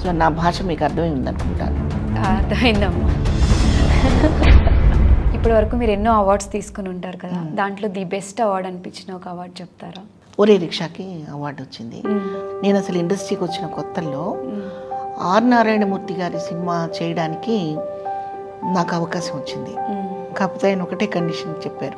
So నా భాష మీకు అర్థమై ఉందనుకుంటాను ఆ, అర్థమైందమ్మా ఇప్పటి వరకు మీరు ఎన్నో అవార్డ్స్ తీసుకుని ఉంటారు కదా దాంట్లో ది బెస్ట్ అవార్డ్ అనిపించిన ఒక అవార్డ్ చెప్తారా ఒరే రిక్షాకి అవార్డు వచ్చింది నేను అసలు ఇండస్ట్రీకి వచ్చిన కొత్తల్లో ఆర్ నారాయణమూర్తి గారి సినిమా చేయడానికి నాకు అవకాశం వచ్చింది కాకపోతే ఆయన ఒకటే కండిషన్ చెప్పారు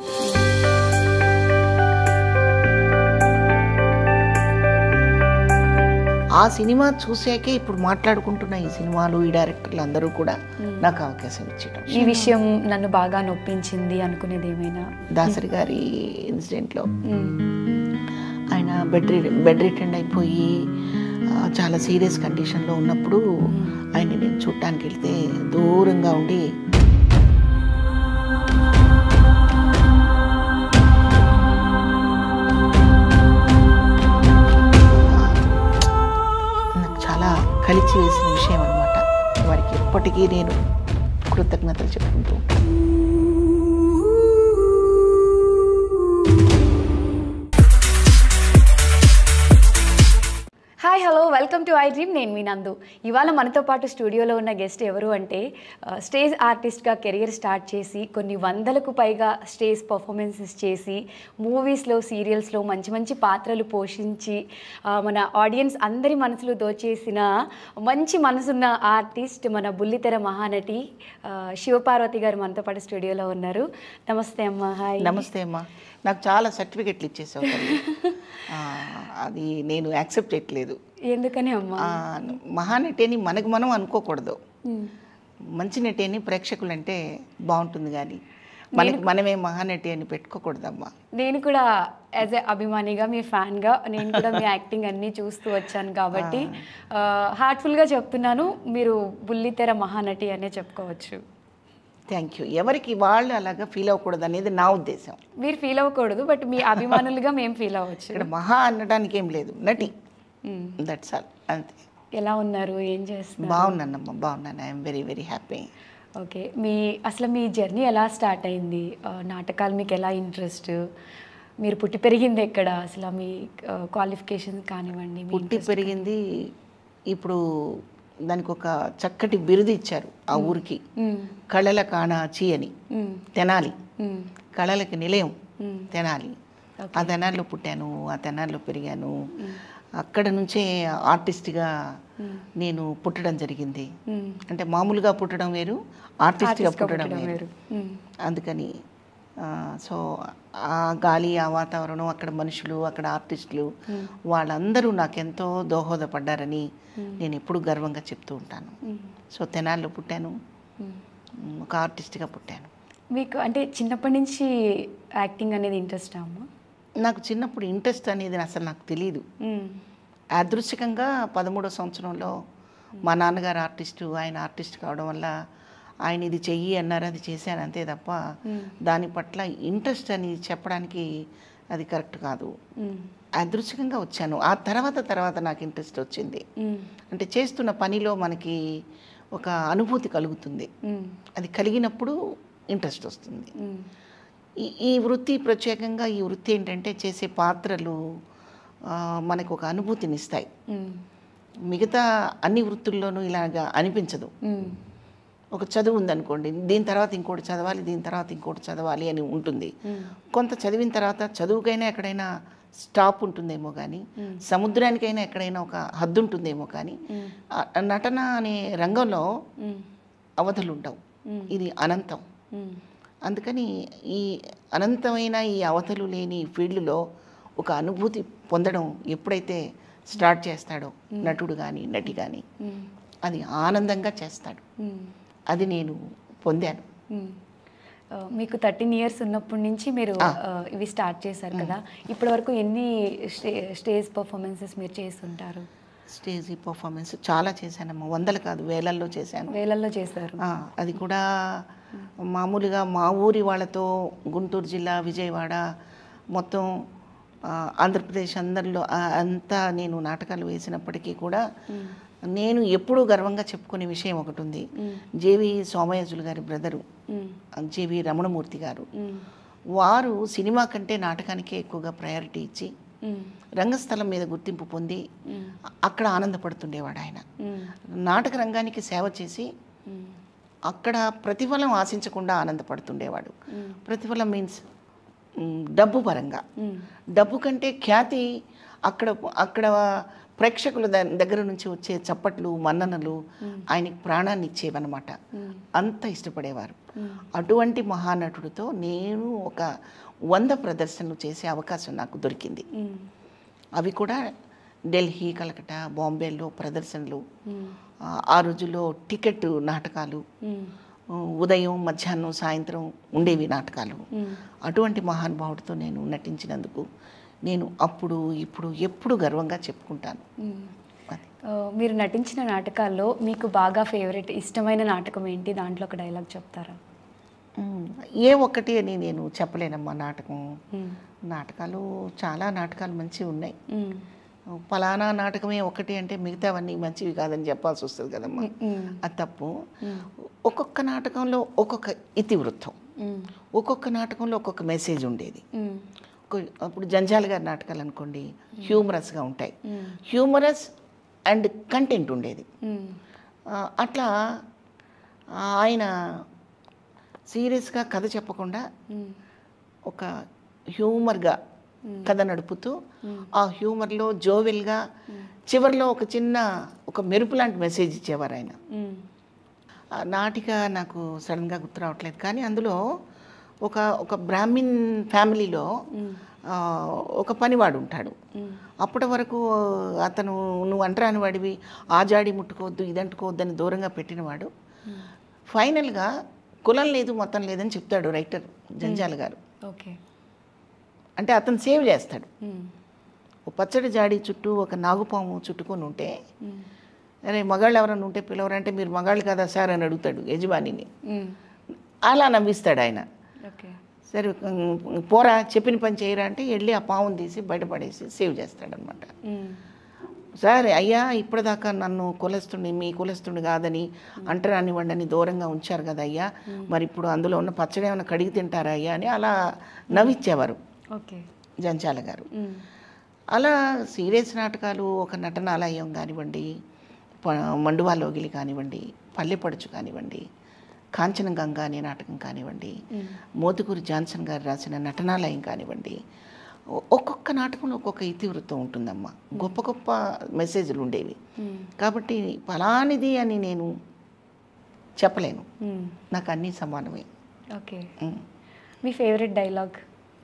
ఆ సినిమా చూసాకే ఇప్పుడు మాట్లాడుకుంటున్న ఈ సినిమాలు ఈ డైరెక్టర్లు అందరూ కూడా నాకు అవకాశం ఇచ్చేయడం ఈ విషయం నన్ను బాగా నొప్పించింది అనుకునేది ఏమైనా దాసరి గారి ఇన్సిడెంట్లో మ్మ్. ఆయన బెడ్ రి బెడ్ రిటెండ్ అయిపోయి ఆ, చాలా సీరియస్ కండిషన్లో ఉన్నప్పుడు ఆయన నేను చూడటానికి వెళ్తే దూరంగా ఉండి నాకు చాలా కలిసి వేసిన విషయం అనమాట వారికి ఎప్పటికీ నేను కృతజ్ఞతలు చెప్పుకుంటూ ఉంటాను hi hello welcome to I dream నేను మీ నందు ఇవాళ మనతో పాటు స్టూడియోలో ఉన్న గెస్ట్ ఎవరు అంటే ఆ, స్టేజ్ ఆర్టిస్ట్గా కెరియర్ స్టార్ట్ చేసి కొన్ని వందలకు పైగా స్టేజ్ పర్ఫార్మెన్సెస్ చేసి మూవీస్లో సీరియల్స్లో మంచి మంచి పాత్రలు పోషించి ఆ, మన ఆడియన్స్ అందరి మనసులు దోచేసిన మంచి మనసున్న ఆర్టిస్ట్ మన బుల్లితెర మహానటి ఆ, శివపార్వతి గారు మనతో పాటు స్టూడియోలో ఉన్నారు నమస్తే అమ్మ హాయ్ నమస్తే అమ్మా నాకు చాలా సర్టిఫికెట్లు ఇచ్చేసావు తల్లి. ఆ, అది నేను యాక్సెప్ట్ చేయట్లేదు ఎందుకని అమ్మా ఆ, మహానటి అని మనకు మనం అనుకోకూడదు మ్మ్. మంచి నటి అని ప్రేక్షకులంటే బాగుంటుంది కానీ మనకి మనమే మహానటి అని పెట్టుకోకూడదమ్మా నేను కూడా యాజ్ ఎ అభిమానిగా మీ ఫ్యాన్గా నేను కూడా మీ యాక్టింగ్ అన్నీ చూస్తూ వచ్చాను కాబట్టి హార్ట్ఫుల్గా చెప్తున్నాను మీరు బుల్లితెర మహానటి అనే చెప్పుకోవచ్చు థ్యాంక్ యూ ఎవరికి వాళ్ళు అలాగా ఫీల్ అవ్వకూడదు అనేది నా ఉద్దేశం మీరు ఫీల్ అవ్వకూడదు బట్ మీ అభిమానులుగా మేము ఫీల్ అవ్వచ్చు ఇక్కడ మహా అనడానికి ఏం లేదు నటి మ్మ్. దట్స్ ఆల్ అంతే ఎలా ఉన్నారు ఏం చేస్తున్నారు బాగున్నానమ్మా బాగున్నాను I'm very very happy okay మీ అసలు మీ జర్నీ ఎలా స్టార్ట్ అయింది ఆ, నాటకాలు మీకు ఎలా ఇంట్రెస్ట్ మీరు పుట్టి పెరిగింది ఎక్కడ అసలు మీ క్వాలిఫికేషన్ కానివ్వండి మీ పుట్టి పెరిగింది ఇప్పుడు దానికి ఒక చక్కటి బిరుదు ఇచ్చారు ఆ ఊరికి మ్మ్. కళల కాణాచి అని మ్మ్. తెనాలి మ్మ్. కళలకి నిలయం మ్మ్. తెనాలి ఆ తెనాల్లో పుట్టాను ఆ తెనాల్లో పెరిగాను అక్కడ నుంచే ఆర్టిస్ట్గా నేను పుట్టడం జరిగింది మ్మ్. అంటే మామూలుగా పుట్టడం వేరు ఆర్టిస్ట్గా ఆర్టిస్ట్గా పుట్టడం పుట్టడం వేరు వేరు. మ్మ్. అందుకని ఆ, సో ఆ గాలి ఆ వాతావరణం అక్కడ మనుషులు అక్కడ ఆర్టిస్టులు వాళ్ళందరూ నాకెంతో దోహదపడ్డారని నేను ఎప్పుడు గర్వంగా చెప్తూ ఉంటాను మ్మ్. సో తెనాల్లో పుట్టాను మ్మ్. మ్, ఒక ఆర్టిస్ట్గా పుట్టాను మీకు అంటే చిన్నప్పటి నుంచి యాక్టింగ్ అనేది ఇంట్రెస్ట్ అమ్మా నాకు చిన్నప్పుడు ఇంట్రెస్ట్ అనేది అసలు నాకు తెలియదు మ్మ్. యాదృచ్ఛికంగా పదమూడో సంవత్సరంలో మా నాన్నగారు ఆర్టిస్టు ఆయన ఆర్టిస్ట్ కావడం వల్ల ఆయన ఇది చెయ్యి అన్నారు అది చేశాను అంతే తప్ప దాని పట్ల ఇంట్రెస్ట్ అని చెప్పడానికి అది కరెక్ట్ కాదు మ్మ్. యాదృచ్ఛికంగా వచ్చాను ఆ తర్వాత తర్వాత నాకు ఇంట్రెస్ట్ వచ్చింది మ్మ్. అంటే చేస్తున్న పనిలో మనకి ఒక అనుభూతి కలుగుతుంది మ్మ్. అది కలిగినప్పుడు ఇంట్రెస్ట్ వస్తుంది మ్మ్. ఈ ఈ వృత్తి ప్రత్యేకంగా ఈ వృత్తి ఏంటంటే చేసే పాత్రలు ఆ, మనకు ఒక అనుభూతిని ఇస్తాయి మ్మ్. మిగతా అన్ని వృత్తుల్లోనూ ఇలాగా అనిపించదు మ్మ్. ఒక చదువు ఉందనుకోండి దీని తర్వాత ఇంకోటి చదవాలి దీని తర్వాత ఇంకోటి చదవాలి అని ఉంటుంది మ్మ్. కొంత చదివిన తర్వాత చదువుకైనా ఎక్కడైనా స్టాప్ ఉంటుందేమో కానీ సముద్రానికైనా ఎక్కడైనా ఒక హద్దు ఉంటుందేమో కానీ మ్మ్. ఆ నటన అనే రంగంలో మ్మ్. అవధులు ఉండవు మ్మ్. ఇది అనంతం మ్మ్. అందుకని ఈ అనంతమైన ఈ అవతలు లేని ఫీల్డ్లో ఒక అనుభూతి పొందడం ఎప్పుడైతే స్టార్ట్ చేస్తాడో నటుడు కానీ నటి కానీ మ్మ్. అది ఆనందంగా చేస్తాడు మ్మ్. అది నేను పొందాను మ్మ్. ఆ, మీకు థర్టీన్ ఇయర్స్ ఉన్నప్పటి నుంచి మీరు ఆ. ఆ, ఇవి స్టార్ట్ చేశారు కదా ఇప్పటి వరకు ఎన్ని స్టే స్టేజ్ పర్ఫార్మెన్సెస్ మీరు చేస్తుంటారు స్టేజ్ పర్ఫార్మెన్స్ చాలా చేశానమ్మా వందలు కాదు వేలల్లో చేశాను వేలల్లో చేశారు ఆ, అది కూడా మామూలుగా మా ఊరి వాళ్ళతో గుంటూరు జిల్లా విజయవాడ మొత్తం ఆ, ఆంధ్రప్రదేశ్ అందరిలో ఆ, అంతా నేను నాటకాలు వేసినప్పటికీ కూడా నేను ఎప్పుడూ గర్వంగా చెప్పుకునే విషయం ఒకటి ఉంది జేవి సోమయాజులు గారి బ్రదరు మ్మ్. జేవి రమణమూర్తి గారు మ్మ్. వారు సినిమా కంటే నాటకానికే ఎక్కువగా ప్రయారిటీ ఇచ్చి మ్మ్. రంగస్థలం మీద గుర్తింపు పొంది మ్మ్. అక్కడ ఆనందపడుతుండేవాడు ఆయన మ్మ్. నాటక రంగానికి సేవ చేసి మ్మ్. అక్కడ ప్రతిఫలం ఆశించకుండా ఆనందపడుతుండేవాడు మ్మ్. ప్రతిఫలం మీన్స్ డబ్బు పరంగా మ్మ్. డబ్బు కంటే ఖ్యాతి అక్కడ అక్కడ ప్రేక్షకుల ద- దగ్గర నుంచి వచ్చే చప్పట్లు మన్ననలు ఆయనకి ప్రాణాన్ని ఇచ్చేవన్నమాట మ్మ్. అంత ఇష్టపడేవారు మ్మ్. అటువంటి మహానటుడితో నేను ఒక వంద ప్రదర్శనలు చేసే అవకాశం నాకు దొరికింది మ్మ్. అవి కూడా ఢిల్లీ కలకటా బాంబేలో ప్రదర్శనలు మ్మ్. ఆ, ఆ రోజుల్లో టికెట్ నాటకాలు మ్మ్. ఆ, ఉదయం మధ్యాహ్నం సాయంత్రం ఉండేవి నాటకాలు మ్మ్. అటువంటి మహానుభావుడితో నేను నటించినందుకు నేను అప్పుడు ఇప్పుడు ఎప్పుడు గర్వంగా చెప్పుకుంటాను మ్మ్. అది ఆ, మీరు నటించిన నాటకాల్లో మీకు బాగా ఫేవరెట్ ఇష్టమైన నాటకం ఏంటి దాంట్లో ఒక డైలాగ్ చెప్తారా ఉమ్, ఏ ఒక్కటి అని నేను చెప్పలేనమ్మా నాటకం మ్మ్. నాటకాలు చాలా నాటకాలు మంచివి ఉన్నాయి మ్మ్. ఫలానా నాటకమే ఒకటి అంటే మిగతావన్నీ మంచివి కాదని చెప్పాల్సి వస్తుంది కదమ్మా మ్మ్. అది తప్పు మ్మ్. ఒక్కొక్క నాటకంలో ఒక్కొక్క ఇతివృత్తం మ్మ్. ఒక్కొక్క నాటకంలో ఒక్కొక్క మెసేజ్ ఉండేది మ్మ్. ఒక- అప్పుడు జంజాల గారి నాటకాలు అనుకోండి హ్యూమరస్గా ఉంటాయి మ్మ్. హ్యూమరస్ అండ్ కంటెంట్ ఉండేది మ్మ్. ఆ, అట్లా ఆయన సీరియస్గా కథ చెప్పకుండా మ్మ్. ఒక హ్యూమర్గా కథ నడుపుతూ ఆ హ్యూమర్లో జోవెల్గా చివరిలో ఒక చిన్న ఒక మెరుపు లాంటి మెసేజ్ ఇచ్చేవారు ఆయన మ్మ్. ఆ నాటిక నాకు సడన్గా గుర్తు రావట్లేదు కానీ అందులో ఒక ఒక బ్రాహ్మిన్ ఫ్యామిలీలో ఆ, ఒక పనివాడు ఉంటాడు మ్మ్. అప్పటి వరకు అతను నువ్వు అంటరాని వాడివి ఆ జాడి ముట్టుకోవద్దు ఇది అంటుకోవద్దు అని దూరంగా పెట్టినవాడు ఫైనల్గా కులం లేదు మతం లేదని చెప్తాడు రైటర్ జంజాల గారు ఓకే అంటే అతను సేవ్ చేస్తాడు మ్మ్. ఓ పచ్చడి జాడి చుట్టూ ఒక నాగుపాము చుట్టుకొని ఉంటే మ్మ్. అరే మగాళ్ళు ఎవరైనా ఉంటే పిలవరంటే మీరు మగాళ్ళు కదా సార్ అని అడుగుతాడు యజమానిని మ్మ్. అలా నవ్విస్తాడు ఆయన ఓకే సరే ఉమ్, పోరా చెప్పిన పని చేయరా అంటే వెళ్ళి ఆ పావును తీసి బయటపడేసి సేవ్ చేస్తాడనమాట మ్మ్. సరే అయ్యా ఇప్పటిదాకా నన్ను కులస్తుని మీ కులస్తుని కాదని అంటరాని వండని దూరంగా ఉంచారు కదా అయ్యా మరి ఇప్పుడు అందులో ఉన్న పచ్చడి ఏమైనా కడిగి తింటారా అయ్యా అని అలా నవ్విచ్చేవారు ఓకే జంచాల గారు మ్మ్. అలా సీరియస్ నాటకాలు ఒక నటనాలయం కానివ్వండి ప- మండువా లోగిలి కానివ్వండి పల్లెపడుచు కానివ్వండి కాంచన గంగా అనే నాటకం కానివ్వండి మ్మ్. మోతుకూరి జాన్సన్ గారు రాసిన నటనాలయం కానివ్వండి ఒ- ఒక్కొక్క నాటకంలో ఒక్కొక్క ఇతివృత్తం ఉంటుందమ్మా గొప్ప గొప్ప మెసేజ్లు ఉండేవి మ్మ్. కాబట్టి ఫలానిది అని నేను చెప్పలేను మ్మ్. నాకు అన్నీ సమానమే ఓకే ఉమ్. మీ ఫేవరెట్ డైలాగ్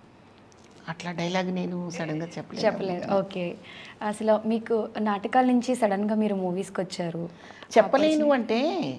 అట్లా డైలాగ్ నేను సడన్గా చెప్పలేను చెప్పలేరు ఓకే అసలు మీకు నాటకాల నుంచి సడన్గా మీరు మూవీస్కి వచ్చారు చెప్పలేను అంటే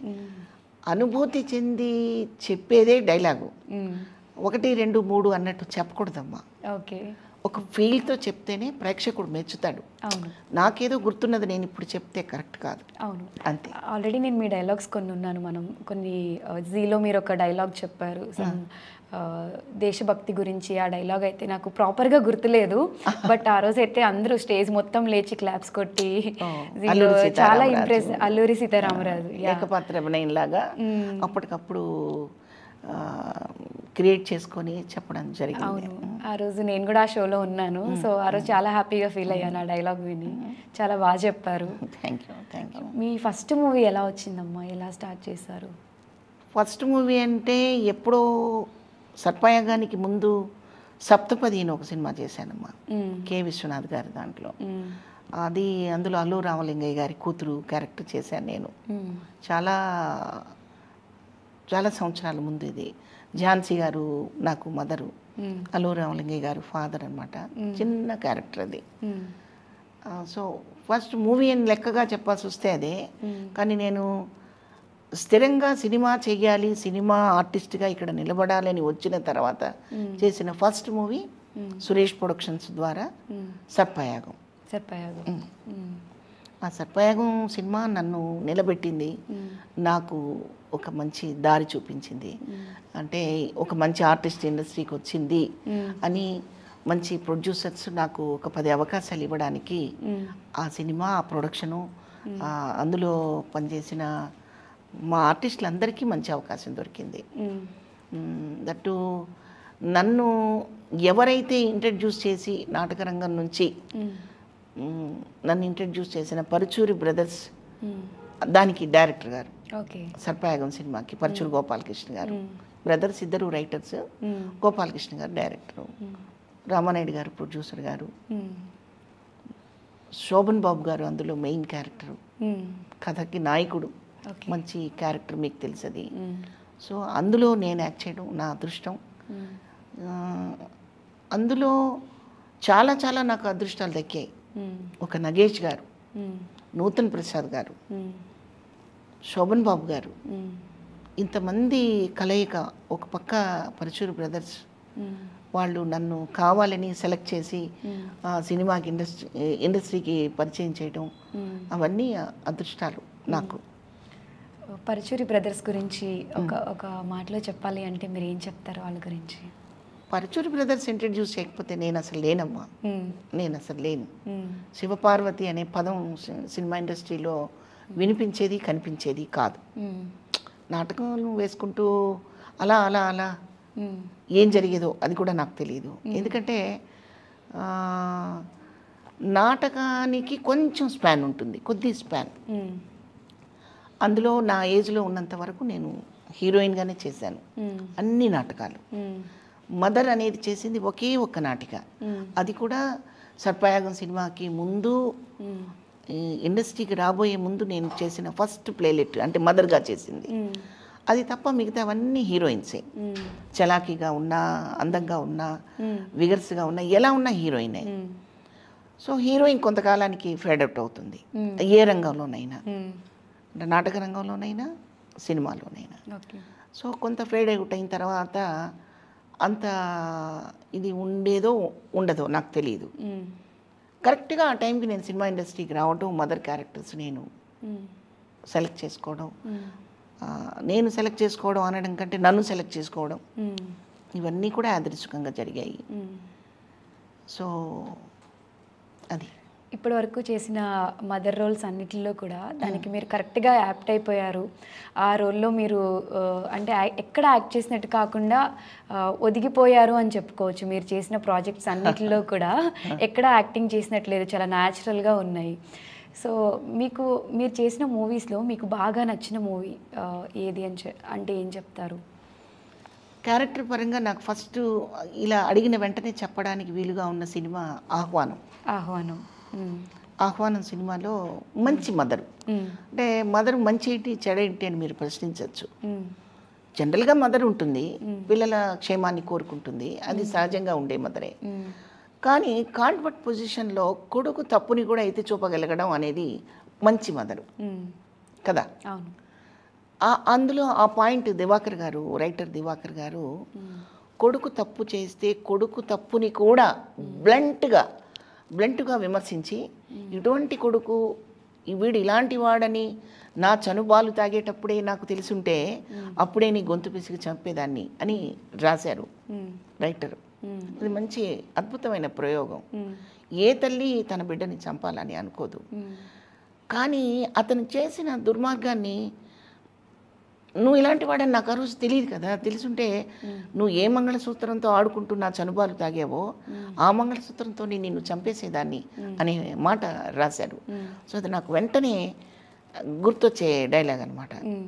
అనుభూతి చెంది చెప్పేదే డైలాగు మ్మ్. ఒకటి రెండు మూడు అన్నట్టు చెప్పకూడదమ్మా ఓకే ఒక ఫీల్తో చెప్తేనే ప్రేక్షకుడు మెచ్చుతాడు అవును నాకేదో గుర్తున్నది నేను ఇప్పుడు చెప్తే కరెక్ట్ కాదు అవును అంతే ఆల్రెడీ నేను మీ డైలాగ్స్ కొన్ని ఉన్నాను మనం కొన్ని ఆ, జీలో మీరు ఒక డైలాగ్ చెప్పారు some, ఆ, దేశభక్తి గురించి ఆ డైలాగ్ అయితే నాకు ప్రాపర్గా గుర్తులేదు బట్ ఆ రోజు అయితే అందరూ స్టేజ్ మొత్తం లేచి క్లాప్స్ కొట్టి ఓ, జీలో అల్లూరి చాలా సీతారామరాజు. Impress Alluri Sitaramaraju yeah. ఏకపాత్ర అభినయం లాగా అప్పటికప్పుడు క్రియేట్ చేసుకొని చెప్పడం జరిగింది అవును ఆ రోజు నేను కూడా ఆ షోలో ఉన్నాను సో ఆ రోజు చాలా హ్యాపీగా ఫీల్ అయ్యాను ఆ డైలాగ్ విని చాలా బాగా చెప్పారు థ్యాంక్ యూ థ్యాంక్ యూ మీ ఫస్ట్ మూవీ ఎలా వచ్చిందమ్మా ఎలా స్టార్ట్ చేశారు ఫస్ట్ మూవీ అంటే ఎప్పుడో సర్పయాగానికి ముందు సప్తపది అని ఒక సినిమా చేశానమ్మా మ్మ్. కె విశ్వనాథ్ గారి దాంట్లో మ్మ్. అది అందులో అల్లు రామలింగయ్య గారి కూతురు క్యారెక్టర్ చేశాను నేను మ్మ్. చాలా చాలా సంవత్సరాల ముందు ఇది ఝాన్సీ గారు నాకు మదరు మ్మ్. అల్లు రామలింగయ్య గారు ఫాదర్ అనమాట చిన్న క్యారెక్టర్ అది మ్మ్. ఆ, సో ఫస్ట్ మూవీ అని లెక్కగా చెప్పాల్సి వస్తే అదే మ్మ్. కానీ నేను స్థిరంగా సినిమా చెయ్యాలి సినిమా ఆర్టిస్ట్గా ఇక్కడ నిలబడాలి అని వచ్చిన తర్వాత చేసిన ఫస్ట్ మూవీ సురేష్ ప్రొడక్షన్స్ ద్వారా మ్మ్. సర్పయాగం సరిపోయాగు మ్మ్. ఆ సర్పయాగం సినిమా నన్ను నిలబెట్టింది మ్మ్. నాకు ఒక మంచి దారి చూపించింది అంటే ఒక మంచి ఆర్టిస్ట్ ఇండస్ట్రీకి వచ్చింది మ్మ్. అని మంచి ప్రొడ్యూసర్స్ నాకు ఒక పది అవకాశాలు ఇవ్వడానికి మ్మ్. ఆ సినిమా ఆ ప్రొడక్షను ఆ అందులో పనిచేసిన మా ఆర్టిస్టులందరికీ మంచి అవకాశం దొరికింది మ్మ్. మ్, దట్టు నన్ను ఎవరైతే ఇంట్రడ్యూస్ చేసి నాటకరంగం నుంచి మ్, నన్ను ఇంట్రడ్యూస్ చేసిన పరుచూరి బ్రదర్స్ దానికి డైరెక్టర్ గారు ఓకే సర్పాయగం సినిమాకి పరుచూరు గోపాలకృష్ణ గారు బ్రదర్స్ ఇద్దరు రైటర్స్ గోపాలకృష్ణ గారు డైరెక్టరు రామానాయుడు గారు ప్రొడ్యూసర్ గారు శోభన్ బాబు గారు అందులో మెయిన్ క్యారెక్టరు కథకి నాయకుడు ఓకే మంచి క్యారెక్టర్ మీకు తెలుసది సో అందులో నేను యాక్ట్ చేయడం నా అదృష్టం ఆ, అందులో చాలా చాలా నాకు అదృష్టాలు దక్కాయి ఒక నగేష్ గారు నూతన్ ప్రసాద్ గారు శోభన్ బాబు గారు ఇంతమంది కలయిక ఒక పక్క పరచూరు బ్రదర్స్ వాళ్ళు నన్ను కావాలని సెలెక్ట్ చేసి ఆ, సినిమాకి ఇండస్ట్రీ ఇండస్ట్రీకి పరిచయం చేయడం అవన్నీ అదృష్టాలు నాకు పరచూరి బ్రదర్స్ గురించి ఒక ఒక మాటలో చెప్పాలి అంటే మీరు ఏం చెప్తారు వాళ్ళ గురించి పరచూరు బ్రదర్స్ ఇంట్రడ్యూస్ చేయకపోతే నేను అసలు లేనమ్మా నేను అసలు లేను శివపార్వతి అనే పదం సి- సినిమా ఇండస్ట్రీలో వినిపించేది కనిపించేది కాదు నాటకాలు వేసుకుంటూ అలా అలా అలా ఏం జరిగేదో అది కూడా నాకు తెలియదు ఎందుకంటే ఆ, నాటకానికి కొంచెం స్పాన్ ఉంటుంది కొద్ది స్పాన్ అందులో నా ఏజ్లో ఉన్నంత వరకు నేను హీరోయిన్గానే చేశాను అన్ని నాటకాలు మదర్ అనేది చేసింది ఒకే ఒక్క నాటిక అది కూడా సర్పయాగం సినిమాకి ముందు ఈ ఇండస్ట్రీకి రాబోయే ముందు నేను చేసిన ఫస్ట్ ప్లేలెట్ అంటే మదర్గా చేసింది అది తప్ప మిగతావన్నీ హీరోయిన్సే చలాకీగా ఉన్నా అందంగా ఉన్నా విగర్స్గా ఉన్నా ఎలా ఉన్నా హీరోయినే సో హీరోయిన్ కొంతకాలానికి ఫేడ్ అవుట్ అవుతుంది ఏ రంగంలోనైనా అంటే నాటక రంగంలోనైనా సినిమాలోనైనా ఓకే సో కొంత ఫేడ్ అవుట్ అయిన తర్వాత అంత ఇది ఉండేదో ఉండదో నాకు తెలియదు కరెక్ట్గా ఆ టైంకి నేను సినిమా ఇండస్ట్రీకి రావడం మదర్ క్యారెక్టర్స్ నేను సెలెక్ట్ చేసుకోవడం ఆ, నేను సెలెక్ట్ చేసుకోవడం అనడం కంటే నన్ను సెలెక్ట్ చేసుకోవడం ఇవన్నీ కూడా యాదృచ్ఛికంగా జరిగాయి సో అది ఇప్పటి వరకు చేసిన మదర్ రోల్స్ అన్నిటిలో కూడా దానికి మీరు కరెక్ట్గా యాప్ట్ అయిపోయారు ఆ రోల్లో మీరు ఆ, అంటే యా- ఎక్కడ యాక్ట్ చేసినట్టు కాకుండా ఆ, ఒదిగిపోయారు అని చెప్పుకోవచ్చు మీరు చేసిన ప్రాజెక్ట్స్ అన్నిటిలో కూడా ఎక్కడ యాక్టింగ్ చేసినట్లేదు చాలా న్యాచురల్గా ఉన్నాయి సో మీకు మీరు చేసిన మూవీస్లో మీకు బాగా నచ్చిన మూవీ ఏది అని చె- అంటే ఏం చెప్తారు క్యారెక్టర్ పరంగా నాకు ఫస్ట్ ఇలా అడిగిన వెంటనే చెప్పడానికి వీలుగా ఉన్న సినిమా ఆహ్వానం ఆహ్వానం మ్మ్. ఆహ్వానం సినిమాలో మంచి మదరు మ్మ్. అంటే మదర్ మంచి ఏంటి చెడ ఏంటి అని మీరు ప్రశ్నించవచ్చు మ్మ్. జనరల్గా మదర్ ఉంటుంది పిల్లల క్షేమాన్ని కోరుకుంటుంది అది సహజంగా ఉండే మదరే మ్మ్. కానీ కాన్వర్ట్ పొజిషన్లో కొడుకు తప్పుని కూడా ఎత్తి చూపగలగడం అనేది మంచి మదరు మ్మ్. కదా అవును ఆ- అందులో ఆ పాయింట్ దివాకర్ గారు రైటర్ దివాకర్ గారు కొడుకు తప్పు చేస్తే కొడుకు తప్పుని కూడా బ్లంట్గా బ్లంట్గా విమర్శించి ఇటువంటి కొడుకు ఈ వీడు ఇలాంటి వాడని నా చనుబాలు తాగేటప్పుడే నాకు తెలుసుంటే అప్పుడే నీ గొంతు పిసికి చంపేదాన్ని అని రాశారు మ్మ్. రైటర్ మ్మ్. అది మంచి అద్భుతమైన ప్రయోగం మ్మ్. ఏ తల్లి తన బిడ్డని చంపాలని అనుకోదు మ్మ్. కానీ అతను చేసిన దుర్మార్గాన్ని నువ్వు ఇలాంటి వాడని నాకు ఆ రోజు తెలియదు కదా తెలుసుంటే నువ్వు ఏ మంగళసూత్రంతో ఆడుకుంటూ నా చనుబాలు తాగావో ఆ మంగళసూత్రంతో నిన్ను చంపేసేదాన్ని అనే మాట రాశారు మ్మ్. సో అది నాకు వెంటనే గుర్తొచ్చే డైలాగ్ అనమాట మ్మ్.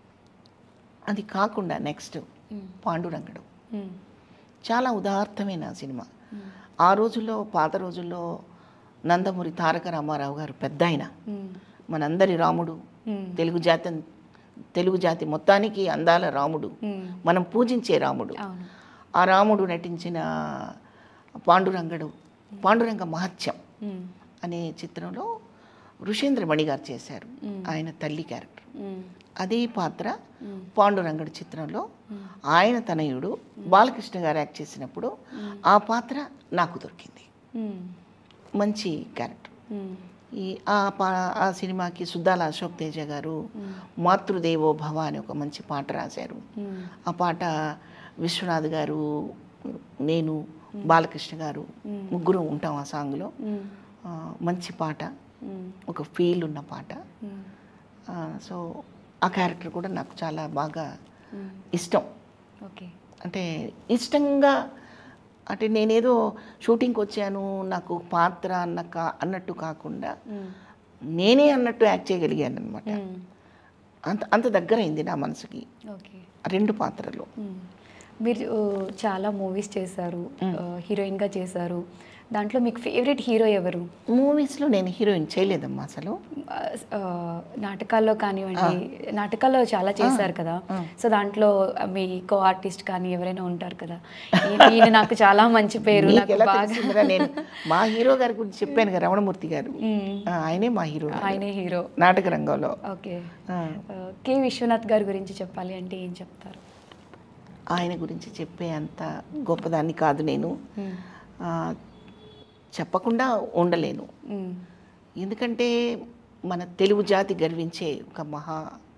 అది కాకుండా నెక్స్ట్ మ్మ్. పాండురంగడు మ్మ్. చాలా ఉదాత్తమైన సినిమా ఆ రోజుల్లో పాత రోజుల్లో నందమూరి తారక రామారావు గారు పెద్ద ఆయన మ్మ్. మనందరి రాముడు మ్మ్. తెలుగు జాతి తెలుగు జాతి మొత్తానికి అందాల రాముడు మ్మ్. మనం పూజించే రాముడు అవును ఆ రాముడు నటించిన పాండురంగడు పాండురంగ మహత్యం మ్మ్. అనే చిత్రంలో ఋషేంద్రమణి గారు చేశారు మ్మ్. ఆయన తల్లి క్యారెక్టర్ మ్మ్. అదే పాత్ర మ్మ్. పాండురంగడు చిత్రంలో ఆయన తనయుడు బాలకృష్ణ గారు యాక్ట్ చేసినప్పుడు ఆ పాత్ర నాకు దొరికింది మ్మ్. మంచి క్యారెక్టర్ మ్మ్. ఈ ఆ పా ఆ సినిమాకి సుద్దాల అశోక్ తేజ గారు మాతృదేవో భవ అని ఒక మంచి పాట రాశారు మ్మ్. ఆ పాట విశ్వనాథ్ గారు నేను బాలకృష్ణ గారు ముగ్గురు ఉంటాం ఆ సాంగ్లో మ్మ్. ఆ, మంచి పాట మ్మ్. ఒక ఫీల్ ఉన్న పాట మ్మ్. ఆ, సో ఆ క్యారెక్టర్ కూడా నాకు చాలా బాగా మ్మ్. ఇష్టం ఓకే అంటే ఇష్టంగా అంటే నేనేదో షూటింగ్కి వచ్చాను నాకు పాత్ర అన్న కా అన్నట్టు కాకుండా మ్మ్. నేనే అన్నట్టు యాక్ట్ చేయగలిగాను అనమాట మ్మ్. అంత అంత దగ్గరైంది నా మనసుకి ఓకే ఆ రెండు పాత్రలు మ్మ్. మీరు ఆ, చాలా మూవీస్ చేశారు ఆ, హీరోయిన్గా చేశారు దాంట్లో మీకు ఫేవరెట్ హీరో ఎవరు మూవీస్లో నేను హీరోయిన్ చేయలేదమ్మా అసలు ఆ, ఆ, నాటకాల్లో కానివ్వండి నాటకాల్లో చాలా చేశారు కదా సో దాంట్లో మీ కో ఆర్టిస్ట్ కానీ ఎవరైనా ఉంటారు కదా ఈయన ఈయన నాకు చాలా మంచి పేరు నీకు నాకు ఎలా బాగా తెలిసిందిరా నేను మా హీరో గారి గురించి చెప్పాను కదా రమణమూర్తి గారు మ్మ్. ఆ, ఆయనే మా హీరో ఆయనే హీరో నాటక రంగంలో ఓకే ఆ, ఆ, కె విశ్వనాథ్ గారి గురించి చెప్పాలి అంటే ఏం చెప్తారు ఆయన గురించి చెప్పే అంత గొప్పదాన్ని కాదు నేను మ్మ్. ఆ, చెప్పకుండా ఉండలేను మ్మ్. ఎందుకంటే మన తెలుగు జాతి గర్వించే ఒక మహా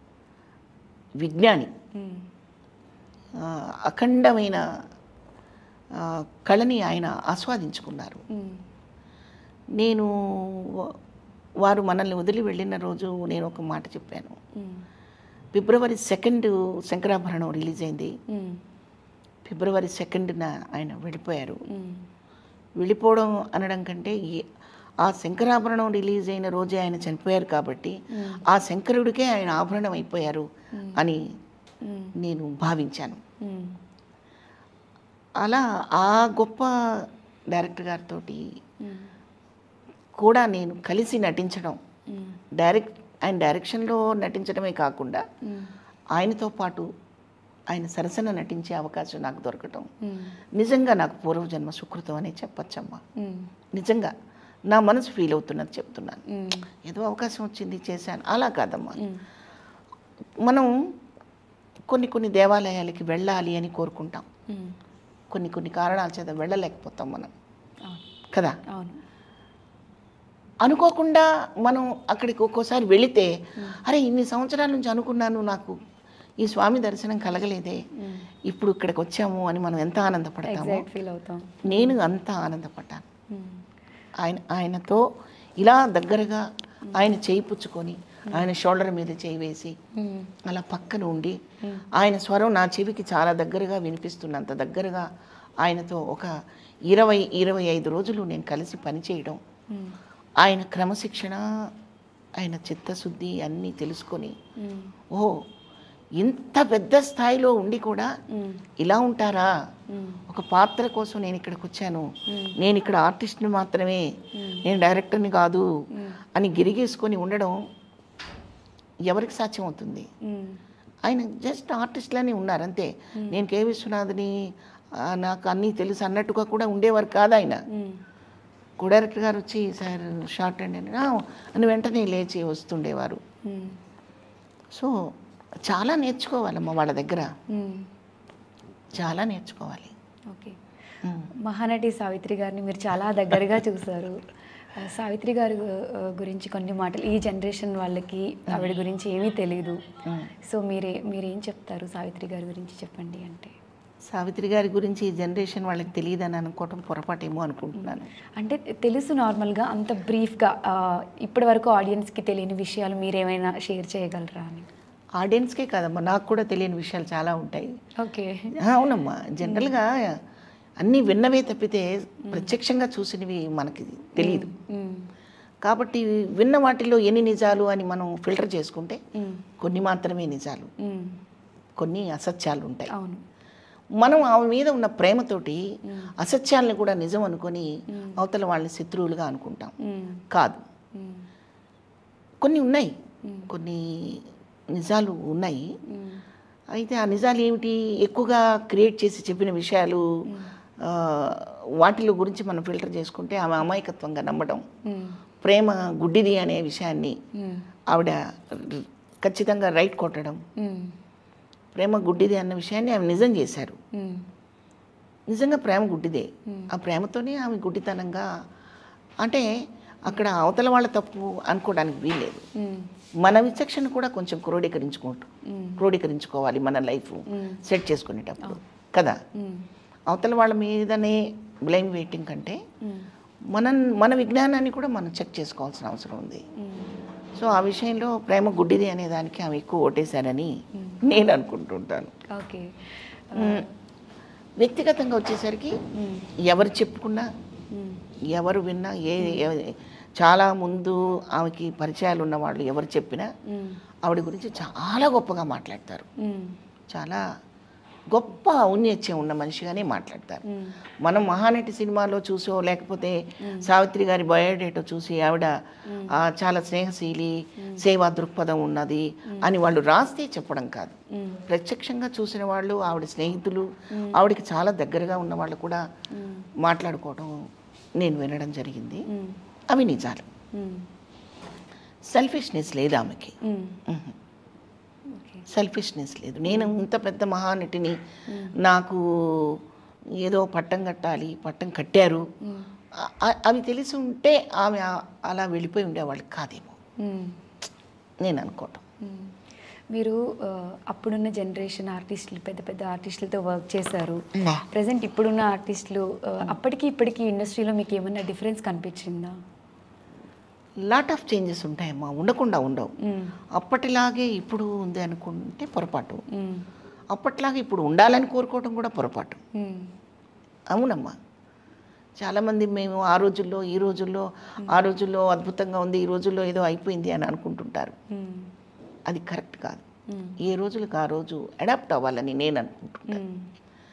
విజ్ఞాని మ్మ్. ఆ, అఖండమైన ఆ, కళని ఆయన ఆస్వాదించుకున్నారు మ్మ్. నేను వ- వారు మనల్ని వదిలి వెళ్ళిన రోజు నేను ఒక మాట చెప్పాను మ్మ్. ఫిబ్రవరి సెకండ్ శంకరాభరణం రిలీజ్ అయింది మ్మ్. ఫిబ్రవరి సెకండ్న ఆయన వెళ్ళిపోయారు మ్మ్. వెళ్ళిపోవడం అనడం కంటే ఈ- ఆ శంకరాభరణం రిలీజ్ అయిన రోజే ఆయన చనిపోయారు కాబట్టి ఆ శంకరుడికే ఆయన ఆభరణం అయిపోయారు అని మ్మ్. నేను భావించాను మ్మ్. అలా ఆ గొప్ప డైరెక్టర్ గారితో మ్మ్. కూడా నేను కలిసి నటించడం మ్మ్. డైరెక్ట్ ఆయన డైరెక్షన్లో నటించడమే కాకుండా మ్మ్. ఆయనతో పాటు ఆయన సరసన నటించే అవకాశం నాకు దొరకటం మ్మ్. నిజంగా నాకు పూర్వజన్మ సుకృతం అనే చెప్పచ్చమ్మా మ్మ్. నిజంగా నా మనసు ఫీల్ అవుతున్నది చెప్తున్నాను మ్మ్. ఏదో అవకాశం వచ్చింది చేశాను అలా కాదమ్మా మ్మ్. మనం కొన్ని కొన్ని దేవాలయాలకి వెళ్ళాలి అని కోరుకుంటాం మ్మ్. కొన్ని కొన్ని కారణాల చేత వెళ్ళలేకపోతాం మనం అవును కదా అవును అనుకోకుండా మనం అక్కడికి ఒక్కోసారి వెళితే అరే ఇన్ని సంవత్సరాల నుంచి అనుకున్నాను నాకు ఈ స్వామి దర్శనం కలగలేదే మ్మ్. ఇప్పుడు ఇక్కడికి వచ్చాము అని మనం ఎంత ఆనందపడతామో ఎగ్జాక్ట్ ఫీల్ అవుతాం నేను అంత ఆనందపడ్డాను మ్మ్. ఆయన ఆయనతో ఇలా దగ్గరగా ఆయన చేయి పుచ్చుకొని ఆయన షోల్డర్ మీద చేయి వేసి మ్మ్. అలా పక్కన ఉండి ఆయన స్వరం నా చెవికి చాలా దగ్గరగా వినిపిస్తున్నంత దగ్గరగా ఆయనతో ఒక ఇరవై ఇరవై ఐదు రోజులు నేను కలిసి పనిచేయడం మ్మ్. ఆయన క్రమశిక్షణ ఆయన చిత్తశుద్ధి అన్నీ తెలుసుకొని మ్మ్. ఓ ఇంత పెద్ద స్థాయిలో ఉండి కూడా మ్మ్. ఇలా ఉంటారా మ్మ్. ఒక పాత్ర కోసం నేను ఇక్కడికి వచ్చాను నేను ఇక్కడ ఆర్టిస్ట్ని మాత్రమే నేను డైరెక్టర్ని కాదు అని గిరిగేసుకొని ఉండడం ఎవరికి సాధ్యం అవుతుంది మ్మ్. ఆయన జస్ట్ ఆర్టిస్ట్లనే ఉన్నారు అంతే నేను కే విశ్వనాథ్ని ఆ, నాకు అన్నీ తెలుసు అన్నట్టుగా కూడా ఉండేవారు కాదు ఆయన మ్మ్. కో డైరెక్టర్ గారు వచ్చి సార్ షార్ట్ అండ్ అని "ఆ" అని వెంటనే లేచి వస్తుండేవారు మ్మ్. సో చాలా నేర్చుకోవాలమ్మా వాళ్ళ దగ్గర మ్మ్. చాలా నేర్చుకోవాలి ఓకే ఉమ్. మహానటి సావిత్రి గారిని మీరు చాలా దగ్గరగా చూశారు ఆ, సావిత్రి గారి ఆ, గురించి కొన్ని మాటలు ఈ జనరేషన్ వాళ్ళకి ఆవిడ గురించి ఏమీ తెలియదు ఉమ్. సో మీరే మీరేం చెప్తారు సావిత్రి గారి గురించి చెప్పండి అంటే సావిత్రి గారి గురించి ఈ జనరేషన్ వాళ్ళకి తెలియదని అనుకోవటం పొరపాటేమో అనుకుంటున్నాను అంటే తెలుసు నార్మల్గా అంత బ్రీఫ్గా ఇప్పటి వరకు ఆడియన్స్కి తెలియని విషయాలు మీరేమైనా షేర్ చేయగలరా అని ఆడియన్స్కే కాదమ్మా నాకు కూడా తెలియని విషయాలు చాలా ఉంటాయి ఓకే ఆ, అవునమ్మా జనరల్గా అన్నీ విన్నవే తప్పితే ప్రత్యక్షంగా చూసినవి మనకి తెలియదు కాబట్టి విన్న వాటిలో ఎన్ని నిజాలు అని మనం ఫిల్టర్ చేసుకుంటే కొన్ని మాత్రమే నిజాలు కొన్ని అసత్యాలు ఉంటాయి అవును మనం ఆమె మీద ఉన్న ప్రేమతోటి అసత్యాలను కూడా నిజం అనుకొని అవతల వాళ్ళని శత్రువులుగా అనుకుంటాం మ్మ్. కాదు మ్మ్. కొన్ని ఉన్నాయి కొన్ని నిజాలు ఉన్నాయి మ్మ్. అయితే ఆ నిజాలు ఏమిటి ఎక్కువగా క్రియేట్ చేసి చెప్పిన విషయాలు ఆ, వాటిలో గురించి మనం ఫిల్టర్ చేసుకుంటే ఆమె అమాయకత్వంగా నమ్మడం మ్మ్. ప్రేమ గుడ్డిది అనే విషయాన్ని మ్మ్. ఆవిడ ఖచ్చితంగా రైట్ కొట్టడం మ్మ్. ప్రేమ గుడ్డిది అన్న విషయాన్ని ఆమె నిజం చేశారు మ్మ్. నిజంగా ప్రేమ గుడ్డిదే ఆ ప్రేమతోనే ఆమె గుడ్డితనంగా అంటే అక్కడ అవతల వాళ్ళ తప్పు అనుకోవడానికి వీల్లేదు మ్మ్. మన విచక్షణ కూడా కొంచెం క్రోడీకరించుకుంటూ మ్మ్. క్రోడీకరించుకోవాలి మన లైఫ్ మ్మ్. సెట్ చేసుకునేటప్పుడు కదా మ్మ్. అవతల వాళ్ళ మీదనే బ్లేమ్ వేయటం కంటే మ్మ్. మన మన విజ్ఞానాన్ని కూడా మనం చెక్ చేసుకోవాల్సిన అవసరం ఉంది మ్మ్. సో ఆ విషయంలో ప్రేమ గుడ్డిది అనే దానికి ఆమె ఎక్కువ ఓటేశారని నేను అనుకుంటుంటాను ఓకే మ్మ్. వ్యక్తిగతంగా వచ్చేసరికి మ్మ్. ఎవరు చెప్పుకున్నా మ్మ్. ఎవరు విన్నా ఏ ఏ- చాలా ముందు ఆమెకి పరిచయాలు ఉన్న వాళ్ళు ఎవరు చెప్పినా మ్మ్. ఆవిడ గురించి చాలా గొప్పగా మాట్లాడతారు మ్మ్. చాలా గొప్ప ఔన్నత్యం ఉన్న మనిషిగానే మాట్లాడతారు మ్మ్. మనం మహానటి సినిమాలో చూసో లేకపోతే సావిత్రి గారి బయోడేటో చూసి ఆవిడ ఆ, చాలా స్నేహశీలి సేవా దృక్పథం ఉన్నది అని వాళ్ళు రాస్తే చెప్పడం కాదు మ్మ్. ప్రత్యక్షంగా చూసిన వాళ్ళు ఆవిడ స్నేహితులు ఆవిడకి చాలా దగ్గరగా ఉన్న వాళ్ళు కూడా మ్మ్. మాట్లాడుకోవడం నేను వినడం జరిగింది మ్మ్. అవి నిజాలు మ్మ్. సెల్ఫిష్నెస్ లేదు ఆమెకి మ్మ్. మ్మ్. ఓకే సెల్ఫిష్నెస్ లేదు నేను ఇంత పెద్ద మహానటిని నాకు ఏదో పట్టం కట్టాలి పట్టం కట్టారు మ్మ్. అ- అ- అవి తెలిసి ఉంటే ఆమె ఆ- అలా వెళ్ళిపోయి ఉండేవాళ్ళు కాదేమో మ్మ్. నేను అనుకోవటం మ్మ్. మీరు ఆ, అప్పుడున్న జనరేషన్ ఆర్టిస్టులు పెద్ద పెద్ద ఆర్టిస్టులతో వర్క్ చేశారు ప్రజెంట్ ఇప్పుడున్న ఆర్టిస్టులు ఆ, అప్పటికి ఇప్పటికి ఇండస్ట్రీలో మీకు ఏమన్నా డిఫరెన్స్ కనిపించిందా లాట్ ఆఫ్ చేంజెస్ ఉంటాయమ్మా ఉండకుండా ఉండవు మ్మ్. అప్పటిలాగే ఇప్పుడు ఉంది అనుకుంటే పొరపాటు మ్మ్. అప్పట్లాగే ఇప్పుడు ఉండాలని కోరుకోవడం కూడా పొరపాటు మ్మ్. అవునమ్మా చాలామంది మేము ఆ రోజుల్లో ఈ రోజుల్లో ఆ రోజుల్లో అద్భుతంగా ఉంది ఈ రోజుల్లో ఏదో అయిపోయింది అని అనుకుంటుంటారు మ్మ్. అది కరెక్ట్ కాదు మ్మ్. ఏ రోజులకు ఆ రోజు అడాప్ట్ అవ్వాలని నేను అనుకుంటున్నాను మ్మ్.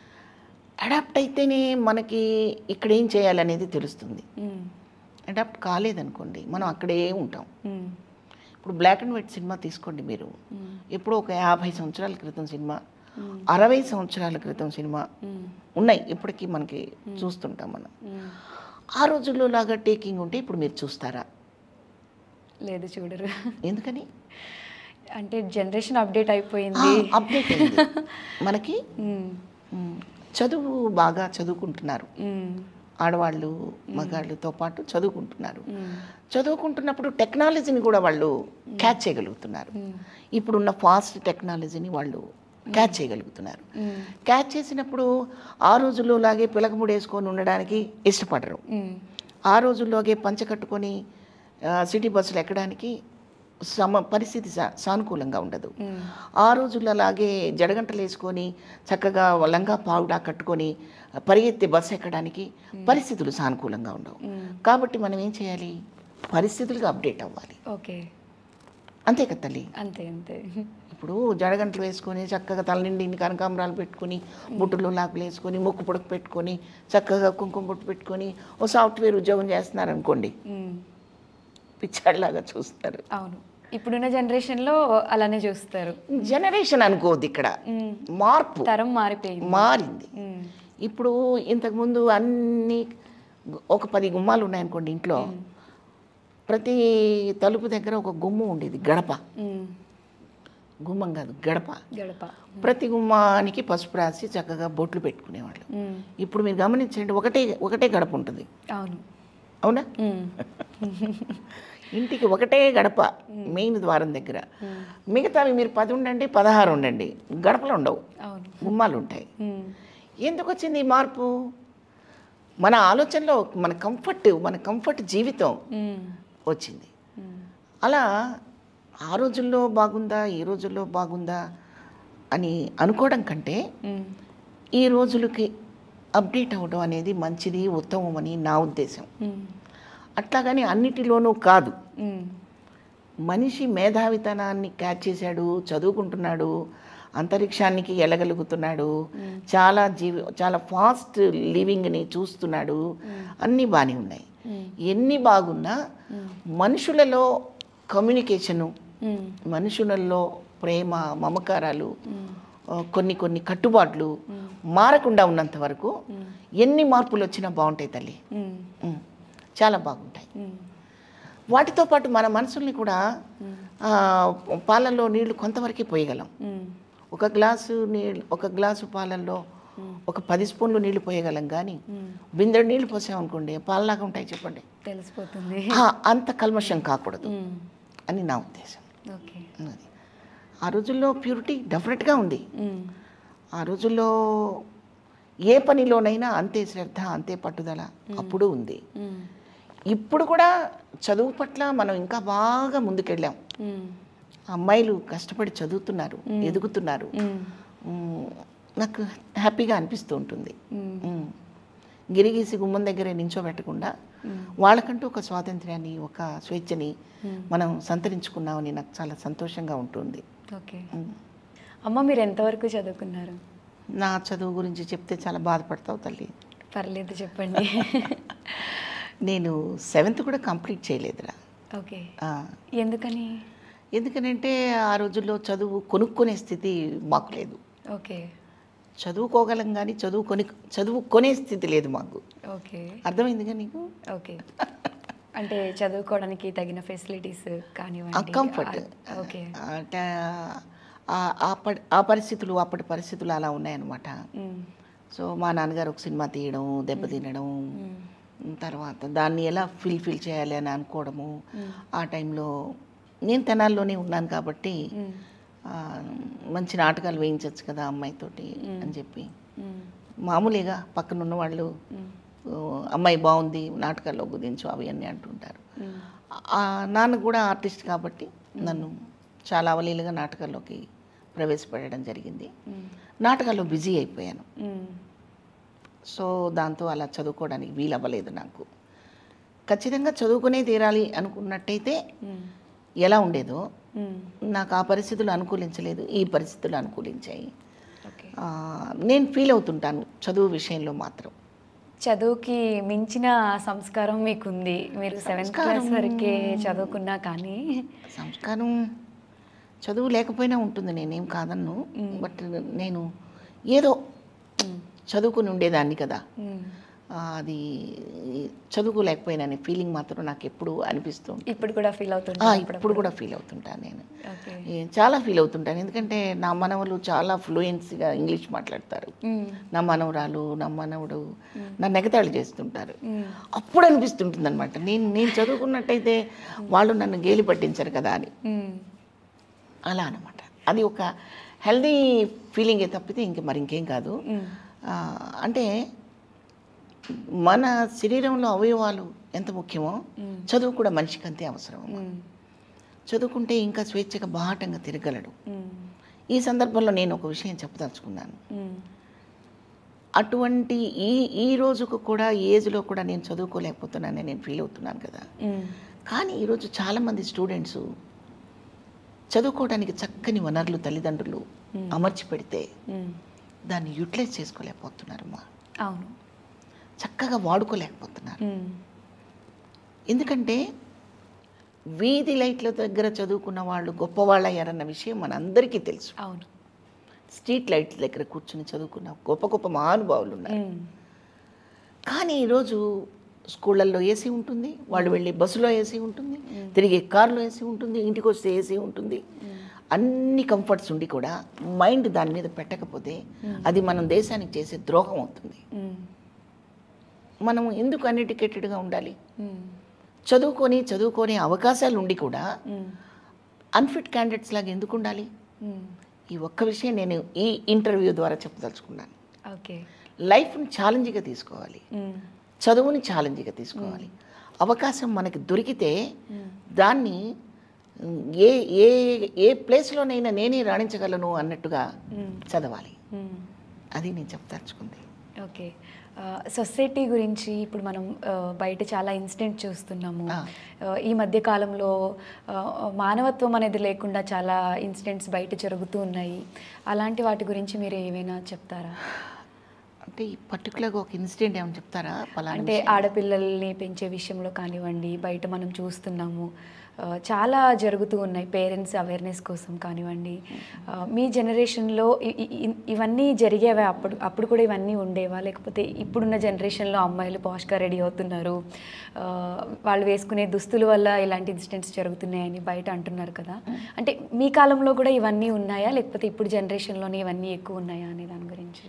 అడాప్ట్ అయితేనే మనకి ఇక్కడ ఏం చేయాలనేది తెలుస్తుంది మ్మ్. అడాప్ట్ కాలేదనుకోండి మనం అక్కడే ఉంటాం మ్మ్. ఇప్పుడు బ్లాక్ అండ్ వైట్ సినిమా తీసుకోండి మీరు మ్మ్. ఎప్పుడో ఒక యాభై సంవత్సరాల క్రితం సినిమా మ్మ్. అరవై సంవత్సరాల క్రితం సినిమా మ్మ్. ఉన్నాయి ఇప్పటికీ మనకి చూస్తుంటాం మనం మ్మ్. ఆ రోజుల్లో లాగా టేకింగ్ ఉంటే ఇప్పుడు మీరు చూస్తారా లేదు చూడరు ఎందుకని అంటే జనరేషన్ అప్డేట్ అయిపోయింది అప్డేట్ అయింది మనకి మ్మ్. మ్, చదువు బాగా చదువుకుంటున్నారు మ్మ్. ఆడవాళ్ళు మగాళ్ళతో పాటు చదువుకుంటున్నారు మ్మ్. చదువుకుంటున్నప్పుడు టెక్నాలజీని కూడా వాళ్ళు క్యాచ్ చేయగలుగుతున్నారు మ్మ్. ఇప్పుడున్న ఫాస్ట్ టెక్నాలజీని వాళ్ళు క్యాచ్ చేయగలుగుతున్నారు మ్మ్. క్యాచ్ చేసినప్పుడు ఆ రోజుల్లో లాగే పిలకముడి వేసుకొని ఉండడానికి ఇష్టపడరు మ్మ్. ఆ రోజుల్లోగే పంచ కట్టుకొని ఆ, సిటీ బస్సులు ఎక్కడానికి సమ పరిస్థితి సా- సానుకూలంగా ఉండదు మ్మ్. ఆ రోజుల్లో అలాగే జడగంటలు వేసుకొని చక్కగా లంగా పావుడా కట్టుకొని పరిగెత్తే బస్సు ఎక్కడానికి పరిస్థితులు సానుకూలంగా ఉండవు మ్మ్. కాబట్టి మనం ఏం చేయాలి పరిస్థితులకు అప్డేట్ అవ్వాలి ఓకే అంతే కదా తల్లి అంతే అంతే ఇప్పుడు జడగంటలు వేసుకొని చక్కగా తలనిండి ఇన్ని కనకాంబరాలు పెట్టుకొని బుట్టులో లాకులు వేసుకొని ముక్కు పొడుకు పెట్టుకొని చక్కగా కుంకుమ బొట్టు పెట్టుకొని ఓ సాఫ్ట్వేర్ ఉద్యోగం చేస్తున్నారు అనుకోండి మ్మ్. పిచ్చాడిలాగా చూస్తారు అవును ఇప్పుడున్న జనరేషన్లో అలానే చూస్తారు జనరేషన్ అనుకోవద్దు ఇక్కడ మ్మ్. మార్పు తరం మారిపోయింది మారింది మ్మ్. ఇప్పుడు ఇంతకుముందు అన్ని గు- ఒక పది గుమ్మాలు ఉన్నాయనుకోండి ఇంట్లో ప్రతి తలుపు దగ్గర ఒక గుమ్మ ఉండేది గడప మ్మ్. గుమ్మం కాదు గడప గడప ప్రతి గుమ్మానికి పసుపు రాసి చక్కగా బొట్లు పెట్టుకునేవాళ్ళు మ్మ్. ఇప్పుడు మీరు గమనించండి ఒకటే ఒకటే గడప ఉంటుంది అవును అవునా మ్మ్. ఇంటికి ఒకటే గడప మెయిన్ ద్వారం దగ్గర మిగతావి మీరు పది ఉండండి పదహారు ఉండండి గడపలు ఉండవు అవును గుమ్మాలు ఉంటాయి మ్మ్. ఎందుకు వచ్చింది ఈ మార్పు మన ఆలోచనలో మన కంఫర్ట్ మన కంఫర్ట్ జీవితం మ్మ్. వచ్చింది మ్మ్. అలా ఆ రోజుల్లో బాగుందా ఈ రోజుల్లో బాగుందా అని అనుకోవడం కంటే మ్మ్. ఈ రోజులకి అప్డేట్ అవ్వడం అనేది మంచిది ఉత్తమం అని నా ఉద్దేశం మ్మ్. అట్లాగని అన్నిటిలోనూ కాదు మ్మ్. మనిషి మేధావితనాన్ని క్యాచ్ చేశాడు చదువుకుంటున్నాడు అంతరిక్షానికి వెళ్ళగలుగుతున్నాడు చాలా జీవి చాలా ఫాస్ట్ లివింగ్ని చూస్తున్నాడు అన్నీ బాగానే ఉన్నాయి మ్మ్. ఎన్ని బాగున్నా మనుషులలో కమ్యూనికేషను మ్మ్. మనుషులలో ప్రేమ మమకారాలు ఆ, కొన్ని కొన్ని కట్టుబాట్లు మారకుండా ఉన్నంత వరకు ఎన్ని మార్పులు వచ్చినా బాగుంటాయి తల్లి మ్మ్. ఉమ్, చాలా బాగుంటాయి మ్మ్. వాటితో పాటు మన మనసుల్ని కూడా ఆ, పాలల్లో నీళ్లు కొంతవరకే పోయగలం మ్మ్. ఒక గ్లాసు నీళ్ళు ఒక గ్లాసు పాలల్లో ఒక పది స్పూన్లు నీళ్లు పోయగలం కానీ మ్మ్. బిందెడు నీళ్లు పోసామనుకోండి పాలలాగా ఉంటాయి చెప్పండి తెలిసిపోతుంది ఆ, అంత కల్మషం కాకూడదు మ్మ్. అని నా ఉద్దేశం ఓకే అది ఆ రోజుల్లో ప్యూరిటీ డెఫినెట్గా ఉంది మ్మ్. ఆ రోజుల్లో ఏ పనిలోనైనా అంతే శ్రద్ధ అంతే పట్టుదల అప్పుడు ఉంది మ్మ్. ఇప్పుడు కూడా చదువు పట్ల మనం ఇంకా బాగా ముందుకెళ్ళాం మ్మ్. అమ్మాయిలు కష్టపడి చదువుతున్నారు ఎదుగుతున్నారు మ్మ్. ఉమ్, నాకు హ్యాపీగా అనిపిస్తూ ఉంటుంది మ్మ్. మ్మ్. గిరిగీసి గుమ్మం దగ్గరే నించోబెట్టకుండా వాళ్ళకంటూ ఒక స్వాతంత్ర్యాన్ని ఒక స్వేచ్ఛని మనం సంతరించుకున్నామని నాకు చాలా సంతోషంగా ఉంటుంది ఓకే మ్మ్. అమ్మ మీరు ఎంతవరకు చదువుకున్నారు నా చదువు గురించి చెప్తే చాలా బాధపడతావు తల్లి పర్లేదు చెప్పండి నేను సెవెంత్ కూడా కంప్లీట్ చేయలేదురా ఓకే ఆ, ఎందుకని ఎందుకనంటే ఆ రోజుల్లో చదువు కొనుక్కునే స్థితి మాకు లేదు ఓకే చదువుకోగలం కానీ చదువు కొని చదువు కొనే స్థితి లేదు మాకు ఓకే అర్థమైందిగా నీకు ఓకే అంటే చదువుకోవడానికి తగిన ఫెసిలిటీస్ కానివ్వండి కంఫర్ట్ ఆ- ఓకే అంటే ఆ- ఆ ప- ఆ పరిస్థితులు అప్పటి పరిస్థితులు అలా ఉన్నాయన్నమాట మ్మ్. సో మా నాన్నగారు ఒక సినిమా తీయడం దెబ్బతినడం మ్మ్. తర్వాత దాన్ని ఎలా ఫిల్ఫిల్ చేయాలి అని అనుకోవడము ఆ టైంలో నేను తెనాల్లోనే ఉన్నాను కాబట్టి మ్మ్. ఆ, మంచి నాటకాలు వేయించవచ్చు కదా అమ్మాయితోటి అని చెప్పి మ్మ్. మామూలుగా పక్కన ఉన్న వాళ్ళు మ్మ్. ఓ, అమ్మాయి బాగుంది నాటకాల్లో గుదించు అవి అన్నీ అంటుంటారు మ్మ్. ఆ నాన్న కూడా ఆర్టిస్ట్ కాబట్టి నన్ను చాలా అవలీలుగా నాటకాల్లోకి ప్రవేశపెట్టడం జరిగింది మ్మ్. నాటకాల్లో బిజీ అయిపోయాను మ్మ్. సో దాంతో అలా చదువుకోవడానికి వీలవ్వలేదు నాకు ఖచ్చితంగా చదువుకునే తీరాలి అనుకున్నట్టయితే మ్మ్. ఎలా ఉండేదో మ్మ్. నాకు ఆ పరిస్థితులు అనుకూలించలేదు ఈ పరిస్థితులు అనుకూలించాయి ఓకే ఆ, నేను ఫీల్ అవుతుంటాను చదువు విషయంలో మాత్రం చదువుకి మించిన సంస్కారం మీకుంది మీరు సెవెంత్ క్లాస్ వరకే చదువుకున్నా కానీ సంస్కారం చదువు లేకపోయినా ఉంటుంది నేనేం కాదన్ను బట్ నేను ఏదో చదువుకుని ఉండేదాన్ని కదా మ్మ్. ఆ, అది చదువుకోలేకపోయినా అనే ఫీలింగ్ మాత్రం నాకు ఎప్పుడు అనిపిస్తుంది ఇప్పుడు కూడా ఫీల్ ఆ, అవుతుంటారు ఇప్పుడు కూడా ఫీల్ అవుతుంటాను నేను ఓకే ఏ, చాలా ఫీల్ అవుతుంటాను ఎందుకంటే నా మనవలు చాలా ఫ్లూయెన్సీగా ఇంగ్లీష్ మాట్లాడతారు మ్మ్. నా మనవరాలు నా మనవడు నన్ను ఎగతాళి చేస్తుంటారు మ్మ్. అప్పుడు అనిపిస్తుంటుంది అనమాట నేను నేను చదువుకున్నట్టయితే వాళ్ళు నన్ను గేలి పట్టించరు కదా అని మ్మ్. అలా అనమాట అది ఒక హెల్దీ ఫీలింగే తప్పితే ఇంక మరి ఇంకేం కాదు మ్మ్. ఆ, అంటే మన శరీరంలో అవయవాలు ఎంత ముఖ్యమో మ్మ్. చదువు కూడా మనిషికి అంతే అవసరం మ్మ్. చదువుకుంటే ఇంకా స్వేచ్ఛగా బాహటంగా తిరగలడు మ్మ్. ఈ సందర్భంలో నేను ఒక విషయం చెప్పదలుచుకున్నాను మ్మ్. అటువంటి ఈ ఈ రోజుకు కూడా ఈ ఏజ్లో కూడా నేను చదువుకోలేకపోతున్నానని నేను ఫీల్ అవుతున్నాను కదా మ్మ్. కానీ ఈరోజు చాలామంది స్టూడెంట్స్ చదువుకోవడానికి చక్కని వనరులు తల్లిదండ్రులు అమర్చి పెడితే మ్మ్. దాన్ని యూటిలైజ్ చేసుకోలేకపోతున్నారమ్మా అవును చక్కగా వాడుకోలేకపోతున్నారు మ్మ్. ఎందుకంటే వీధి లైట్ల దగ్గర చదువుకున్న వాళ్ళు గొప్పవాళ్ళయ్యారన్న విషయం మనందరికీ తెలుసు అవును స్ట్రీట్ లైట్ల దగ్గర కూర్చుని చదువుకున్న గొప్ప గొప్ప మహానుభావులు ఉన్నారు మ్మ్. కానీ ఈరోజు స్కూళ్ళల్లో ఏసీ ఉంటుంది వాళ్ళు వెళ్ళి బస్సులో ఏసీ ఉంటుంది తిరిగి కారులో ఏసీ ఉంటుంది ఇంటికి వస్తే ఏసీ ఉంటుంది అన్ని కంఫర్ట్స్ ఉండి కూడా మైండ్ దాని మీద పెట్టకపోతే అది మనం దేశానికి చేసే ద్రోహం అవుతుంది మ్మ్. మనం ఎందుకు అన్ఎడ్యుకేటెడ్గా ఉండాలి మ్మ్. చదువుకొని చదువుకొని అవకాశాలు ఉండి కూడా మ్మ్. అన్ఫిట్ క్యాండిడేట్స్ లాగా ఎందుకు ఉండాలి మ్మ్. ఈ ఒక్క విషయం నేను ఈ ఇంటర్వ్యూ ద్వారా చెప్పదలుచుకున్నాను ఓకే లైఫ్ని ఛాలెంజ్గా తీసుకోవాలి మ్మ్. చదువుని ఛాలెంజ్గా తీసుకోవాలి అవకాశం మనకి దొరికితే దాన్ని ఉమ్, ఏ ఏ ఏ ప్లేస్లోనైనా నేనే రాణించగలను అన్నట్టుగా మ్మ్. చదవాలి మ్మ్. అది నేను చెప్పదలుచుకుంది ఓకే సొసైటీ గురించి ఇప్పుడు మనం ఆ, బయట చాలా ఇన్సిడెంట్ చూస్తున్నాము ఆ. ఆ, ఈ మధ్య కాలంలో ఆ, మానవత్వం అనేది లేకుండా చాలా ఇన్సిడెంట్స్ బయట జరుగుతూ ఉన్నాయి అలాంటి వాటి గురించి మీరు ఏమైనా చెప్తారా అంటే ఈ పర్టికులర్గా ఒక ఇన్సిడెంట్ ఏమైనా చెప్తారా పలానా అంటే విషయం? ఆడపిల్లల్ని పెంచే విషయంలో కానివ్వండి బయట మనం చూస్తున్నాము ఆ, చాలా జరుగుతూ ఉన్నాయి పేరెంట్స్ అవేర్నెస్ కోసం కానివ్వండి ఆ, మీ జనరేషన్లో ఇ- ఇ- ఇ- ఇవన్నీ జరిగేవా అప్పుడు అప్పుడు కూడా ఇవన్నీ ఉండేవా లేకపోతే ఇప్పుడున్న జనరేషన్లో అమ్మాయిలు పాష్గా రెడీ అవుతున్నారు ఆ, వాళ్ళు వేసుకునే దుస్తుల వల్ల ఇలాంటి ఇన్సిడెంట్స్ జరుగుతున్నాయని బయట అంటున్నారు కదా అంటే మీ కాలంలో కూడా ఇవన్నీ ఉన్నాయా లేకపోతే ఇప్పుడు జనరేషన్లోనే ఇవన్నీ ఎక్కువ ఉన్నాయా అనే దాని గురించి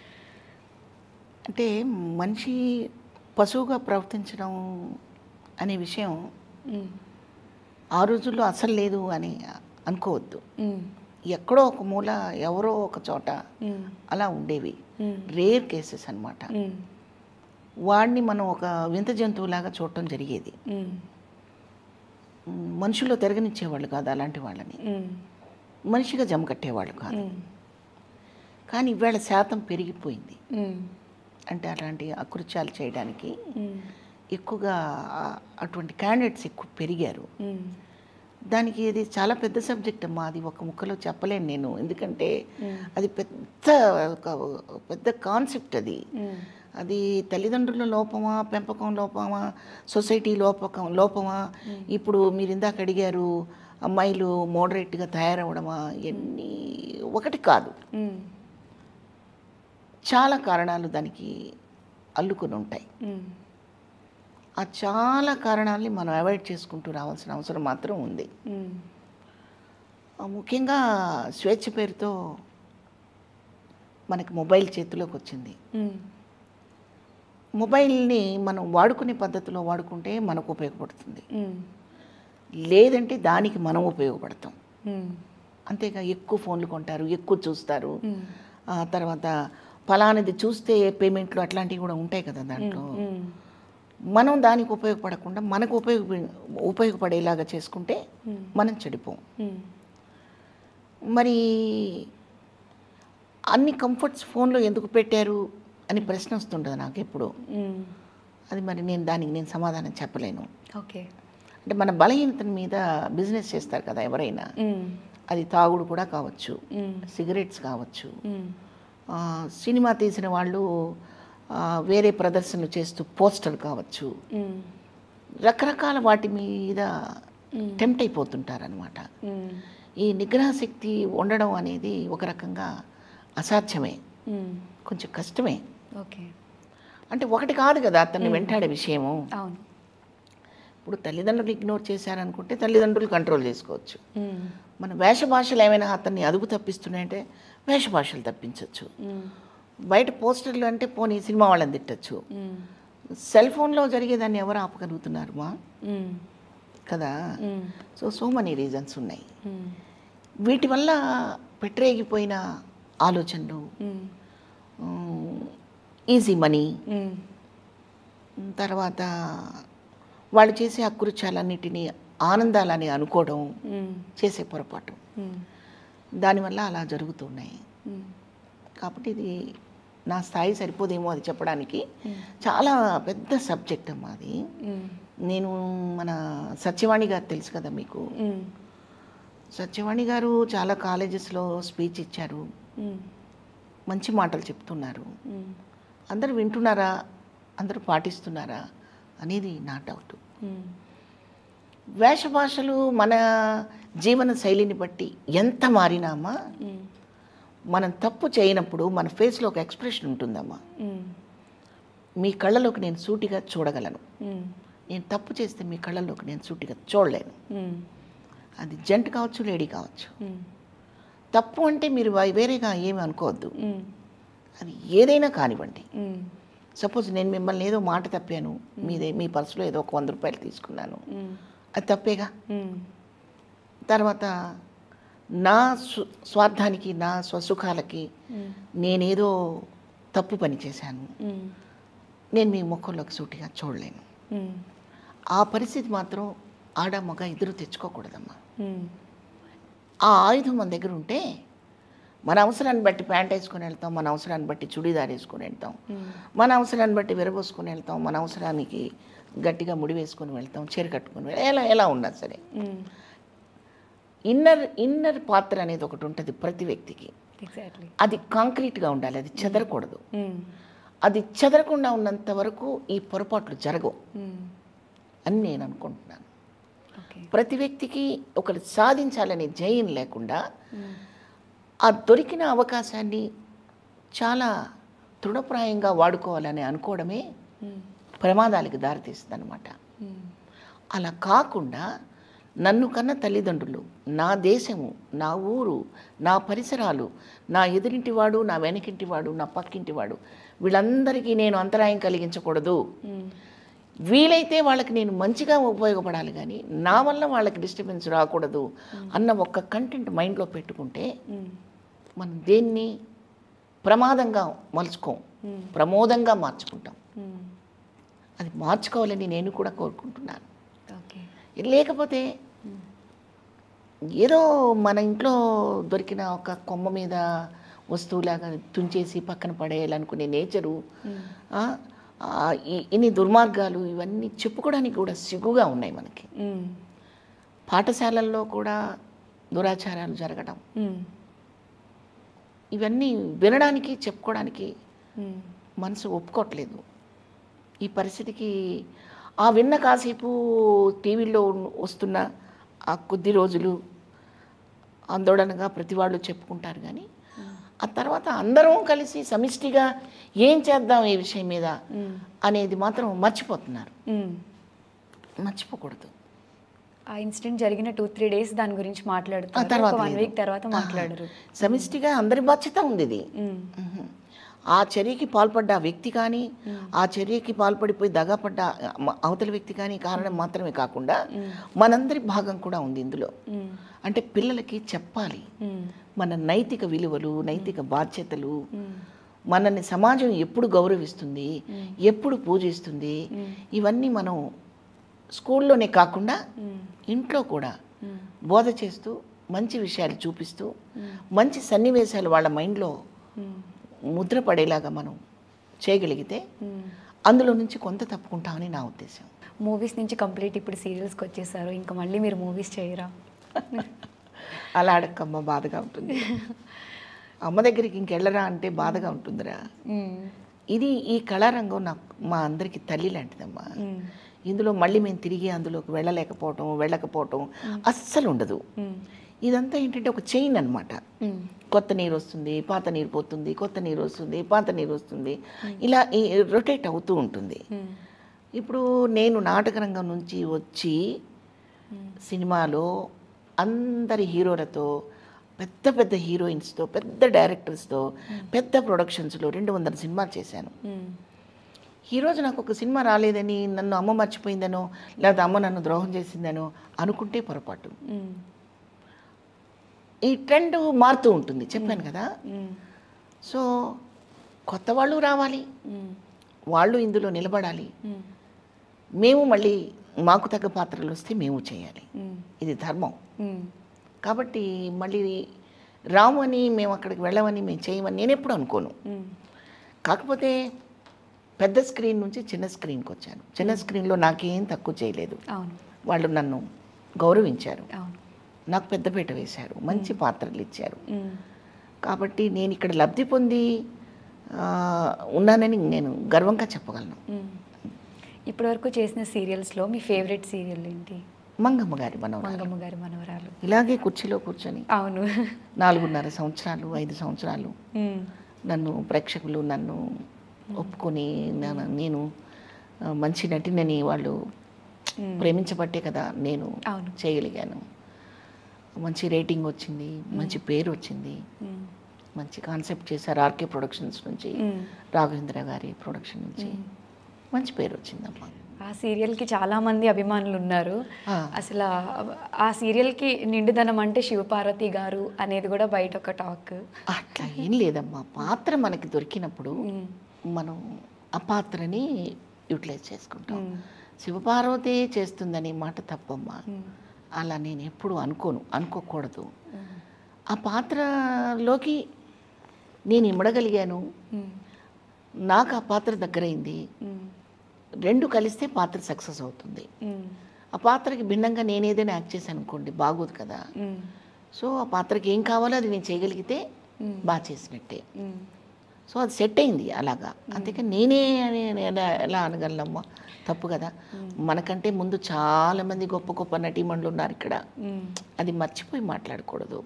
అంటే మనిషి పశువుగా ప్రవర్తించడం అనే విషయం మ్మ్. ఆ రోజుల్లో అసలు లేదు అని అనుకోవద్దు మ్మ్. ఎక్కడో ఒక మూల ఎవరో ఒక చోట మ్మ్. అలా ఉండేవి మ్మ్. రేర్ కేసెస్ అన్నమాట మ్మ్. వాడిని మనం ఒక వింత జంతువులాగా చూడటం జరిగేది మ్మ్. మ్, మనుషుల్లో తిరగనిచ్చేవాళ్ళు కాదు అలాంటి వాళ్ళని మ్మ్. మనిషిగా జమ కట్టేవాళ్ళు కాదు మ్మ్. కానీ ఇవాళ శాతం పెరిగిపోయింది మ్మ్. అంటే అలాంటి అకృత్యాలు చేయడానికి మ్మ్. ఎక్కువగా ఆ- అటువంటి క్యాండిడేట్స్ ఎక్కువ పెరిగారు మ్మ్. దానికి ఇది చాలా పెద్ద సబ్జెక్ట్ అమ్మా అది ఒక ముక్కలో చెప్పలేను నేను ఎందుకంటే మ్మ్. అది పెద్ద ఒక పెద్ద కాన్సెప్ట్ అది మ్మ్. అది తల్లిదండ్రుల లోపమా పెంపకం లోపమా సొసైటీ లోపకం లోపమా ఇప్పుడు మీరు ఇందాక అడిగారు అమ్మాయిలు మోడరేట్గా తయారవడమా ఎన్ని ఒకటి కాదు మ్మ్. చాలా కారణాలు దానికి అల్లుకుని ఉంటాయి మ్మ్. ఆ చాలా కారణాలని మనం అవాయిడ్ చేసుకుంటూ రావాల్సిన అవసరం మాత్రం ఉంది మ్మ్. ఆ ముఖ్యంగా స్వేచ్ఛ పేరుతో మనకి మొబైల్ చేతిలోకి వచ్చింది మ్మ్. మొబైల్ని మనం వాడుకునే పద్ధతిలో వాడుకుంటే మనకు ఉపయోగపడుతుంది మ్మ్. లేదంటే దానికి మనం ఉపయోగపడతాం మ్మ్. అంతేగా ఎక్కువ ఫోన్లు కొంటారు ఎక్కువ చూస్తారు మ్మ్. ఆ తర్వాత ఫలానిది చూస్తే పేమెంట్లు అట్లాంటివి కూడా ఉంటాయి కదా దాంట్లో మ్మ్. మనం దానికి ఉపయోగపడకుండా మనకు ఉపయోగ ఉపయోగపడేలాగా చేసుకుంటే మ్మ్. మనం చెడిపోం మ్మ్. మరి అన్ని కంఫర్ట్స్ ఫోన్లో ఎందుకు పెట్టారు అని ప్రశ్న వస్తుంటుంది నాకు ఎప్పుడు మ్మ్. అది మరి నేను దానికి నేను సమాధానం చెప్పలేను ఓకే అంటే మన బలహీనత మీద బిజినెస్ చేస్తారు కదా ఎవరైనా మ్మ్. అది తాగుడు కూడా కావచ్చు మ్మ్. సిగరెట్స్ కావచ్చు మ్మ్. ఆ, సినిమా తీసిన వాళ్ళు ఆ, వేరే ప్రదర్శనలు చేస్తూ పోస్టర్ కావచ్చు మ్మ్. రకరకాల వాటి మీద మ్మ్. టెంప్ట్ అయిపోతుంటారనమాట మ్మ్. ఈ నిగ్రహ శక్తి ఉండడం అనేది ఒక రకంగా అసాధ్యమే మ్మ్. కొంచెం కష్టమే ఓకే అంటే ఒకటి కాదు కదా అతన్ని వెంటాడే విషయము అవును ఇప్పుడు తల్లిదండ్రులు ఇగ్నోర్ చేశారనుకుంటే తల్లిదండ్రులు కంట్రోల్ చేసుకోవచ్చు మ్మ్. మన వేష భాషలు ఏమైనా అతన్ని అదుపు తప్పిస్తున్నాయంటే వేష భాషలు తప్పించవచ్చు మ్మ్. బయట పోస్టర్లు అంటే పోనీ సినిమా వాళ్ళని తిట్టచ్చు మ్మ్. సెల్ ఫోన్లో జరిగేదాన్ని ఎవరు ఆపగలుగుతున్నారు మా మ్మ్. కదా మ్మ్. సో సో మనీ రీజన్స్ ఉన్నాయి మ్మ్. వీటి వల్ల పెట్టరేగిపోయిన ఆలోచనలు మ్మ్. ఈజీ మనీ మ్మ్. తర్వాత వాళ్ళు చేసే అకృత్యాలన్నిటినీ ఆనందాలని అనుకోవడం మ్మ్. చేసే పొరపాటు మ్మ్. దానివల్ల అలా జరుగుతున్నాయి మ్మ్. కాబట్టి ఇది నా స్థాయి సరిపోదేమో అది చెప్పడానికి మ్మ్. చాలా పెద్ద సబ్జెక్ట్ అమ్మా అది మ్మ్. నేను మన సత్యవాణి గారు తెలుసు కదా మీకు మ్మ్. సత్యవాణి గారు చాలా కాలేజెస్లో స్పీచ్ ఇచ్చారు మ్మ్. మంచి మాటలు చెప్తున్నారు మ్మ్. అందరూ వింటున్నారా అందరూ పాటిస్తున్నారా అనేది నా డౌట్ మ్మ్. వేష భాషలు మన జీవన శైలిని బట్టి ఎంత మారినామా మ్మ్. మనం తప్పు చేయనప్పుడు మన ఫేస్లో ఒక ఎక్స్ప్రెషన్ ఉంటుందమ్మా మ్మ్. మీ కళ్ళలోకి నేను సూటిగా చూడగలను మ్మ్. నేను తప్పు చేస్తే మీ కళ్ళలోకి నేను సూటిగా చూడలేను మ్మ్. అది జంట్ కావచ్చు లేడీ కావచ్చు మ్మ్. తప్పు అంటే మీరు వై- వేరేగా ఏమి అనుకోవద్దు మ్మ్. అది ఏదైనా కానివ్వండి మ్మ్. సపోజ్ నేను మిమ్మల్ని ఏదో మాట తప్పాను మీదే మీ పర్సులో ఏదో ఒక వంద రూపాయలు తీసుకున్నాను మ్మ్. అది తప్పేగా మ్మ్. తర్వాత నా సు స్వార్థానికి నా స్వసుఖాలకి మ్మ్. నేనేదో తప్పు పని చేశాను మ్మ్. నేను మీ ముఖంలోకి సూటిగా చూడలేను మ్మ్. ఆ పరిస్థితి మాత్రం ఆడ మగ ఇద్దరు తెచ్చుకోకూడదమ్మా మ్మ్. ఆ ఆయుధం మన దగ్గర ఉంటే మన అవసరాన్ని బట్టి ప్యాంట్ వేసుకొని వెళ్తాం మన అవసరాన్ని బట్టి చుడీదార్ వేసుకొని వెళ్తాం మ్మ్. మన అవసరాన్ని బట్టి విరబోసుకొని వెళ్తాం మన అవసరానికి గట్టిగా ముడి వేసుకొని వెళ్తాం చీర కట్టుకొని వెళ్తాం ఎలా ఎలా ఉన్నా సరే మ్మ్. ఇన్నర్ ఇన్నర్ పాత్ర అనేది ఒకటి ఉంటుంది ప్రతి వ్యక్తికి ఎగ్జాక్ట్లీ అది కాంక్రీట్గా ఉండాలి అది చెదరకూడదు మ్మ్. అది చెదరకుండా ఉన్నంత వరకు ఈ పొరపాట్లు జరగవు మ్మ్. అని నేను అనుకుంటున్నాను ఓకే ప్రతి వ్యక్తికి ఒకటి సాధించాలనే జయం లేకుండా మ్మ్. ఆ దొరికిన అవకాశాన్ని చాలా తృణప్రాయంగా వాడుకోవాలని అనుకోవడమే మ్మ్. ప్రమాదాలకు దారితీస్తుంది అనమాట మ్మ్. అలా కాకుండా నన్ను కన్న తల్లిదండ్రులు నా దేశము నా ఊరు నా పరిసరాలు నా ఎదురింటివాడు నా వెనకింటివాడు నా పక్కింటివాడు వీళ్ళందరికీ నేను అంతరాయం కలిగించకూడదు మ్మ్. వీలైతే వాళ్ళకి నేను మంచిగా ఉపయోగపడాలి కానీ నా వల్ల వాళ్ళకి డిస్టర్బెన్స్ రాకూడదు అన్న ఒక్క కంటెంట్ మైండ్లో పెట్టుకుంటే మ్మ్. మనం దేన్ని ప్రమాదంగా మలుచుకోం మ్మ్. ప్రమోదంగా మార్చుకుంటాం మ్మ్. అది మార్చుకోవాలని నేను కూడా కోరుకుంటున్నాను ఓకే లేకపోతే ఏదో మన ఇంట్లో దొరికిన ఒక కొమ్మ మీద వస్తువులాగా తుంచేసి పక్కన పడేయాలనుకునే నేచరు ఆ, ఆ, ఈ- ఇన్ని దుర్మార్గాలు ఇవన్నీ చెప్పుకోవడానికి కూడా సిగ్గుగా ఉన్నాయి మనకి మ్మ్. పాఠశాలల్లో కూడా దురాచారాలు జరగడం మ్మ్. ఇవన్నీ వినడానికి చెప్పుకోవడానికి మ్మ్. మనసు ఒప్పుకోవట్లేదు ఈ పరిస్థితికి ఆ విన్న కాసేపు టీవీలో ఉన్న- వస్తున్న ఆ కొద్ది రోజులు ఆందోళనగా ప్రతి వాళ్ళు చెప్పుకుంటారు కానీ ఆ తర్వాత అందరం కలిసి సమిష్టిగా ఏం చేద్దాం ఈ విషయం మీద మ్మ్. అనేది మాత్రం మర్చిపోతున్నారు మ్మ్. మర్చిపోకూడదు ఆ ఇన్సిడెంట్ జరిగిన టూ త్రీ డేస్ దాని గురించి ఆ మాట్లాడుతారు తర్వాత వన్ లేదు. వీక్ తర్వాత మాట్లాడరు సమిష్టిగా అందరి బాధ్యత ఉంది ఇది మ్మ్. మ్మ్. ఆ చర్యకి పాల్పడ్డ ఆ వ్యక్తి కానీ ఆ చర్యకి పాల్పడిపోయి దగాపడ్డ మ- అవతల వ్యక్తి కానీ కారణం మాత్రమే కాకుండా మనందరి భాగం కూడా ఉంది ఇందులో మ్మ్. అంటే పిల్లలకి చెప్పాలి మ్మ్. మన నైతిక విలువలు నైతిక బాధ్యతలు మ్మ్. మనల్ని సమాజం ఎప్పుడు గౌరవిస్తుంది ఎప్పుడు పూజిస్తుంది ఇవన్నీ మనం స్కూల్లోనే కాకుండా మ్మ్. ఇంట్లో కూడా మ్మ్. బోధ చేస్తూ మంచి విషయాలు చూపిస్తూ మంచి సన్నివేశాలు వాళ్ళ మైండ్లో మ్మ్. ముద్ర పడేలాగా మనం చేయగలిగితే మ్మ్. అందులో నుంచి కొంత తప్పుకుంటామని నా ఉద్దేశం మూవీస్ నుంచి కంప్లీట్ ఇప్పుడు సీరియల్స్కి వచ్చేసారు ఇంకా మళ్ళీ మీరు మూవీస్ చేయరా అలా అడక్కమ్మ బాధగా ఉంటుంది అమ్మ దగ్గరికి ఇంకెళ్ళరా అంటే బాధగా ఉంటుందిరా మ్మ్. ఇది ఈ కళారంగం నాకు మా అందరికీ తల్లి లాంటిదమ్మా మ్మ్. ఇందులో మళ్ళీ మేము తిరిగి అందులోకి వెళ్ళలేకపోవటం వెళ్ళకపోవటం అస్సలు ఉండదు మ్మ్. ఇదంతా ఏంటంటే ఒక చైన్ అన్నమాట మ్మ్. కొత్త నీరు వస్తుంది పాత నీరు పోతుంది కొత్త నీరు వస్తుంది పాత నీరు వస్తుంది ఇలా రొటేట్ అవుతూ ఉంటుంది మ్మ్. ఇప్పుడు నేను నాటకరంగం నుంచి వచ్చి సినిమాలో అందరి హీరోలతో పెద్ద పెద్ద హీరోయిన్స్తో పెద్ద డైరెక్టర్స్తో పెద్ద ప్రొడక్షన్స్లో రెండు వందల సినిమాలు చేశాను మ్మ్. ఈరోజు నాకు ఒక సినిమా రాలేదని నన్ను అమ్మ మర్చిపోయిందనో లేదా అమ్మ నన్ను ద్రోహం చేసిందనో అనుకుంటే పొరపాటు మ్మ్. ఈ ట్రెండ్ మారుతూ ఉంటుంది చెప్పాను కదా మ్మ్. సో కొత్త వాళ్ళు రావాలి మ్మ్. వాళ్ళు ఇందులో నిలబడాలి మ్మ్. మేము మళ్ళీ మాకు తగ్గ పాత్రలు వస్తే మేము చేయాలి మ్మ్. ఇది ధర్మం మ్మ్. కాబట్టి మళ్ళీ రామని మేము అక్కడికి వెళ్ళమని మేము చేయమని నేను ఎప్పుడు అనుకోను మ్మ్. కాకపోతే పెద్ద స్క్రీన్ నుంచి చిన్న స్క్రీన్కి వచ్చాను చిన్న స్క్రీన్లో నాకేం తక్కువ చేయలేదు అవును వాళ్ళు నన్ను గౌరవించారు అవును నాకు పెద్దపీట వేశారు మంచి పాత్రలు ఇచ్చారు మ్మ్. కాబట్టి నేను ఇక్కడ లబ్ధి పొంది ఆ, ఉన్నానని నేను గర్వంగా చెప్పగలను మ్మ్. ఇప్పటివరకు చేసిన సీరియల్స్లో మీ ఫేవరెట్ సీరియల్ ఏంటి మంగమ్మ గారి మనవరాలు మంగమ్మ గారి మనవరాలు ఇలాగే కుర్చీలో కూర్చొని అవును నాలుగున్నర సంవత్సరాలు ఐదు సంవత్సరాలు మ్మ్. నన్ను ప్రేక్షకులు నన్ను ఒప్పుకొని నన్ను- నేను ఆ, మంచి నటినని వాళ్ళు మ్మ్. ప్రేమించబట్టే కదా నేను అవును. చేయగలిగాను మంచి రేటింగ్ వచ్చింది మంచి పేరు వచ్చింది మ్మ్. మంచి కాన్సెప్ట్ చేశారు ఆర్కే ప్రొడక్షన్స్ నుంచి మ్మ్. రాఘవేంద్ర గారి ప్రొడక్షన్ నుంచి మంచి పేరు వచ్చిందమ్మా ఆ సీరియల్కి చాలా మంది అభిమానులు ఉన్నారు ఆ. అసలు ఆ- ఆ సీరియల్కి నిండుదనం అంటే శివపార్వతి గారు అనేది కూడా బయట ఒక టాక్ అట్లా ఏం లేదమ్మా పాత్ర మనకి దొరికినప్పుడు మనం ఆ పాత్రని యూటిలైజ్ చేసుకుంటాం మ్మ్. శివపార్వతి చేస్తుందనే మాట తప్పమ్మా అలా నేను ఎప్పుడు అనుకోను అనుకోకూడదు ఆ పాత్రలోకి నేను ఇమ్మడగలిగాను నాకు ఆ పాత్ర దగ్గరైంది రెండు కలిస్తే పాత్ర సక్సెస్ అవుతుంది ఆ పాత్రకి భిన్నంగా నేను ఏదైనా యాక్ట్ చేశాను అనుకోండి బాగోదు కదా సో ఆ పాత్రకి ఏం కావాలో అది నేను చేయగలిగితే బాగా చేసినట్టే సో అది సెట్ అయింది అలాగా అంతేకాని నేనే అని నేను ఎలా ఎలా అనగలనమ్మా తప్పు కదా మనకంటే ముందు చాలామంది గొప్ప గొప్ప నటీమణులు ఉన్నారు ఇక్కడ అది మర్చిపోయి మాట్లాడకూడదు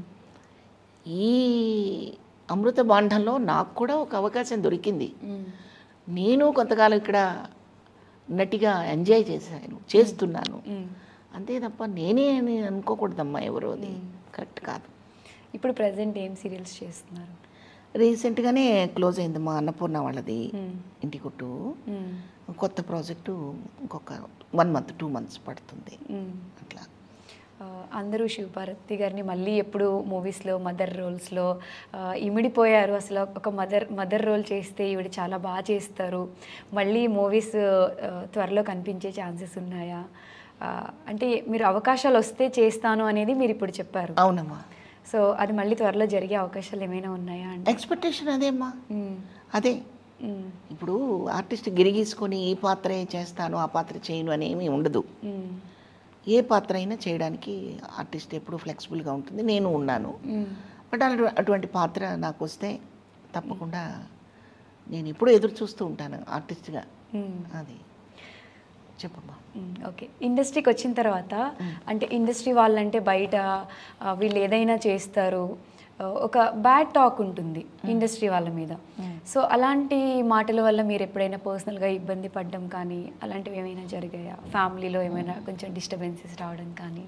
ఈ అమృత బాండంలో నాకు కూడా ఒక అవకాశం దొరికింది నేను కొంతకాలం ఇక్కడ నటిగా ఎంజాయ్ చేశాను చేస్తున్నాను అంతే తప్ప నేనే అని అనుకోకూడదమ్మా ఎవరో అది కరెక్ట్ కాదు ఇప్పుడు ప్రజెంట్ ఏం సీరియల్స్ చేస్తున్నారు రీసెంట్గానే క్లోజ్ అయింది మా అన్నపూర్ణ వాళ్ళది ఇంటి కుట్టు కొత్త ప్రాజెక్టు ఇంకొక వన్ మంత్ టూ మంత్స్ పడుతుంది అట్లా ఆ, అందరూ శివపార్వతి గారిని మళ్ళీ ఎప్పుడు మూవీస్లో మదర్ రోల్స్లో ఇమిడిపోయారు అసలు ఒక మదర్ మదర్ రోల్ చేస్తే ఈవిడ చాలా బాగా చేస్తారు మళ్ళీ మూవీస్ త్వరలో కనిపించే ఛాన్సెస్ ఉన్నాయా ఆ, అంటే మీరు అవకాశాలు వస్తే చేస్తాను అనేది మీరు ఇప్పుడు చెప్పారు అవునమ్మా సో అది మళ్ళీ త్వరలో జరిగే అవకాశాలు ఏమైనా ఉన్నాయా అంటే ఎక్స్పెక్టేషన్ అదేమ్మా అదే ఇప్పుడు ఆర్టిస్ట్ గిరిగీసుకొని ఈ పాత్రే చేస్తాను ఆ పాత్ర చేయను అని ఏమీ ఉండదు ఏ పాత్ర అయినా చేయడానికి ఆర్టిస్ట్ ఎప్పుడు ఫ్లెక్సిబుల్గా ఉంటుంది నేను ఉన్నాను బట్ అటు అటువంటి పాత్ర నాకు వస్తే తప్పకుండా నేను ఎప్పుడూ ఎదురు చూస్తూ ఉంటాను ఆర్టిస్ట్గా అది చెప్పమ్మా ఓకే ఇండస్ట్రీకి వచ్చిన తర్వాత అంటే ఇండస్ట్రీ వాళ్ళంటే బయట ఆ, వీళ్ళు ఏదైనా చేస్తారు ఆ, ఒక బ్యాడ్ టాక్ ఉంటుంది ఇండస్ట్రీ వాళ్ళ మీద సో అలాంటి మాటల వల్ల మీరు ఎప్పుడైనా పర్సనల్గా ఇబ్బంది పడడం కానీ అలాంటివి ఏమైనా జరిగాయా ఫ్యామిలీలో ఏమైనా కొంచెం డిస్టర్బెన్సెస్ రావడం కానీ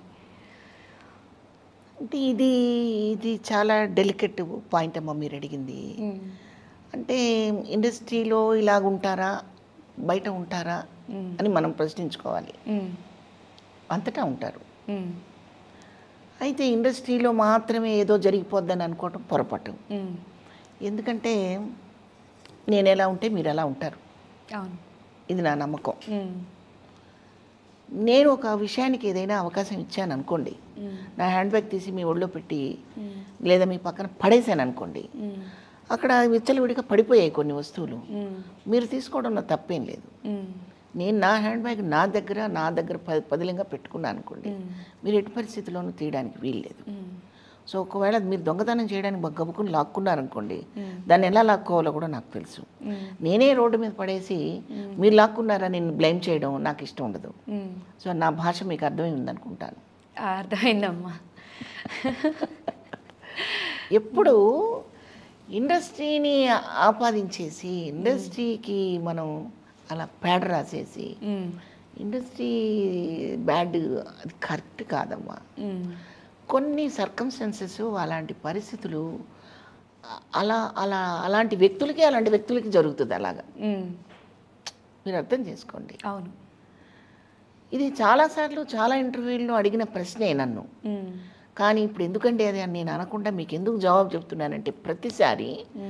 అంటే ఇది ఇది చాలా డెలికేట్ పాయింట్ అమ్మా మీరు అడిగింది అంటే ఇండస్ట్రీలో ఇలాగ ఉంటారా బయట ఉంటారా అని మనం ప్రశ్నించుకోవాలి అంతటా ఉంటారు అయితే ఇండస్ట్రీలో మాత్రమే ఏదో జరిగిపోద్దని అనుకోవటం పొరపాటు ఎందుకంటే నేను ఎలా ఉంటే మీరు ఎలా ఉంటారు అవును ఇది నా నమ్మకం నేను ఒక విషయానికి ఏదైనా అవకాశం ఇచ్చాను అనుకోండి నా హ్యాండ్ బ్యాగ్ తీసి మీ ఒళ్ళో పెట్టి లేదా మీ పక్కన పడేసాను అనుకోండి అక్కడ విచ్చలవిడిగా పడిపోయాయి కొన్ని వస్తువులు మీరు తీసుకోవడంలో తప్పేం లేదు నేను నా హ్యాండ్ బ్యాగ్ నా దగ్గర నా దగ్గర ప పదిలంగా పెట్టుకున్నాను అనుకోండి మీరు ఎట్టి పరిస్థితిలోనూ తీయడానికి వీల్లేదు సో ఒకవేళ మీరు దొంగతనం చేయడానికి బాగా గబుకుని లాక్కున్నారనుకోండి దాన్ని ఎలా లాక్కోవాలో కూడా నాకు తెలుసు నేనే రోడ్డు మీద పడేసి మీరు లాక్కున్నారా నేను బ్లేమ్ చేయడం నాకు ఇష్టం ఉండదు సో నా భాష మీకు అర్థమై ఉందనుకుంటాను అర్థమైందమ్మా ఎప్పుడు ఇండస్ట్రీని ఆపాదించేసి ఇండస్ట్రీకి మనం అలా పేడ రాసేసి ఇండస్ట్రీ బ్యాడ్ అది కరెక్ట్ కాదమ్మా కొన్ని సర్కమ్స్టెన్సెస్ అలాంటి పరిస్థితులు అ- అలా అలా అలాంటి వ్యక్తులకి అలాంటి వ్యక్తులకి జరుగుతుంది అలాగా మీరు అర్థం చేసుకోండి అవును ఇది చాలాసార్లు చాలా ఇంటర్వ్యూల్లో అడిగిన ప్రశ్నే నన్ను కానీ ఇప్పుడు ఎందుకంటే అది అని నేను అనకుండా మీకు ఎందుకు జవాబు చెప్తున్నానంటే ప్రతిసారి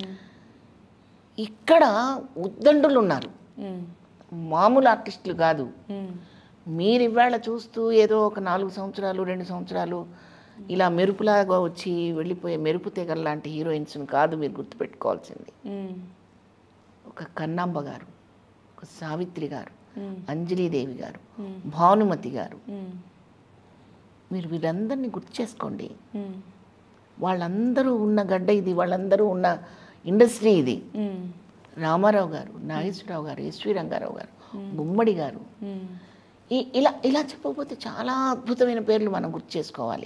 ఇక్కడ ఉద్దండులు ఉన్నారు మామూలు ఆర్టిస్టులు కాదు మీరు ఇవాళ చూస్తూ ఏదో ఒక నాలుగు సంవత్సరాలు రెండు సంవత్సరాలు ఇలా మెరుపులాగా వచ్చి వెళ్ళిపోయే మెరుపు తెగల లాంటి హీరోయిన్స్ని కాదు మీరు గుర్తుపెట్టుకోవాల్సింది ఒక కన్నాంబ గారు ఒక సావిత్రి గారు అంజలీదేవి గారు భానుమతి గారు మీరు వీళ్ళందరినీ గుర్తు చేసుకోండి వాళ్ళందరూ ఉన్న గడ్డ ఇది వాళ్ళందరూ ఉన్న ఇండస్ట్రీ ఇది రామారావు గారు నాగేశ్వరరావు గారు ఎస్వి రంగారావు గారు గుమ్మడి గారు ఈ ఇలా ఇలా చెప్పకపోతే చాలా అద్భుతమైన పేర్లు మనం గుర్తు చేసుకోవాలి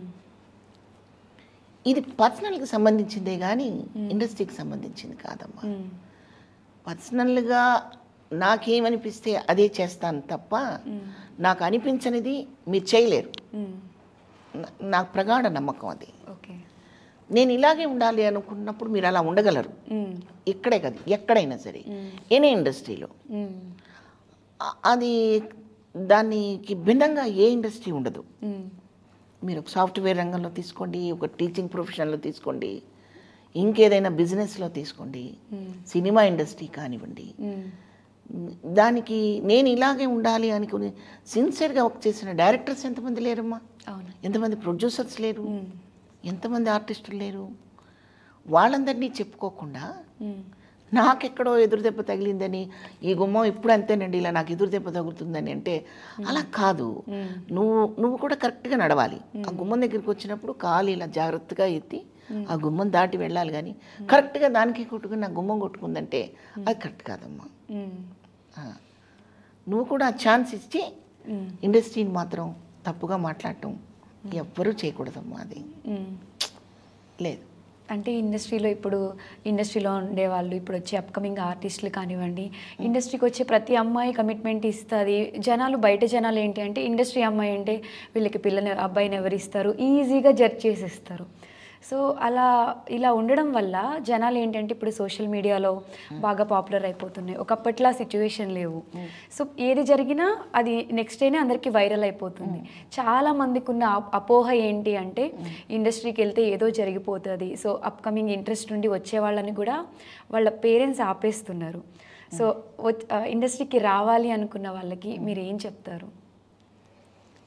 ఇది పర్సనల్కి సంబంధించిందే కానీ ఇండస్ట్రీకి సంబంధించింది కాదమ్మా పర్సనల్గా నాకేమనిపిస్తే అదే చేస్తాను తప్ప నాకు అనిపించనిది మీరు చేయలేరు నా- నాకు ప్రగాఢ నమ్మకం అది ఓకే నేను ఇలాగే ఉండాలి అనుకున్నప్పుడు మీరు అలా ఉండగలరు ఇక్కడే కాదు ఎక్కడైనా సరే ఎనీ ఇండస్ట్రీలో ఆ- అది దానికి భిన్నంగా ఏ ఇండస్ట్రీ ఉండదు మీరు ఒక సాఫ్ట్వేర్ రంగంలో తీసుకోండి ఒక టీచింగ్ ప్రొఫెషన్లో తీసుకోండి ఇంకేదైనా బిజినెస్లో తీసుకోండి సినిమా ఇండస్ట్రీ కానివ్వండి దానికి నేను ఇలాగే ఉండాలి అనుకుని సిన్సియర్గా వర్క్ చేసిన డైరెక్టర్స్ ఎంతమంది లేరమ్మా అవును ఎంతమంది ప్రొడ్యూసర్స్ లేరు ఎంతమంది ఆర్టిస్టులు లేరు వాళ్ళందరినీ చెప్పుకోకుండా నాకెక్కడో ఎదురు దెబ్బ తగిలిందని ఈ గుమ్మం ఇప్పుడు అంతేనండి ఇలా నాకు ఎదురు దెబ్బ తగులుతుందని అంటే అలా కాదు నువ్వు నువ్వు కూడా కరెక్ట్గా నడవాలి ఆ గుమ్మం దగ్గరికి వచ్చినప్పుడు కాలు ఇలా జాగ్రత్తగా ఎత్తి ఆ గుమ్మం దాటి వెళ్ళాలి కానీ కరెక్ట్గా దానికి కొట్టుకుని నా గుమ్మం కొట్టుకుందంటే అది కరెక్ట్ కాదమ్మా ఆ. నువ్వు కూడా ఛాన్స్ ఇచ్చి ఇండస్ట్రీని మాత్రం తప్పుగా మాట్లాడటం ఎవ్వరూ చేయకూడదమ్మా అది లేదు అంటే ఇండస్ట్రీలో ఇప్పుడు ఇండస్ట్రీలో ఉండే వాళ్ళు ఇప్పుడు వచ్చే అప్కమింగ్ ఆర్టిస్టులు కానివ్వండి ఇండస్ట్రీకి వచ్చే ప్రతి అమ్మాయి కమిట్మెంట్ ఇస్తుంది జనాలు బయట జనాలు ఏంటి అంటే ఇండస్ట్రీ అమ్మాయి అంటే వీళ్ళకి పిల్లని అబ్బాయిని ఎవరు ఇస్తారు ఈజీగా జడ్జ్ చేసేస్తారు సో అలా ఇలా ఉండడం వల్ల జనాలు ఏంటంటే ఇప్పుడు సోషల్ మీడియాలో బాగా పాపులర్ అయిపోతున్నాయి ఒకప్పట్లా సిచ్యువేషన్ లేవు సో ఏది జరిగినా అది నెక్స్ట్ డేనే అందరికీ వైరల్ అయిపోతుంది చాలా మందికి ఉన్న అప్- అపోహ ఏంటి అంటే ఇండస్ట్రీకి వెళ్తే ఏదో జరిగిపోతుంది సో అప్కమింగ్ ఇంట్రెస్ట్ నుండి వచ్చే వాళ్ళని కూడా వాళ్ళ పేరెంట్స్ ఆపేస్తున్నారు సో ఇండస్ట్రీకి రావాలి అనుకున్న వాళ్ళకి మీరు ఏం చెప్తారు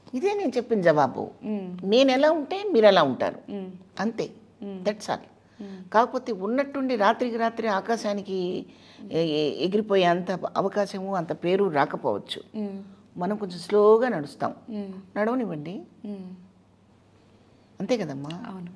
ఇదే నేను చెప్పిన జవాబు మ్మ్. నేను ఎలా ఉంటే మీరు ఎలా ఉంటారు మ్మ్. అంతే దట్స్ ఆల్ కాకపోతే ఉన్నట్టుండి రాత్రికి రాత్రి ఆకాశానికి ఎ- ఎ- ఎగిరిపోయే అంత అవకాశము అంత పేరు రాకపోవచ్చు మ్మ్. మనం కొంచెం స్లోగా నడుస్తాం మ్మ్. నడవనివ్వండి మ్మ్. అంతే కదమ్మా అవును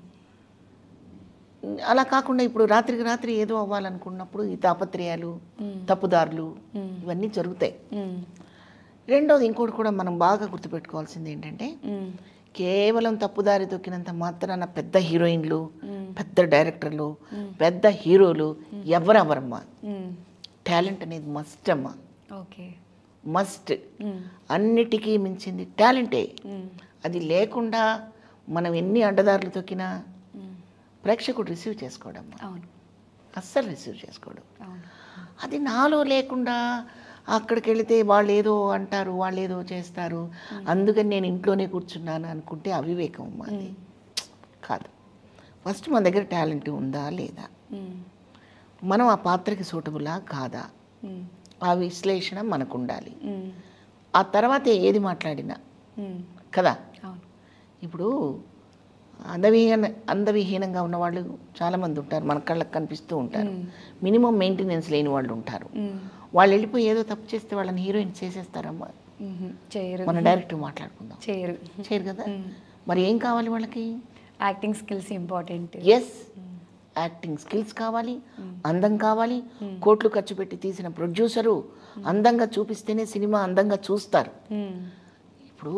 అలా కాకుండా ఇప్పుడు రాత్రికి రాత్రి ఏదో అవ్వాలనుకున్నప్పుడు ఈ తాపత్రయాలు తప్పుదారులు ఇవన్నీ జరుగుతాయి మ్మ్. రెండోది ఇంకోటి కూడా మనం బాగా గుర్తుపెట్టుకోవాల్సింది ఏంటంటే మ్మ్. కేవలం తప్పుదారి తొక్కినంత మాత్రాన పెద్ద హీరోయిన్లు పెద్ద డైరెక్టర్లు పెద్ద హీరోలు ఎవరెవరమ్మా మ్మ్. టాలెంట్ అనేది మస్ట్ అమ్మా ఓకే మస్ట్ మ్మ్. అన్నిటికీ మించింది టాలెంటే మ్మ్. అది లేకుండా మనం ఎన్ని అడ్డదారులు తొక్కినా మ్మ్. ప్రేక్షకుడు రిసీవ్ చేసుకోవడమ్మా అవును అస్సలు రిసీవ్ చేసుకోవడం అవును అది నాలో లేకుండా అక్కడికి వెళితే వాళ్ళు ఏదో అంటారు వాళ్ళు ఏదో చేస్తారు అందుకని నేను ఇంట్లోనే కూర్చున్నాను అనుకుంటే అవివేకం అమ్మా అది కాదు ఫస్ట్ మన దగ్గర టాలెంట్ ఉందా లేదా మ్మ్. మనం ఆ పాత్రకి సూటబులా కాదా మ్మ్. ఆ విశ్లేషణ మనకు ఉండాలి మ్మ్. ఆ తర్వాత ఏది మాట్లాడినా మ్మ్. కదా అవును ఇప్పుడు అందవిహీన అందవిహీనంగా ఉన్నవాళ్ళు చాలామంది ఉంటారు మన కళ్ళకి కనిపిస్తూ ఉంటారు మినిమం మెయింటెనెన్స్ లేని వాళ్ళు ఉంటారు మ్మ్. వాళ్ళు వెళ్ళిపోయి ఏదో తప్పు చేస్తే వాళ్ళని హీరోయిన్ చేసేస్తారమ్మా మ్మ్. చేయరు మన డైరెక్ట్ మాట్లాడుకుందాం చేయరు చేయరు కదా మరి ఏం కావాలి వాళ్ళకి acting skills important yes acting skills కావాలి అందం కావాలి కోట్లు ఖర్చు పెట్టి తీసిన ప్రొడ్యూసరు అందంగా చూపిస్తేనే సినిమా అందంగా చూస్తారు ఇప్పుడు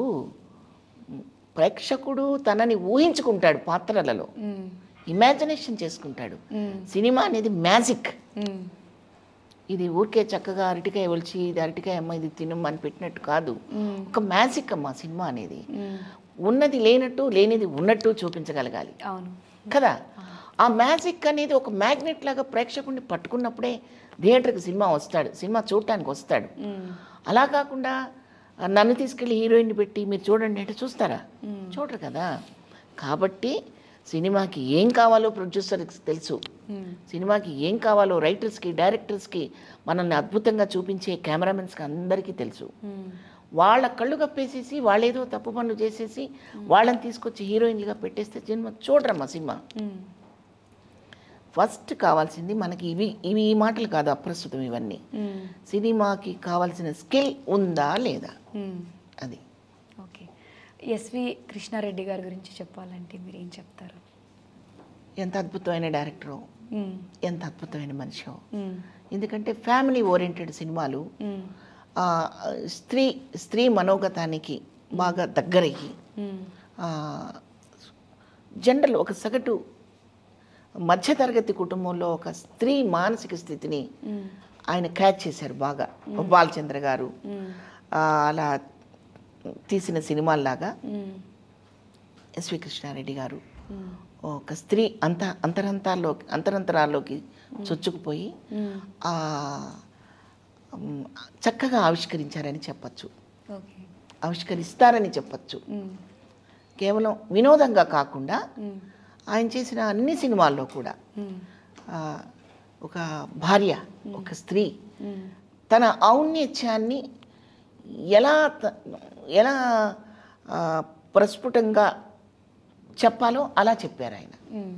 ప్రేక్షకుడు తనని ఊహించుకుంటాడు పాత్రలలో ఇమాజినేషన్ చేసుకుంటాడు సినిమా అనేది మ్యాజిక్ ఇది ఊరికే చక్కగా అరటికాయ ఒలిచి ఇది అరటికాయ అమ్మ ఇది తినమ్మ అని పెట్టినట్టు కాదు ఒక మ్యాజిక్ అమ్మ సినిమా అనేది ఉన్నది లేనట్టు లేనిది ఉన్నట్టు చూపించగలగాలి అవును కదా ఆ మ్యాజిక్ అనేది ఒక మ్యాగ్నెట్ లాగా ప్రేక్షకుడిని పట్టుకున్నప్పుడే థియేటర్కి సినిమా వస్తాడు సినిమా చూడటానికి వస్తాడు అలా కాకుండా ఆ, నన్ను తీసుకెళ్ళి హీరోయిన్ పెట్టి మీరు చూడండి అంటే చూస్తారా చూడరు కదా కాబట్టి సినిమాకి ఏం కావాలో ప్రొడ్యూసర్కి తెలుసు సినిమాకి ఏం కావాలో రైటర్స్కి డైరెక్టర్స్కి మనల్ని అద్భుతంగా చూపించే కెమెరామెన్స్కి అందరికీ తెలుసు వాళ్ళ కళ్ళు కప్పేసేసి వాళ్ళేదో తప్పు పనులు చేసేసి వాళ్ళని తీసుకొచ్చి హీరోయిన్లుగా పెట్టేస్తే సినిమా చూడరమ్మా సినిమా ఫస్ట్ కావాల్సింది మనకి ఇవి ఇవి ఈ మాటలు కాదు అప్రస్తుతం ఇవన్నీ సినిమాకి కావాల్సిన స్కిల్ ఉందా లేదా అది ఓకే ఎస్వి కృష్ణారెడ్డి గారి గురించి చెప్పాలంటే మీరు ఏం చెప్తారు ఎంత అద్భుతమైన డైరెక్టరో మ్మ్. ఎంత అద్భుతమైన మనిషో మ్మ్. ఎందుకంటే ఫ్యామిలీ ఓరియంటెడ్ సినిమాలు మ్మ్. ఆ, స్త్రీ స్త్రీ మనోగతానికి బాగా దగ్గరయ్యి మ్మ్. ఆ, జనరల్ ఒక సగటు మధ్యతరగతి కుటుంబంలో ఒక స్త్రీ మానసిక స్థితిని మ్మ్. ఆయన క్యాచ్ చేశారు బాగా బాలచంద్ర గారు మ్మ్. ఆ, అలా తీసిన సినిమాల్లాగా మ్మ్. ఎస్వి కృష్ణారెడ్డి గారు మ్మ్. ఒక స్త్రీ అంత అంతరంతాల్లో అంతరంతరాల్లోకి చొచ్చుకుపోయి మ్మ్. ఆ, మ్, చక్కగా ఆవిష్కరించారని చెప్పచ్చు ఓకే ఆవిష్కరిస్తారని చెప్పచ్చు మ్మ్. కేవలం వినోదంగా కాకుండా మ్మ్. ఆయన చేసిన అన్ని సినిమాల్లో కూడా మ్మ్. ఆ, ఒక భార్య ఒక స్త్రీ మ్మ్. తన ఔన్నత్యాన్ని ఎలా త- ఎలా ఆ, ప్రస్ఫుటంగా చెప్పాలో అలా చెప్పారు ఆయన మ్మ్.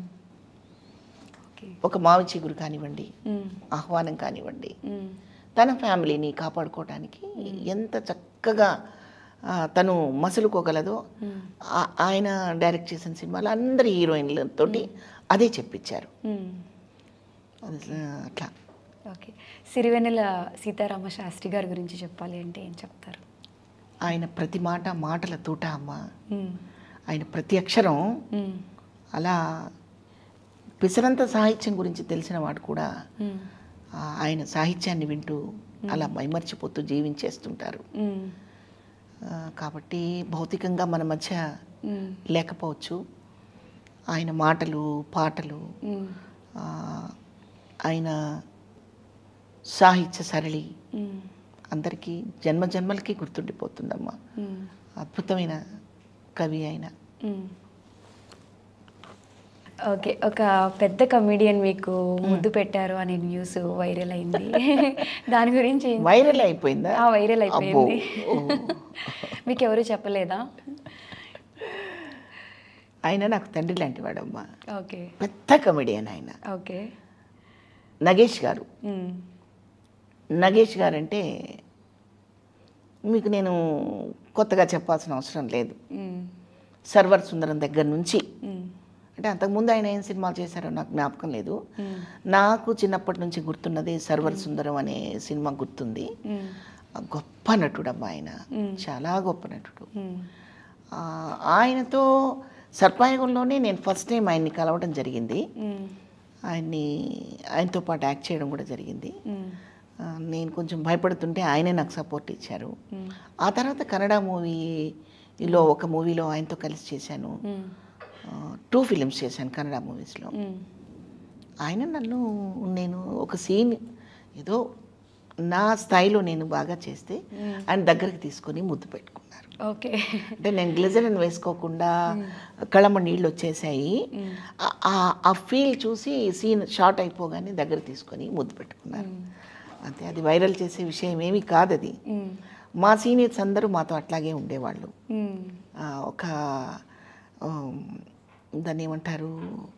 ఓకే ఒక మావి చిగురు కానివ్వండి మ్మ్. ఆహ్వానం కానివ్వండి మ్మ్. తన ఫ్యామిలీని కాపాడుకోవడానికి ఎంత చక్కగా ఆ, తను మసులుకోగలదో మ్మ్. ఆ- ఆయన డైరెక్ట్ చేసిన సినిమాలు అందరి హీరోయిన్లతోటి అదే చెప్పించారు మ్మ్. అది, ఆ, అట్లా ఓకే సిరివెన్నెల సీతారామ శాస్త్రి గారి గురించి చెప్పాలి అంటే ఏం చెప్తారు ఆయన ప్రతి మాట మాటల తూట అమ్మ మ్మ్. ఆయన ప్రతి అక్షరం మ్మ్. అలా పిసరంత సాహిత్యం గురించి తెలిసిన వాడు కూడా మ్మ్. ఆ, ఆయన సాహిత్యాన్ని వింటూ అలా మైమర్చిపోతూ జీవించేస్తుంటారు మ్మ్. ఆ, కాబట్టి భౌతికంగా మన మధ్య మ్మ్. లేకపోవచ్చు ఆయన మాటలు పాటలు మ్మ్. ఆ, ఆయన సాహిత్య సరళి మ్మ్. అందరికీ జన్మ జన్మలకి గుర్తుండిపోతుందమ్మా మ్మ్. అద్భుతమైన కవి ఆయన మ్మ్. ఓకే ఒక పెద్ద కమెడియన్ మీకు ముద్దు పెట్టారు అనే న్యూస్ వైరల్ అయింది దాని గురించి వైరల్ అయిపోయిందా ఆ, వైరల్ అబ్బో అయిపోయింది ఓ. మీకు ఎవరు చెప్పలేదా ఆయన నాకు తండ్రి లాంటి వాడమ్మా ఓకే పెద్ద కమెడియన్ ఆయన ఓకే నగేష్ గారు మ్మ్. నగేష్ గారు అంటే మీకు నేను కొత్తగా చెప్పాల్సిన అవసరం లేదు మ్మ్. సర్వర్ సుందరం దగ్గర నుంచి మ్మ్. అంటే అంతకుముందు ఆయన ఏం సినిమాలు చేశారో నాకు జ్ఞాపకం లేదు మ్మ్. నాకు చిన్నప్పటి నుంచి గుర్తున్నది సర్వర్ సుందరం అనే సినిమా గుర్తుంది మ్మ్. ఆ గొప్ప నటుడు అబ్బా ఆయన చాలా గొప్ప నటుడు మ్మ్. ఆ, ఆయనతో సర్పాయగంలోనే నేను ఫస్ట్ టైం ఆయన్ని కలవడం జరిగింది మ్మ్. ఆయన్ని ఆయనతో పాటు యాక్ట్ చేయడం కూడా జరిగింది మ్మ్. ఆ, నేను కొంచెం భయపడుతుంటే ఆయనే నాకు సపోర్ట్ ఇచ్చారు మ్మ్. ఆ తర్వాత కన్నడ మూవీలో ఒక మూవీలో ఆయనతో కలిసి చేశాను మ్మ్. టూ ఫిలిమ్స్ చేశాను కన్నడ మూవీస్లో మ్మ్. ఆయన నన్ను నేను ఒక సీన్ ఏదో నా స్థాయిలో నేను బాగా చేస్తే ఆయన దగ్గరికి తీసుకొని ముద్దు పెట్టుకున్నారు ఓకే అంటే నేను గ్లిజరిన్ వేసుకోకుండా కళ్ళమ్మ నీళ్ళు వచ్చేసాయి ఆ- ఆ- ఆ ఫీల్ చూసి సీన్ షార్ట్ అయిపోగానే దగ్గర తీసుకొని ముద్దు పెట్టుకున్నారు అంతే అది వైరల్ చేసే విషయం ఏమీ కాదు అది మ్మ్. మా సీనియర్స్ అందరూ మాతో అట్లాగే ఉండేవాళ్ళు మ్మ్. ఆ, ఒక ఆమ్, దాన్ని ఏమంటారు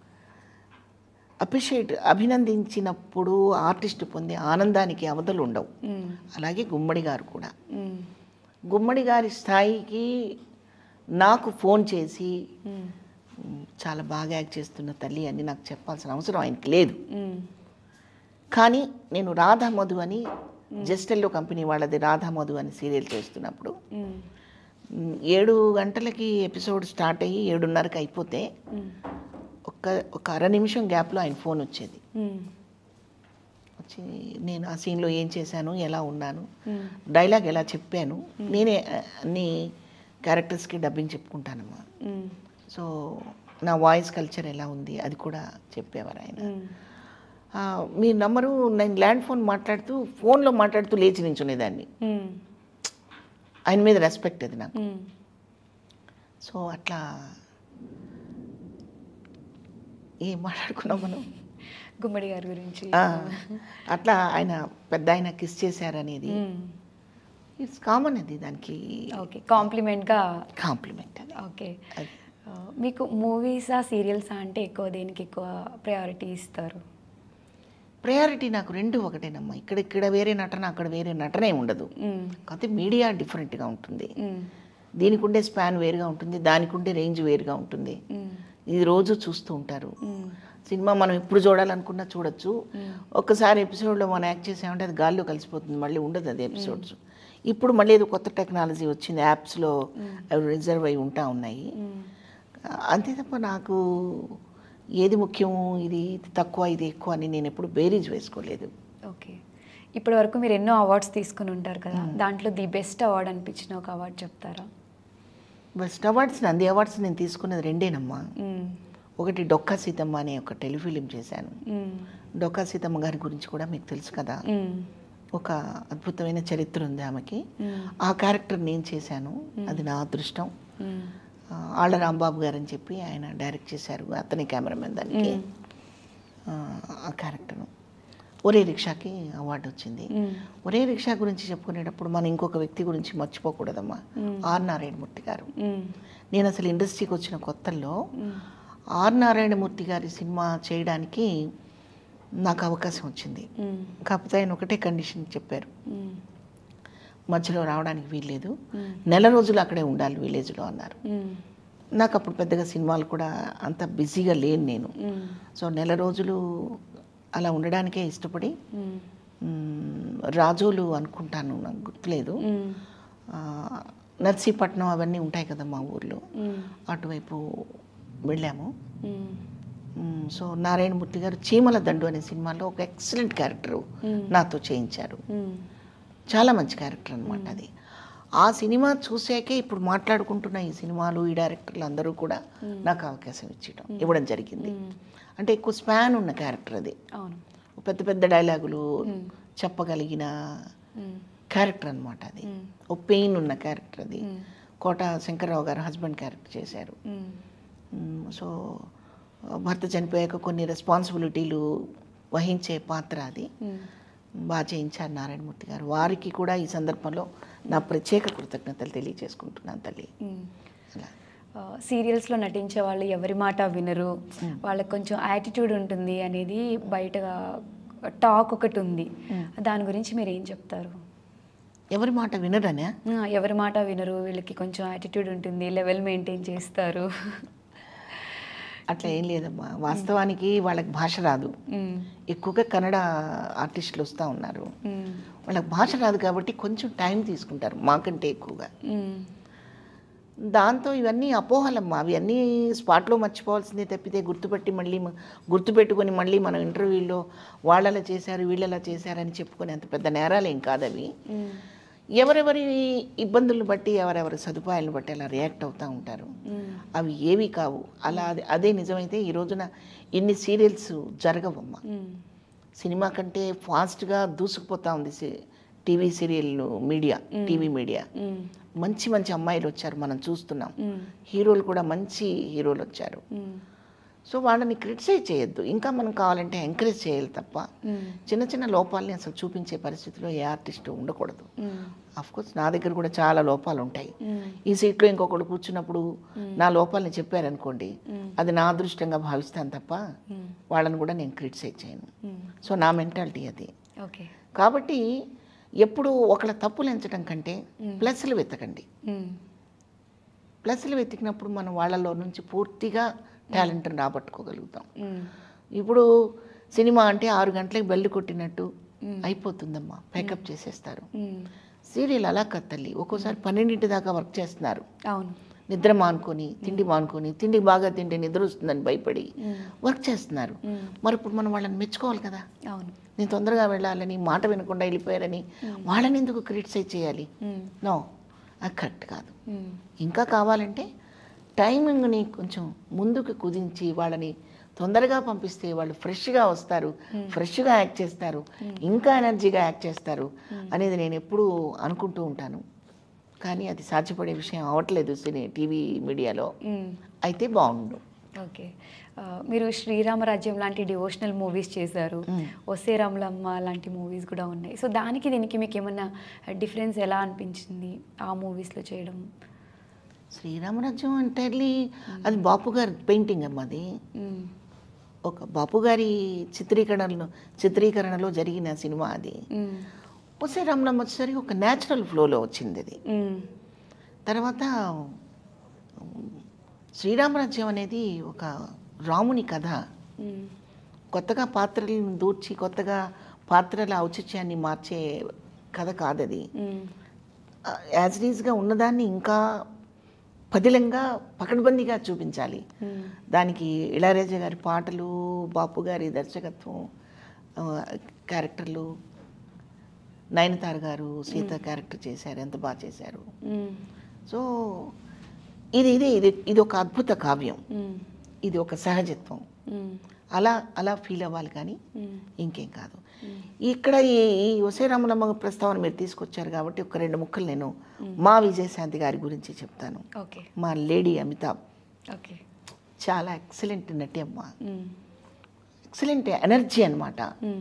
అప్రిషియేట్ అభినందించినప్పుడు ఆర్టిస్ట్ పొందే ఆనందానికి అవధులు ఉండవు మ్మ్. అలాగే గుమ్మడి గారు కూడా మ్మ్. గుమ్మడి గారి స్థాయికి నాకు ఫోన్ చేసి మ్మ్. "ఉమ్, చాలా బాగా యాక్ట్ చేస్తున్న తల్లి అని నాకు చెప్పాల్సిన అవసరం ఆయనకి లేదు మ్మ్. కానీ నేను రాధా మధు అని జస్టెల్లో కంపెనీ వాళ్ళది రాధా మధు అని సీరియల్ చేస్తున్నప్పుడు మ్మ్. ఉమ్, ఏడు గంటలకి ఎపిసోడ్ స్టార్ట్ అయ్యి ఏడున్నరకి అయిపోతే మ్మ్. ఒక్క ఒక అర నిమిషం గ్యాప్లో ఆయన ఫోన్ వచ్చేది మ్మ్. వచ్చి నేను ఆ సీన్లో ఏం చేశాను ఎలా ఉన్నాను మ్మ్. డైలాగ్ ఎలా చెప్పాను నేనే ఆ, అన్ని క్యారెక్టర్స్కి డబ్బింగ్ చెప్పుకుంటానమ్మా మ్మ్. సో నా వాయిస్ కల్చర్ ఎలా ఉంది అది కూడా చెప్పేవారు ఆయన మ్మ్. ఆ, మీ నంబరు నేను ల్యాండ్ ఫోన్ మాట్లాడుతూ ఫోన్లో మాట్లాడుతూ లేచి నించునేదాన్ని మ్మ్. ఆయన మీద రెస్పెక్ట్ అది నాకు మ్మ్. సో అట్లా ఏం మాట్లాడుకున్నాం మనం గుమ్మడి గారి గురించి ఆ, అట్లా ఆయన పెద్ద ఆయన కిస్ చేశారనేది మ్మ్. ఇట్స్ కామన్ అది దానికి ఓకే కాంప్లిమెంట్గా కాంప్లిమెంట్ అది ఓకే అది ఆ, మీకు మూవీసా సీరియల్సా అంటే ఎక్కువ దేనికి ఎక్కువ ప్రయారిటీ ఇస్తారు ప్రయారిటీ నాకు రెండు ఒకటేనమ్మా ఇక్కడ ఇక్కడ వేరే నటన అక్కడ వేరే నటనే ఉండదు మ్మ్. కాకపోతే మీడియా డిఫరెంట్గా ఉంటుంది మ్మ్. దీనికి ఉండే స్పాన్ వేరుగా ఉంటుంది దానికి ఉండే రేంజ్ వేరుగా ఉంటుంది మ్మ్. ఇది రోజు చూస్తూ ఉంటారు మ్మ్. సినిమా మనం ఎప్పుడు చూడాలనుకున్నా చూడొచ్చు ఒక్కసారి ఎపిసోడ్లో మనం యాక్ట్ చేసామంటే అది గాల్లో కలిసిపోతుంది మళ్ళీ ఉండదు అది ఎపిసోడ్స్ ఇప్పుడు మళ్ళీ ఏదో కొత్త టెక్నాలజీ వచ్చింది యాప్స్లో అవి రిజర్వ్ అయి ఉంటా ఉన్నాయి మ్మ్. అంతే తప్ప నాకు ఏది ముఖ్యం ఇది తక్కువ ఇది ఎక్కువ అని నేను ఎప్పుడు బేరీజ్ వేసుకోలేదు ఓకే ఇప్పటి వరకు మీరు ఎన్నో అవార్డ్స్ తీసుకుని ఉంటారు కదా దాంట్లో ది బెస్ట్ అవార్డ్ అనిపించిన ఒక అవార్డ్ చెప్తారా బెస్ట్ అవార్డ్స్ నంది అవార్డ్స్ నేను తీసుకున్నది రెండేనమ్మా మ్మ్. ఒకటి డొక్కా సీతమ్మ అనే ఒక టెలిఫిలిం చేశాను మ్మ్. డొక్కా సీతమ్మ గారి గురించి కూడా మీకు తెలుసు కదా మ్మ్. ఒక అద్భుతమైన చరిత్ర ఉంది ఆమెకి మ్మ్. ఆ క్యారెక్టర్ నేను చేశాను అది నా అదృష్టం మ్మ్. ఆ, ఆళ్ళ రాంబాబు గారు అని చెప్పి ఆయన డైరెక్ట్ చేశారు అతని కెమెరామెన్ దానికి ఆ, ఆ క్యారెక్టర్ను ఒరే రిక్షాకి అవార్డు వచ్చింది మ్మ్. ఒరే రిక్షా గురించి చెప్పుకునేటప్పుడు మనం ఇంకొక వ్యక్తి గురించి మర్చిపోకూడదమ్మా ఆర్ నారాయణమూర్తి గారు మ్మ్. నేను అసలు ఇండస్ట్రీకి వచ్చిన కొత్తల్లో మ్మ్. ఆర్ నారాయణమూర్తి గారి సినిమా చేయడానికి నాకు అవకాశం వచ్చింది మ్మ్. కాకపోతే ఆయన ఒకటే కండిషన్ చెప్పారు మ్మ్. మధ్యలో రావడానికి వీల్లేదు మ్మ్. నెల రోజులు అక్కడే ఉండాలి విలేజ్లో అన్నారు మ్మ్. నాకు అప్పుడు పెద్దగా సినిమాలు కూడా అంత బిజీగా లేను నేను మ్మ్. సో నెల రోజులు అలా ఉండడానికే ఇష్టపడి మ్మ్. మ్, రాజోలు అనుకుంటాను నాకు గుర్తులేదు మ్మ్. ఆ, నర్సీపట్నం అవన్నీ ఉంటాయి కదా మా ఊర్లో మ్మ్. అటువైపు వెళ్ళాము మ్మ్. మ్, సో నారాయణమూర్తి గారు చీమల దండు అనే సినిమాలో ఒక ఎక్సలెంట్ క్యారెక్టర్ మ్మ్. నాతో చేయించారు మ్మ్. చాలా మంచి క్యారెక్టర్ అనమాట అది ఆ సినిమా చూసాకే ఇప్పుడు మాట్లాడుకుంటున్న ఈ సినిమాలు ఈ డైరెక్టర్లు అందరూ కూడా నాకు అవకాశం ఇచ్చడం ఇవ్వడం జరిగింది అంటే ఎక్కువ స్పాన్ ఉన్న క్యారెక్టర్ అది అవును పెద్ద పెద్ద డైలాగులు చెప్పగలిగిన మ్మ్. క్యారెక్టర్ అనమాట అది మ్మ్. ఓ పెయిన్ ఉన్న క్యారెక్టర్ అది మ్మ్. కోట శంకర్రావు గారు హస్బెండ్ క్యారెక్టర్ చేశారు మ్మ్. మ్, సో భర్త చనిపోయాక కొన్ని రెస్పాన్సిబిలిటీలు వహించే పాత్ర అది మ్మ్. బాగా చేయించారు నారాయణమూర్తి గారు వారికి కూడా ఈ సందర్భంలో నా ప్రత్యేక కృతజ్ఞతలు తెలియజేసుకుంటున్నాను తల్లి మ్మ్. అలా ఆ, సీరియల్స్లో నటించే వాళ్ళు ఎవరి మాట వినరు వాళ్ళకి కొంచెం యాటిట్యూడ్ ఉంటుంది అనేది బయట టాక్ ఒకటి ఉంది దాని గురించి మీరు ఏం చెప్తారు ఎవరి మాట వినరనే ఆ, ఎవరి మాట వినరు వీళ్ళకి కొంచెం యాటిట్యూడ్ ఉంటుంది లెవెల్ మెయింటైన్ చేస్తారు అట్లా ఏం లేదమ్మా వాస్తవానికి వాళ్ళకి భాష రాదు మ్మ్. ఎక్కువగా కన్నడ ఆర్టిస్టులు వస్తూ ఉన్నారు మ్మ్. వాళ్ళకి భాష రాదు కాబట్టి కొంచెం టైం తీసుకుంటారు మాకంటే ఎక్కువగా మ్మ్. దాంతో ఇవన్నీ అపోహలమ్మా అవి అన్నీ స్పాట్లో మర్చిపోవాల్సిందే తప్పితే గుర్తుపెట్టి మళ్ళీ మ- గుర్తుపెట్టుకొని మళ్ళీ మనం ఇంటర్వ్యూలో వాళ్ళలా చేశారు వీళ్ళలా చేశారని చెప్పుకొని అంత పెద్ద నేరాలేం కాదవి మ్మ్. ఎవరెవరి ఇబ్బందులను బట్టి ఎవరెవరి సదుపాయాలను బట్టి అలా రియాక్ట్ అవుతూ ఉంటారు మ్మ్. అవి ఏవి కావు అలా అది- అదే నిజమైతే ఈ రోజున ఇన్ని సీరియల్స్ జరగవమ్మా మ్మ్. సినిమా కంటే ఫాస్ట్గా దూసుకుపోతా ఉంది సి- TV serial media TV media మ్మ్. మంచి మంచి అమ్మాయిలు వచ్చారు మనం చూస్తున్నాం మ్మ్. హీరోలు కూడా మంచి హీరోలు వచ్చారు మ్మ్. సో వాళ్ళని క్రిటిసైజ్ చేయొద్దు ఇంకా మనం కావాలంటే ఎంకరేజ్ చేయాలి తప్ప మ్మ్. చిన్న చిన్న లోపాలని అసలు చూపించే పరిస్థితిలో ఏ ఆర్టిస్ట్ ఉండకూడదు మ్మ్. అఫ్ కోర్స్ నా దగ్గర కూడా చాలా లోపాలు ఉంటాయి మ్మ్. ఈ సీట్లో ఇంకొకడు కూర్చున్నప్పుడు నా లోపాలని చెప్పారనుకోండి అది నా అదృష్టంగా భావిస్తాను తప్ప మ్మ్. వాళ్ళని కూడా నేను క్రిటిసైజ్ చేయను మ్మ్. సో నా మెంటాలిటీ అది ఓకే కాబట్టి ఎప్పుడు ఒకళ్ళ తప్పులు ఎంచడం కంటే ప్లస్లు వెతకండి మ్మ్. ప్లస్లు వెతికినప్పుడు మనం వాళ్ళలో నుంచి పూర్తిగా టాలెంట్ని రాబట్టుకోగలుగుతాం మ్మ్. ఇప్పుడు సినిమా అంటే ఆరు గంటలకు బెల్లు కొట్టినట్టు అయిపోతుందమ్మా ప్యాకప్ చేసేస్తారు మ్మ్. సీరియల్ అలా కాదు తల్లి ఒక్కోసారి పన్నెండింటి దాకా వర్క్ చేస్తున్నారు అవును నిద్ర మానుకొని తిండి మానుకొని తిండి బాగా తింటే నిద్ర వస్తుందని భయపడి వర్క్ చేస్తున్నారు మరి ఇప్పుడు మనం వాళ్ళని మెచ్చుకోవాలి కదా అవును నేను తొందరగా వెళ్ళాలని మాట వినకుండా వెళ్ళిపోయారని వాళ్ళని ఎందుకు క్రిటిసైజ్ చేయాలి మ్మ్. నో అది కరెక్ట్ కాదు మ్మ్. ఇంకా కావాలంటే టైమింగ్ని కొంచెం ముందుకు కుదించి వాళ్ళని తొందరగా పంపిస్తే వాళ్ళు ఫ్రెష్గా వస్తారు ఫ్రెష్గా యాక్ట్ చేస్తారు ఇంకా ఎనర్జీగా యాక్ట్ చేస్తారు అనేది నేను ఎప్పుడూ అనుకుంటూ ఉంటాను కానీ అది సాధ్యపడే విషయం అవ్వట్లేదు సినీ టీవీ మీడియాలో మ్మ్. అయితే బాగుండు ఓకే ఆ, మీరు శ్రీరామరాజ్యం లాంటి డివోషనల్ మూవీస్ చేశారు ఒసే రాములమ్మ లాంటి మూవీస్ కూడా ఉన్నాయి సో దానికి దీనికి మీకు ఏమన్నా డిఫరెన్స్ ఎలా అనిపించింది ఆ మూవీస్లో చేయడం శ్రీరామరాజ్యం ఎంటైర్లీ అది బాపు గారి పెయింటింగ్ అమ్మ అది మ్మ్. ఒక బాపు గారి చిత్రీకరణలో చిత్రీకరణలో జరిగిన సినిమా అది మ్మ్. ఒసే రామలమ్మ వచ్చేసరికి ఒక న్యాచురల్ ఫ్లోలో వచ్చింది అది మ్మ్. తర్వాత శ్రీరామరాజ్యం అనేది ఒక రాముని కథ మ్మ్. కొత్తగా పాత్రలను దూర్చి కొత్తగా పాత్రల ఔచిత్యాన్ని మార్చే కథ కాదది మ్మ్. యాజ్ రీజ్గా ఉన్నదాన్ని ఇంకా పదిలంగా పకడ్బందీగా చూపించాలి మ్మ్. దానికి ఇళయరాజా గారి పాటలు బాపు గారి దర్శకత్వం ఆ, క్యారెక్టర్లు నయనతార గారు సీత క్యారెక్టర్ చేశారు ఎంత బాగా చేశారు మ్మ్. సో ఇది ఇది ఇది ఇది ఒక అద్భుత కావ్యం మ్మ్. ఇది ఒక సహజత్వం మ్మ్. అలా అలా ఫీల్ అవ్వాలి కానీ మ్మ్. ఇంకేం కాదు ఇక్కడ ఈ ఈ వసేరాములమ్మ ప్రస్తావన మీరు తీసుకొచ్చారు కాబట్టి ఒక రెండు ముక్కలు నేను మా విజయశాంతి గారి గురించి చెప్తాను ఓకే మా లేడీ అమితాబ్ ఓకే చాలా ఎక్సలెంట్ నటి అమ్మ మ్మ్. ఎక్సలెంట్ ఎనర్జీ అనమాట మ్మ్.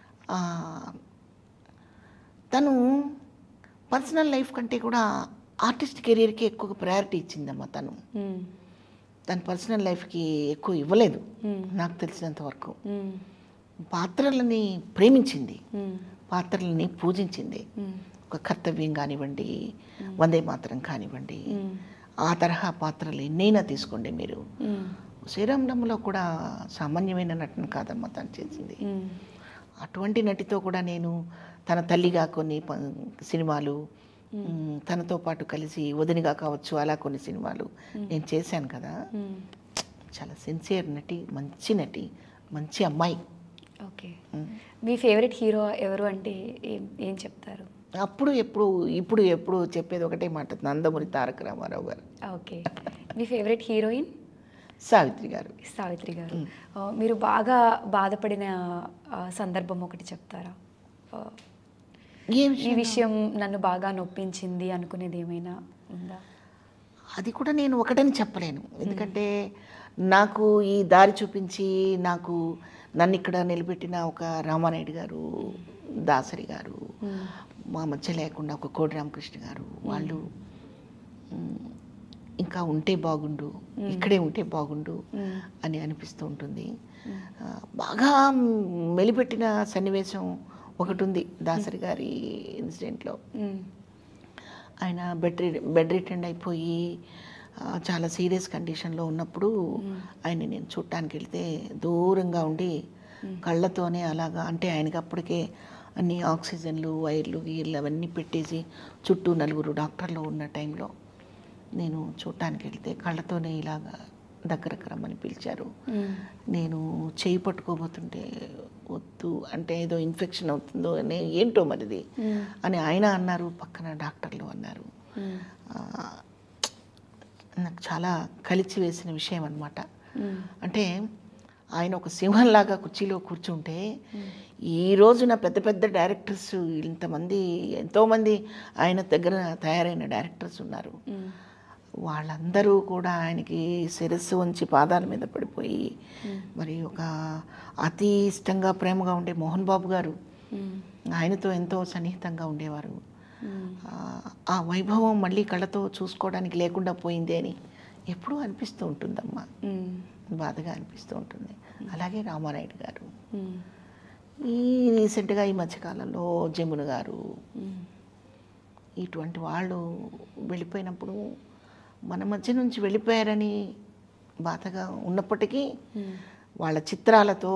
తను పర్సనల్ లైఫ్ కంటే కూడా ఆర్టిస్ట్ కెరీర్కి ఎక్కువ ప్రయారిటీ ఇచ్చిందమ్మా తను మ్మ్. తన పర్సనల్ లైఫ్కి ఎక్కువ ఇవ్వలేదు మ్మ్. నాకు తెలిసినంత వరకు మ్మ్. పాత్రలని ప్రేమించింది మ్మ్. పాత్రలని పూజించింది మ్మ్. ఒక కర్తవ్యం కానివ్వండి వందే మాత్రం కానివ్వండి మ్మ్. ఆ తరహా పాత్రలు ఎన్నైనా తీసుకోండి మీరు మ్మ్. శ్రీరామనమ్మలో కూడా సామాన్యమైన నటన కాదమ్మా తను చేసింది మ్మ్. అటువంటి నటితో కూడా నేను తన తల్లిగా కొన్ని ప- సినిమాలు మ్, తనతో పాటు కలిసి వదినిగా కావచ్చు అలా కొన్ని సినిమాలు నేను చేశాను కదా మ్మ్. చాలా సిన్సియర్ నటి మంచి నటి మంచి అమ్మాయి ఓకే మ్. మీ ఫేవరెట్ హీరో ఎవరు అంటే ఏం ఏం చెప్తారు అప్పుడు ఎప్పుడు ఇప్పుడు ఎప్పుడు చెప్పేది ఒకటే మాట నందమూరి తారక రామారావు గారు ఓకే మీ ఫేవరెట్ హీరోయిన్ సావిత్రి గారు సావిత్రి గారు ఆ, మీరు బాగా బాధపడిన ఆ, సందర్భం ఒకటి చెప్తారా ఆ, ఏ ఈ విషయం విషయం నన్ను బాగా నొప్పించింది అనుకునేది ఏమైనా ఉందా అది కూడా నేను ఒకటని చెప్పలేను ఎందుకంటే నాకు ఈ దారి చూపించి నాకు నన్ను ఇక్కడ నిలబెట్టిన ఒక రామానాయుడు గారు దాసరి గారు మా మధ్య లేకుండా ఒక కోడి రామకృష్ణ గారు వాళ్ళు మ్, ఇంకా ఉంటే బాగుండు ఇక్కడే ఉంటే బాగుండు అని అనిపిస్తూ ఉంటుంది ఆ, బాగా మెలిపెట్టిన సన్నివేశం ఒకటి ఉంది దాసరి గారి ఇన్సిడెంట్లో ఆయన బెడ్ రి- బెడ్ రిటెండ్ అయిపోయి ఆ, చాలా సీరియస్ కండిషన్లో ఉన్నప్పుడు ఆయన నేను చూడటానికి వెళ్తే దూరంగా ఉండి కళ్ళతోనే అలాగా అంటే ఆయనకి అప్పటికే అన్ని ఆక్సిజన్లు వైర్లు గీర్లు అవన్నీ పెట్టేసి చుట్టూ నలుగురు డాక్టర్లు ఉన్న టైంలో నేను చూడటానికి వెళ్తే కళ్ళతోనే ఇలాగా దగ్గరకు రమ్మని పిలిచారు నేను చేయి పట్టుకోబోతుంటే వద్దు అంటే ఏదో ఇన్ఫెక్షన్ అవుతుందో అని ఏంటో మరిది అని ఆయన అన్నారు పక్కన డాక్టర్లు అన్నారు ఆ, నాకు చాలా కలిసి వేసిన విషయం అనమాట అంటే ఆయన ఒక సింహంలాగా కుర్చీలో కూర్చుంటే ఈ రోజున పెద్ద పెద్ద డైరెక్టర్స్ ఇంతమంది ఎంతోమంది ఆయన దగ్గర తయారైన డైరెక్టర్స్ ఉన్నారు వాళ్ళందరూ కూడా ఆయనకి శిరస్సు ఉంచి పాదాల మీద పడిపోయి మరి ఒక అతి ఇష్టంగా ప్రేమగా ఉండే మోహన్ బాబు గారు ఆయనతో ఎంతో సన్నిహితంగా ఉండేవారు ఆ, ఆ వైభవం మళ్ళీ కళ్ళతో చూసుకోవడానికి లేకుండా పోయింది అని ఎప్పుడూ అనిపిస్తూ ఉంటుందమ్మా బాధగా అనిపిస్తూ ఉంటుంది అలాగే రామారాయుడు గారు ఈ రీసెంట్గా ఈ మధ్యకాలంలో జమున గారు ఇటువంటి వాళ్ళు వెళ్ళిపోయినప్పుడు మన మధ్య నుంచి వెళ్ళిపోయారని బాధగా ఉన్నప్పటికీ వాళ్ళ చిత్రాలతో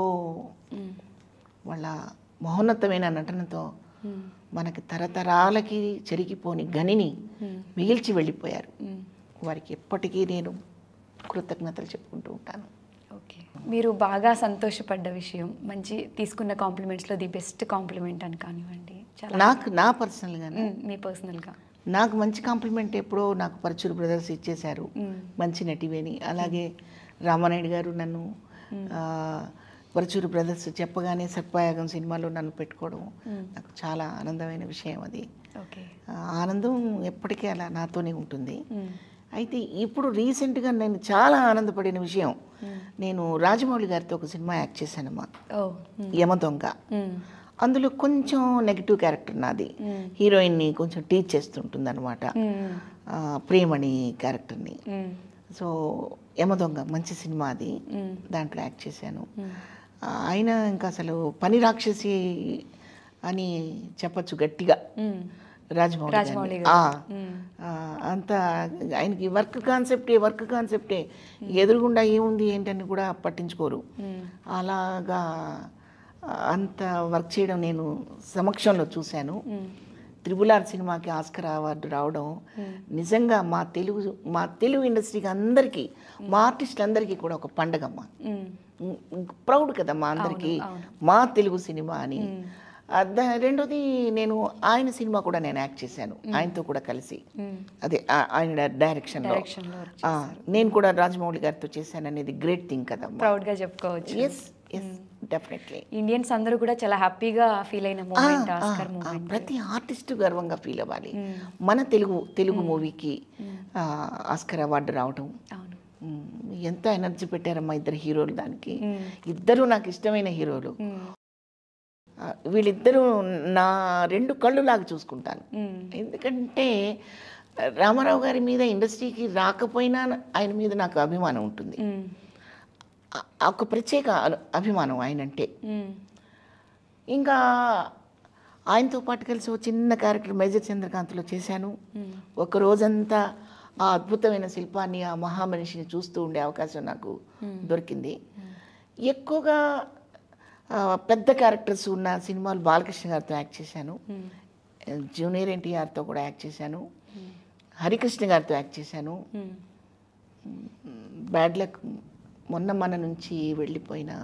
వాళ్ళ మహోన్నతమైన నటనతో మనకి తరతరాలకి చెరిగిపోని గనిని మిగిల్చి వెళ్ళిపోయారు వారికి ఎప్పటికీ నేను కృతజ్ఞతలు చెప్పుకుంటూ ఉంటాను ఓకే మీరు బాగా సంతోషపడ్డ విషయం మంచి తీసుకున్న కాంప్లిమెంట్స్లో ది బెస్ట్ కాంప్లిమెంట్ అని కానివ్వండి చాలా నాకు నా పర్సనల్గానే మ్మ్, మీ పర్సనల్గా నాకు మంచి కాంప్లిమెంట్ ఎప్పుడో నాకు పరచూరు బ్రదర్స్ ఇచ్చేశారు మంచి నటివేని అలాగే రామానాయుడు గారు నన్ను ఆ, పరచూరు బ్రదర్స్ చెప్పగానే సర్పాయాగం సినిమాలో నన్ను పెట్టుకోవడం నాకు చాలా ఆనందమైన విషయం అది ఓకే ఆ ఆనందం ఎప్పటికీ అలా నాతోనే ఉంటుంది అయితే ఇప్పుడు రీసెంట్గా నేను చాలా ఆనందపడిన విషయం నేను రాజమౌళి గారితో ఒక సినిమా యాక్ట్ చేశానమ్మా ఓ యమ దొంగ అందులో కొంచెం నెగిటివ్ క్యారెక్టర్ నాది హీరోయిన్ని కొంచెం టీచ్ చేస్తుంటుంది అనమాట ప్రేమణి క్యారెక్టర్ని సో యమ దొంగ మంచి సినిమా అది దాంట్లో యాక్ట్ చేశాను ఆ, ఆయన ఇంకా అసలు పని రాక్షసి అని చెప్పచ్చు గట్టిగా రాజమౌళి రాజమౌళి గారిని. ఆ, ఆ, అంత ఆయనకి వర్క్ కాన్సెప్టే వర్క్ కాన్సెప్టే ఎదురుగుండా ఏముంది ఏంటని కూడా పట్టించుకోరు అలాగా ఆ, అంత వర్క్ చేయడం నేను సమక్షంలో చూశాను త్రిబుల్ ఆర్ సినిమాకి ఆస్కర్ అవార్డు రావడం నిజంగా మా తెలుగు మా తెలుగు ఇండస్ట్రీకి అందరికీ మా ఆర్టిస్టులందరికీ కూడా ఒక పండగమ్మ ప్రౌడ్ కదా మా అందరికీ మా తెలుగు సినిమా అని ఆ, ద- రెండోది నేను ఆయన సినిమా కూడా నేను యాక్ట్ చేశాను ఆయనతో కూడా కలిసి అదే ఆ- ఆయన డైరెక్షన్లో డైరెక్షన్లో ఆ, నేను కూడా రాజమౌళి గారితో చేశాను అనేది గ్రేట్ థింగ్ కదమ్మా ప్రౌడ్గా చెప్పుకోవచ్చు ఎస్ ఎస్ డెఫినెట్లీ ఇండియన్స్ అందరూ కూడా చాలా హ్యాపీగా ఫీల్ అయిన మూమెంట్ ఆస్కర్ మూమెంట్ ప్రతి ఆర్టిస్ట్ గర్వంగా ఫీల్ అవ్వాలి మన తెలుగు తెలుగు మూవీకి ఆస్కర్ అవార్డు రావడం అవును మ్, ఎంత ఎనర్జీ పెట్టారమ్మా ఇద్దరు హీరోలు దానికి ఇద్దరు నాకు ఇష్టమైన హీరోలు ఆ, వీళ్ళిద్దరూ నా రెండు కళ్ళు లాగా చూసుకుంటాను ఎందుకంటే రామారావు గారి మీద ఇండస్ట్రీకి రాకపోయినా ఆయన మీద నాకు అభిమానం ఉంటుంది ఆ- ఆ ఒక ప్రత్యేక అను- అభిమానం ఆయన అంటే ఇంకా ఆయనతో పాటు కలిసి ఒక చిన్న క్యారెక్టర్ మేజర్ చంద్రకాంత్లో చేశాను ఒక రోజంతా ఆ అద్భుతమైన శిల్పాన్ని ఆ మహామనిషిని చూస్తూ ఉండే అవకాశం నాకు దొరికింది ఎక్కువగా ఆ, పెద్ద క్యారెక్టర్స్ ఉన్న సినిమాలు బాలకృష్ణ గారితో యాక్ట్ చేశాను జూనియర్ ఎన్టీఆర్తో కూడా యాక్ట్ చేశాను హరికృష్ణ గారితో యాక్ట్ చేశాను బ్యాడ్ లక్ మొన్న మన నుంచి వెళ్ళిపోయిన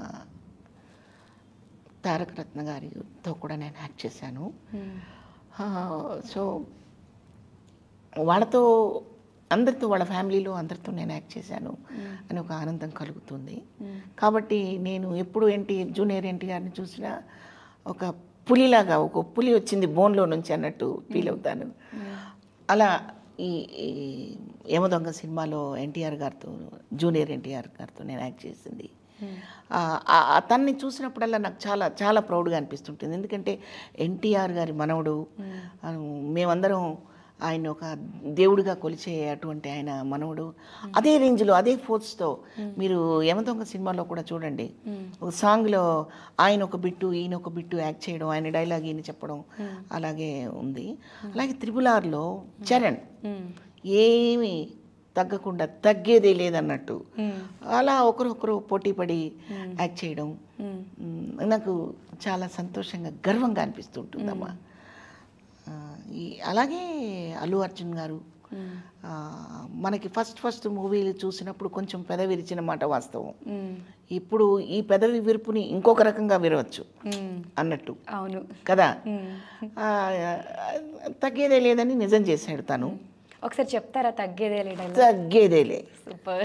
తారక రత్న గారితో కూడా నేను యాక్ట్ చేశాను ఆ, సో వాళ్ళతో అందరితో వాళ్ళ ఫ్యామిలీలో అందరితో నేను యాక్ట్ చేశాను అని ఒక ఆనందం కలుగుతుంది కాబట్టి నేను ఎప్పుడు ఏంటి జూనియర్ ఎన్టీఆర్ని చూసినా ఒక పులిలాగా ఒక పులి వచ్చింది బోన్లో నుంచి అన్నట్టు ఫీల్ అవుతాను అలా ఈ ఈ యమదొంగ సినిమాలో ఎన్టీఆర్ గారితో జూనియర్ ఎన్టీఆర్ గారితో నేను యాక్ట్ చేసింది ఆ, ఆ- అతన్ని చూసినప్పుడల్లా నాకు చాలా చాలా ప్రౌడ్గా అనిపిస్తుంటుంది ఎందుకంటే ఎన్టీఆర్ గారి మనవడు ఆ, మేమందరం ఆయన ఒక దేవుడిగా కొలిచే అటువంటి ఆయన మనవడు అదే రేంజ్లో అదే ఫోర్స్తో మీరు యమదొంగ సినిమాలో కూడా చూడండి ఒక సాంగ్లో ఆయన ఒక బిట్టు ఈయన ఒక బిట్టు యాక్ట్ చేయడం ఆయన డైలాగ్ ఈయన చెప్పడం అలాగే ఉంది అలాగే త్రిపుల్ ఆర్లో చరణ్ ఏమీ తగ్గకుండా తగ్గేదే లేదన్నట్టు అలా ఒకరొకరు పోటీ పడి యాక్ట్ చేయడం మ్, నాకు చాలా సంతోషంగా గర్వంగా అనిపిస్తుంటుందమ్మా ఆ, ఈ అలాగే అల్లు అర్జున్ గారు ఆ, మనకి ఫస్ట్ ఫస్ట్ మూవీలు చూసినప్పుడు కొంచెం పెదవి విరిచిన మాట వాస్తవం ఇప్పుడు ఈ పెదవి విరుపుని ఇంకొక రకంగా విరవచ్చు అన్నట్టు అవును కదా ఆ, తగ్గేదే లేదని నిజం చేశాడు తను ఒకసారి చెప్తారా తగ్గేదే లేడా తగ్గేదేలే సూపర్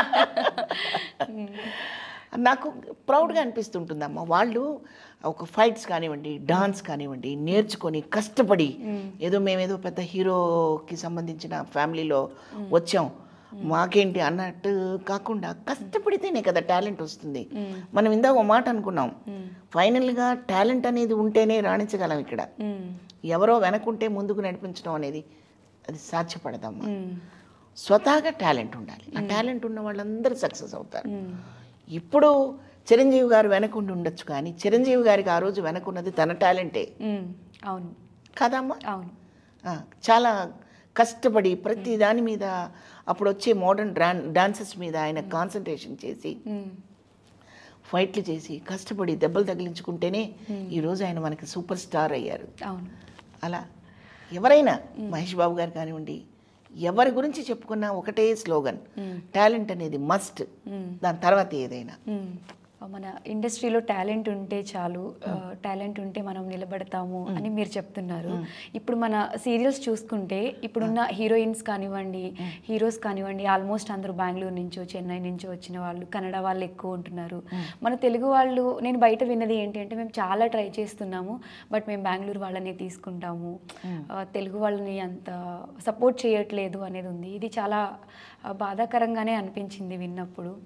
నాకు ప్రౌడ్గా అనిపిస్తుంటుందమ్మా వాళ్ళు ఒక ఫైట్స్ కానివ్వండి డాన్స్ కానివ్వండి నేర్చుకొని కష్టపడి ఏదో మేమేదో పెద్ద హీరోకి సంబంధించిన ఫ్యామిలీలో వచ్చాం మాకేంటి అన్నట్టు కాకుండా కష్టపడితేనే కదా టాలెంట్ వస్తుంది మనం ఇందాక ఒక మాట అనుకున్నాం ఫైనల్గా టాలెంట్ అనేది ఉంటేనే రాణించగలం ఇక్కడ ఎవరో వెనకుంటే ముందుకు నడిపించడం అనేది అది సాధ్యపడదమ్మా స్వతహాగా టాలెంట్ ఉండాలి ఆ టాలెంట్ ఉన్న వాళ్ళందరూ సక్సెస్ అవుతారు ఇప్పుడు చిరంజీవి గారు వెనకుండి ఉండొచ్చు కానీ చిరంజీవి గారికి ఆ రోజు వెనకున్నది తన టాలెంటే అవును కదమ్మా అవును ఆ, చాలా కష్టపడి ప్రతి దాని మీద అప్పుడు వచ్చే మోడర్న్ డాన్ డాన్సెస్ మీద ఆయన కాన్సన్ట్రేషన్ చేసి ఫైట్లు చేసి కష్టపడి దెబ్బలు తగిలించుకుంటేనే ఈరోజు ఆయన మనకి సూపర్ స్టార్ అయ్యారు అవును అలా ఎవరైనా మహేష్ బాబు గారు కానివ్వండి ఎవరి గురించి చెప్పుకున్నా ఒకటే స్లోగన్ టాలెంట్ అనేది మస్ట్ దాని తర్వాత ఏదైనా మ్మ్. మన ఇండస్ట్రీలో టాలెంట్ ఉంటే చాలు టాలెంట్ ఉంటే మనం నిలబడతాము అని మీరు చెప్తున్నారు ఇప్పుడు మన సీరియల్స్ చూసుకుంటే ఇప్పుడున్న హీరోయిన్స్ కానివ్వండి హీరోస్ కానివ్వండి ఆల్మోస్ట్ అందరూ బెంగళూరు నుంచో చెన్నై నుంచో వచ్చిన వాళ్ళు కన్నడ వాళ్ళు ఎక్కువ ఉంటున్నారు మన తెలుగు వాళ్ళు నేను బయట విన్నది ఏంటి అంటే మేము చాలా ట్రై చేస్తున్నాము బట్ మేము బెంగళూరు వాళ్ళని తీసుకుంటాము ఆ, తెలుగు వాళ్ళని అంత సపోర్ట్ చేయట్లేదు అనేది ఉంది ఇది చాలా ఆ, బాధాకరంగానే అనిపించింది విన్నప్పుడు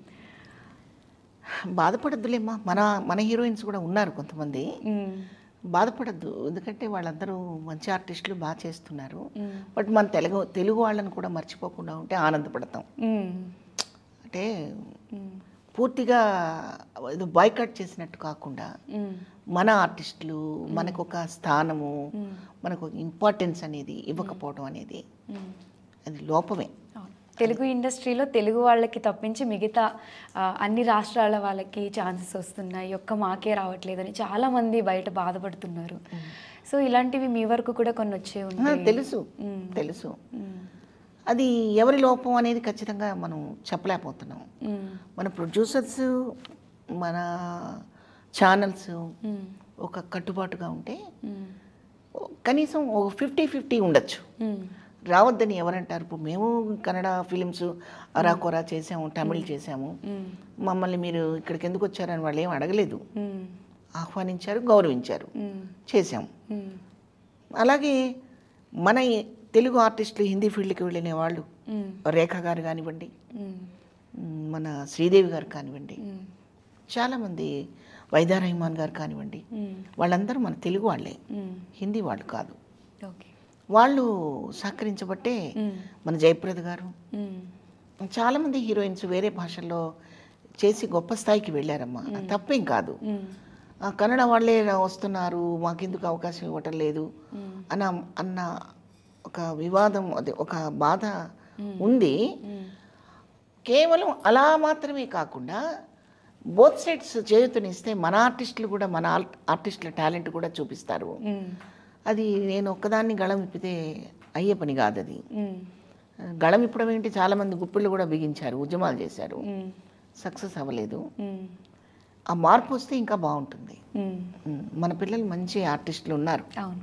బాధపడద్దులేమ్మా మన మన హీరోయిన్స్ కూడా ఉన్నారు కొంతమంది మ్మ్. బాధపడద్దు ఎందుకంటే వాళ్ళందరూ మంచి ఆర్టిస్టులు బాగా చేస్తున్నారు బట్ మన తెలుగు తెలుగు వాళ్ళని కూడా మర్చిపోకుండా ఉంటే ఆనందపడతాం మ్మ్. అంటే మ్మ్. పూర్తిగా ఏదో బాయ్కట్ చేసినట్టు కాకుండా మ్మ్. మన ఆర్టిస్టులు మనకు ఒక స్థానము మనకు ఒక ఇంపార్టెన్స్ అనేది ఇవ్వకపోవడం అనేది మ్మ్. అది లోపమే అవును. తెలుగు ఇండస్ట్రీలో తెలుగు వాళ్ళకి తప్పించి మిగతా ఆ, అన్ని రాష్ట్రాల వాళ్ళకి ఛాన్సెస్ వస్తున్నాయి ఒక్క మాకే రావట్లేదని చాలా మంది బయట బాధపడుతున్నారు సో ఇలాంటివి మీ వరకు కూడా కొన్ని వచ్చే ఆ, ఉంటాయి తెలుసు మ్మ్. తెలుసు మ్మ్. అది ఎవరి లోపం అనేది ఖచ్చితంగా మనం చెప్పలేకపోతున్నాం మ్మ్. మన ప్రొడ్యూసర్స్ మన ఛానల్స్ మ్మ్. ఒక కట్టుబాటుగా ఉంటే మ్మ్. కనీసం ఒక ఫిఫ్టీ ఫిఫ్టీ ఉండొచ్చు మ్మ్. రావద్దని ఎవరంటారు ఇప్పుడు మేము కన్నడ ఫిలిమ్స్ అరాకొరా చేసాము తమిళ్ చేసాము మ్మ్. మమ్మల్ని మీరు ఇక్కడికి ఎందుకు వచ్చారని వాళ్ళు ఏం అడగలేదు మ్మ్. ఆహ్వానించారు గౌరవించారు మ్మ్. చేసాం మ్మ్. అలాగే మన ఈ తెలుగు ఆర్టిస్టులు హిందీ ఫీల్డ్కి వెళ్ళిన వాళ్ళు మ్మ్. రేఖ గారు కానివ్వండి మ్మ్. మ్, మన శ్రీదేవి గారు కానివ్వండి మ్మ్. చాలామంది వైదా రెహమాన్ గారు కానివ్వండి మ్మ్. వాళ్ళందరూ మన తెలుగు వాళ్ళే మ్మ్. హిందీ వాళ్ళు కాదు ఓకే వాళ్ళు సహకరించబట్టే మ్మ్. మన జయప్రద గారు మ్మ్. చాలామంది హీరోయిన్స్ వేరే భాషల్లో చేసి గొప్ప స్థాయికి వెళ్ళారమ్మా అది తప్పేం కాదు మ్మ్. ఆ, కన్నడ వాళ్ళే రా- వస్తున్నారు మాకెందుకు అవకాశం ఇవ్వటం లేదు మ్మ్. అన్న అన్న ఒక వివాదం అదే ఒక బాధ ఉంది మ్మ్. కేవలం అలా మాత్రమే కాకుండా బోత్ సైడ్స్ చేయుతనిస్తే మన ఆర్టిస్టులు కూడా మన ఆర్ట్- ఆర్టిస్టుల టాలెంట్ కూడా చూపిస్తారు మ్మ్. అది నేను ఒక్కదాన్ని గళం ఇప్పితే అయ్యే పని కాదు అది మ్మ్. గళం ఇప్పడం ఏంటి చాలామంది గుప్పిళ్ళు కూడా బిగించారు ఉద్యమాలు చేశారు మ్మ్. సక్సెస్ అవ్వలేదు మ్మ్. ఆ మార్పు వస్తే ఇంకా బాగుంటుంది మ్మ్. ఉమ్, మన పిల్లలు మంచి ఆర్టిస్టులు ఉన్నారు అవును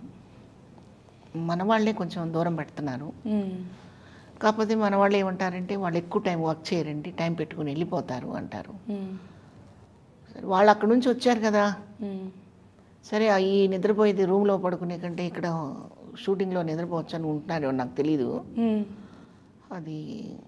మన వాళ్ళే కొంచెం దూరం పెడుతున్నారు మ్మ్. కాకపోతే మన వాళ్ళు ఏమంటారంటే వాళ్ళు ఎక్కువ టైం వర్క్ చేయరండి టైం పెట్టుకుని వెళ్ళిపోతారు అంటారు మ్మ్. సరే వాళ్ళు అక్కడ నుంచి వచ్చారు కదా మ్మ్. సరే ఆ ఈ నిద్రపోయేది రూమ్లో పడుకునే కంటే ఇక్కడ షూటింగ్లో నిద్రపోవచ్చు అని ఉంటున్నారో నాకు తెలీదు మ్మ్. అది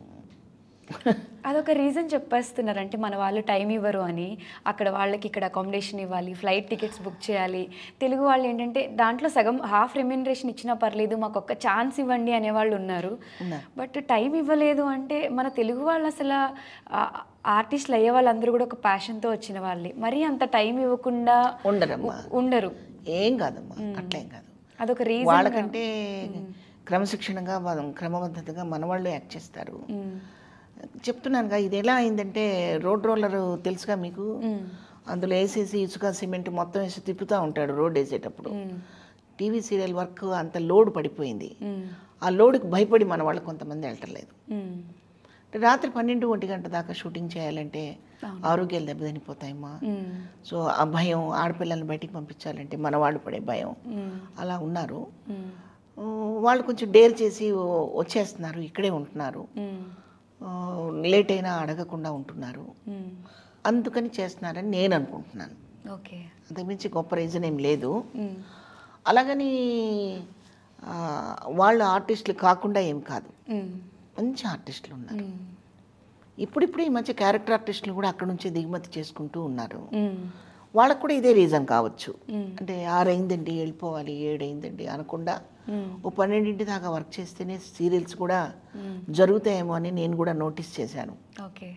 అదొక రీజన్ చెప్పేస్తున్నారు అంటే మన వాళ్ళు టైం ఇవ్వరు అని అక్కడ వాళ్ళకి ఇక్కడ అకామిడేషన్ ఇవ్వాలి ఫ్లైట్ టికెట్స్ బుక్ చేయాలి తెలుగు వాళ్ళు ఏంటంటే దాంట్లో సగం హాఫ్ రెమ్యూనరేషన్ ఇచ్చినా పర్లేదు మాకు ఒక్క ఛాన్స్ ఇవ్వండి అనేవాళ్ళు ఉన్నారు ఉన్నారు. బట్ టైం ఇవ్వలేదు అంటే మన తెలుగు వాళ్ళు అసలు ఆర్టిస్టులు అయ్యే వాళ్ళందరూ కూడా ఒక ప్యాషన్తో వచ్చిన వాళ్ళే మరీ అంత టైం ఇవ్వకుండా ఉండరమ్మా ఉండరు ఏం కాదమ్మా అట్లేం కాదు అదొక రీజన్ వాళ్ళకంటే క్రమశిక్షణగా వాళ్ళ- క్రమబద్ధతగా మన వాళ్ళు యాక్ట్ చేస్తారు చెప్తున్నానుగా ఇది ఎలా అయిందంటే రోడ్ రోలర్ తెలుసుగా మీకు అందులో వేసేసి ఇసుక సిమెంట్ మొత్తం వేసి తిప్పుతూ ఉంటాడు రోడ్ వేసేటప్పుడు టీవీ సీరియల్ వర్క్ అంత లోడ్ పడిపోయింది ఆ లోడ్కి భయపడి మన వాళ్ళు కొంతమంది వెళ్ళటలేదు రాత్రి పన్నెండు ఒంటి గంట దాకా షూటింగ్ చేయాలంటే ఆరోగ్యాలు దెబ్బతినిపోతాయమ్మా సో ఆ భయం ఆడపిల్లల్ని బయటికి పంపించాలంటే మన వాళ్ళు పడే భయం అలా ఉన్నారు ఆ, వాళ్ళు కొంచెం డేర్ చేసి ఓ- వచ్చేస్తున్నారు ఇక్కడే ఉంటున్నారు ఆ, లేట్ అయినా అడగకుండా ఉంటున్నారు అందుకని చేస్తున్నారని నేను అనుకుంటున్నాను ఓకే అంతకుమించి గొప్ప రీజన్ ఏం లేదు అలాగని ఆ, వాళ్ళు ఆర్టిస్టులు కాకుండా ఏం కాదు మంచి ఆర్టిస్టులు ఉన్నారు ఇప్పుడిప్పుడు ఈ మధ్య క్యారెక్టర్ ఆర్టిస్టులు కూడా అక్కడ నుంచే దిగుమతి చేసుకుంటూ ఉన్నారు వాళ్ళకు కూడా ఇదే రీజన్ కావచ్చు అంటే ఆరైందండి వెళ్ళిపోవాలి ఏడైందండి అనకుండా ఓ పన్నెండింటి దాకా వర్క్ చేస్తేనే సీరియల్స్ కూడా జరుగుతాయేమో అని నేను కూడా నోటీస్ చేశాను ఓకే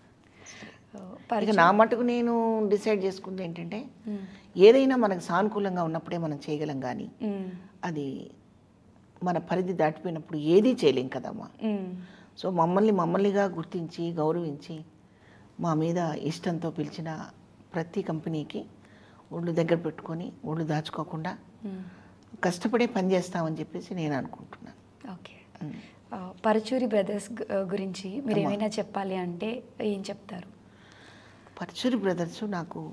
ఇక నా మటుకు నేను డిసైడ్ చేసుకుంది ఏంటంటే ఏదైనా మనకు సానుకూలంగా ఉన్నప్పుడే మనం చేయగలం కానీ అది మన పరిధి దాటిపోయినప్పుడు ఏదీ చేయలేం కదమ్మా సో మమ్మల్ని మమ్మల్నిగా గుర్తించి గౌరవించి మా మీద ఇష్టంతో పిలిచిన ప్రతి కంపెనీకి ఒళ్ళు దగ్గర పెట్టుకొని ఒళ్ళు దాచుకోకుండా కష్టపడే పని చేస్తామని చెప్పేసి నేను అనుకుంటున్నాను ఓకే ఆ, పరచూరి బ్రదర్స్ గు- గురించి మీరు ఏమైనా చెప్పాలి అంటే ఏం చెప్తారు పరచూరి బ్రదర్స్ నాకు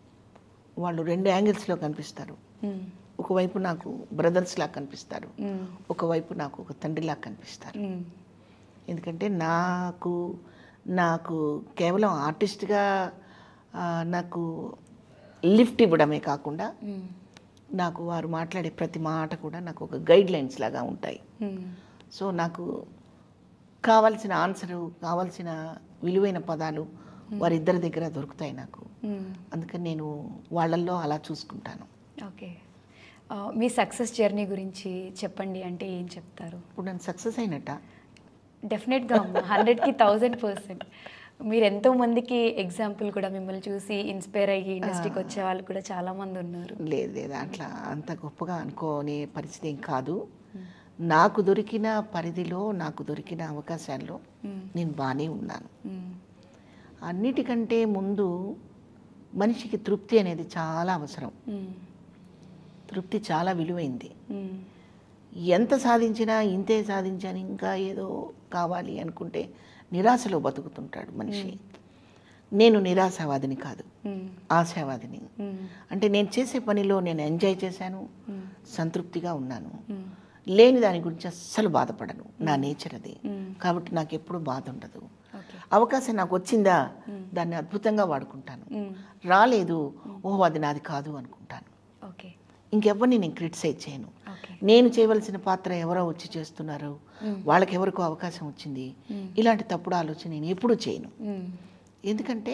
వాళ్ళు రెండు యాంగిల్స్లో కనిపిస్తారు మ్మ్. ఒకవైపు నాకు బ్రదర్స్ లాగా కనిపిస్తారు మ్మ్. ఒకవైపు నాకు ఒక తండ్రిలా కనిపిస్తారు మ్మ్. ఎందుకంటే నాకు నాకు కేవలం ఆర్టిస్ట్గా ఆ, నాకు లిఫ్ట్ ఇవ్వడమే కాకుండా మ్మ్. నాకు వారు మాట్లాడే ప్రతి మాట కూడా నాకు ఒక గైడ్ లైన్స్ లాగా ఉంటాయి మ్మ్. సో నాకు కావాల్సిన ఆన్సరు కావాల్సిన విలువైన పదాలు వారిద్దరి దగ్గర దొరుకుతాయి నాకు మ్మ్. అందుకని నేను వాళ్ళల్లో అలా చూసుకుంటాను ఓకే ఆ, మీ సక్సెస్ జర్నీ గురించి చెప్పండి అంటే ఏం చెప్తారు ఇప్పుడు నేను సక్సెస్ అయినట్ట డెఫినెట్గా హండ్రెడ్కి థౌజండ్ పర్సెంట్ మీరు ఎంతో మందికి ఎగ్జాంపుల్ కూడా మిమ్మల్ని చూసి ఇన్స్పైర్ అయ్యి ఇండస్ట్రీకి వచ్చే వాళ్ళు కూడా చాలా మంది ఉన్నారు లేదు లేదు అట్లా అంత గొప్పగా అనుకోనే పరిస్థితి ఏం కాదు నాకు దొరికిన పరిధిలో నాకు దొరికిన అవకాశాల్లో మ్మ్. నేను బాగానే ఉన్నాను మ్మ్. అన్నిటికంటే ముందు మనిషికి తృప్తి అనేది చాలా అవసరం మ్మ్. తృప్తి చాలా విలువైంది మ్మ్. ఎంత సాధించినా ఇంతే సాధించాను ఇంకా ఏదో కావాలి అనుకుంటే నిరాశలో బతుకుతుంటాడు మనిషి నేను నిరాశావాదిని కాదు మ్మ్. ఆశావాదిని మ్మ్. అంటే నేను చేసే పనిలో నేను ఎంజాయ్ చేశాను మ్మ్. సంతృప్తిగా ఉన్నాను మ్మ్. లేని దాని గురించి అస్సలు బాధపడను నా నేచర్ అది మ్మ్. కాబట్టి నాకు ఎప్పుడు బాధ ఉండదు ఓకే అవకాశం నాకు వచ్చిందా దాన్ని అద్భుతంగా వాడుకుంటాను మ్మ్. రాలేదు ఓహో అది నాది కాదు అనుకుంటాను ఓకే ఇంకెవరిని నేను క్రిటిసైజ్ చేయను ఓకే నేను చేయవలసిన పాత్ర ఎవరో వచ్చి చేస్తున్నారు వాళ్ళకి ఎవరికో అవకాశం వచ్చింది మ్మ్. ఇలాంటి తప్పుడు ఆలోచన నేను ఎప్పుడూ చేయను మ్మ్. ఎందుకంటే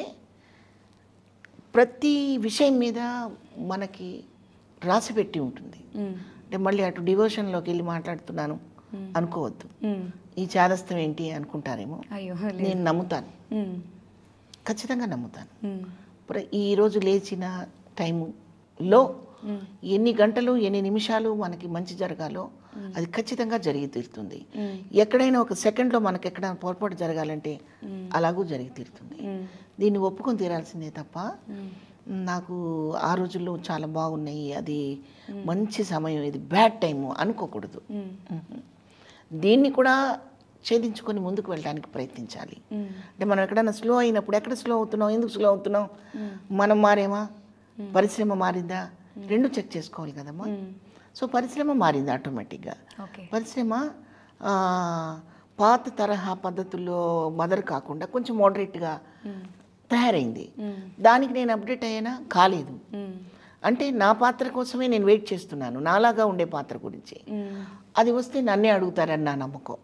ప్రతి విషయం మీద మనకి రాసిపెట్టి ఉంటుంది మ్మ్. అంటే మళ్ళీ అటు డివోషన్లోకి వెళ్ళి మాట్లాడుతున్నాను అనుకోవద్దు మ్మ్. ఈ చాదస్తం ఏంటి అనుకుంటారేమో అయ్యో నేను నమ్ముతాను మ్మ్. ఖచ్చితంగా నమ్ముతాను మ్మ్. ప్ర- ఈరోజు లేచిన టైములో మ్మ్. ఎన్ని గంటలు ఎన్ని నిమిషాలు మనకి మంచి జరగాలో అది ఖచ్చితంగా జరిగి తీరుతుంది మ్మ్. ఎక్కడైనా ఒక సెకండ్లో మనకి ఎక్కడైనా పొరపాటు జరగాలంటే మ్మ్. అలాగూ జరిగి తీరుతుంది మ్మ్. దీన్ని ఒప్పుకొని తీరాల్సిందే తప్ప మ్మ్. నాకు ఆ రోజుల్లో చాలా బాగున్నాయి అది మంచి సమయం ఇది బ్యాడ్ టైము అనుకోకూడదు మ్మ్. మ్మ్. దీన్ని కూడా ఛేదించుకొని ముందుకు వెళ్ళడానికి ప్రయత్నించాలి మ్మ్. అంటే మనం ఎక్కడైనా స్లో అయినప్పుడు ఎక్కడ స్లో అవుతున్నాం ఎందుకు స్లో అవుతున్నాం మనం మారేమా పరిశ్రమ మారిందా రెండు చెక్ చేసుకోవాలి కదమ్మా మ్మ్. సో పరిశ్రమ మారింది ఆటోమేటిక్గా ఓకే పరిశ్రమ ఆ, పాత తరహా పద్ధతుల్లో మదర్ కాకుండా కొంచెం మోడరేట్గా మ్మ్. తయారైంది మ్మ్. దానికి నేను అప్డేట్ అయ్యానా కాలేదు మ్మ్. అంటే నా పాత్ర కోసమే నేను వెయిట్ చేస్తున్నాను నాలాగా ఉండే పాత్ర గురించి అది వస్తే నన్నే అడుగుతారని నా నమ్మకం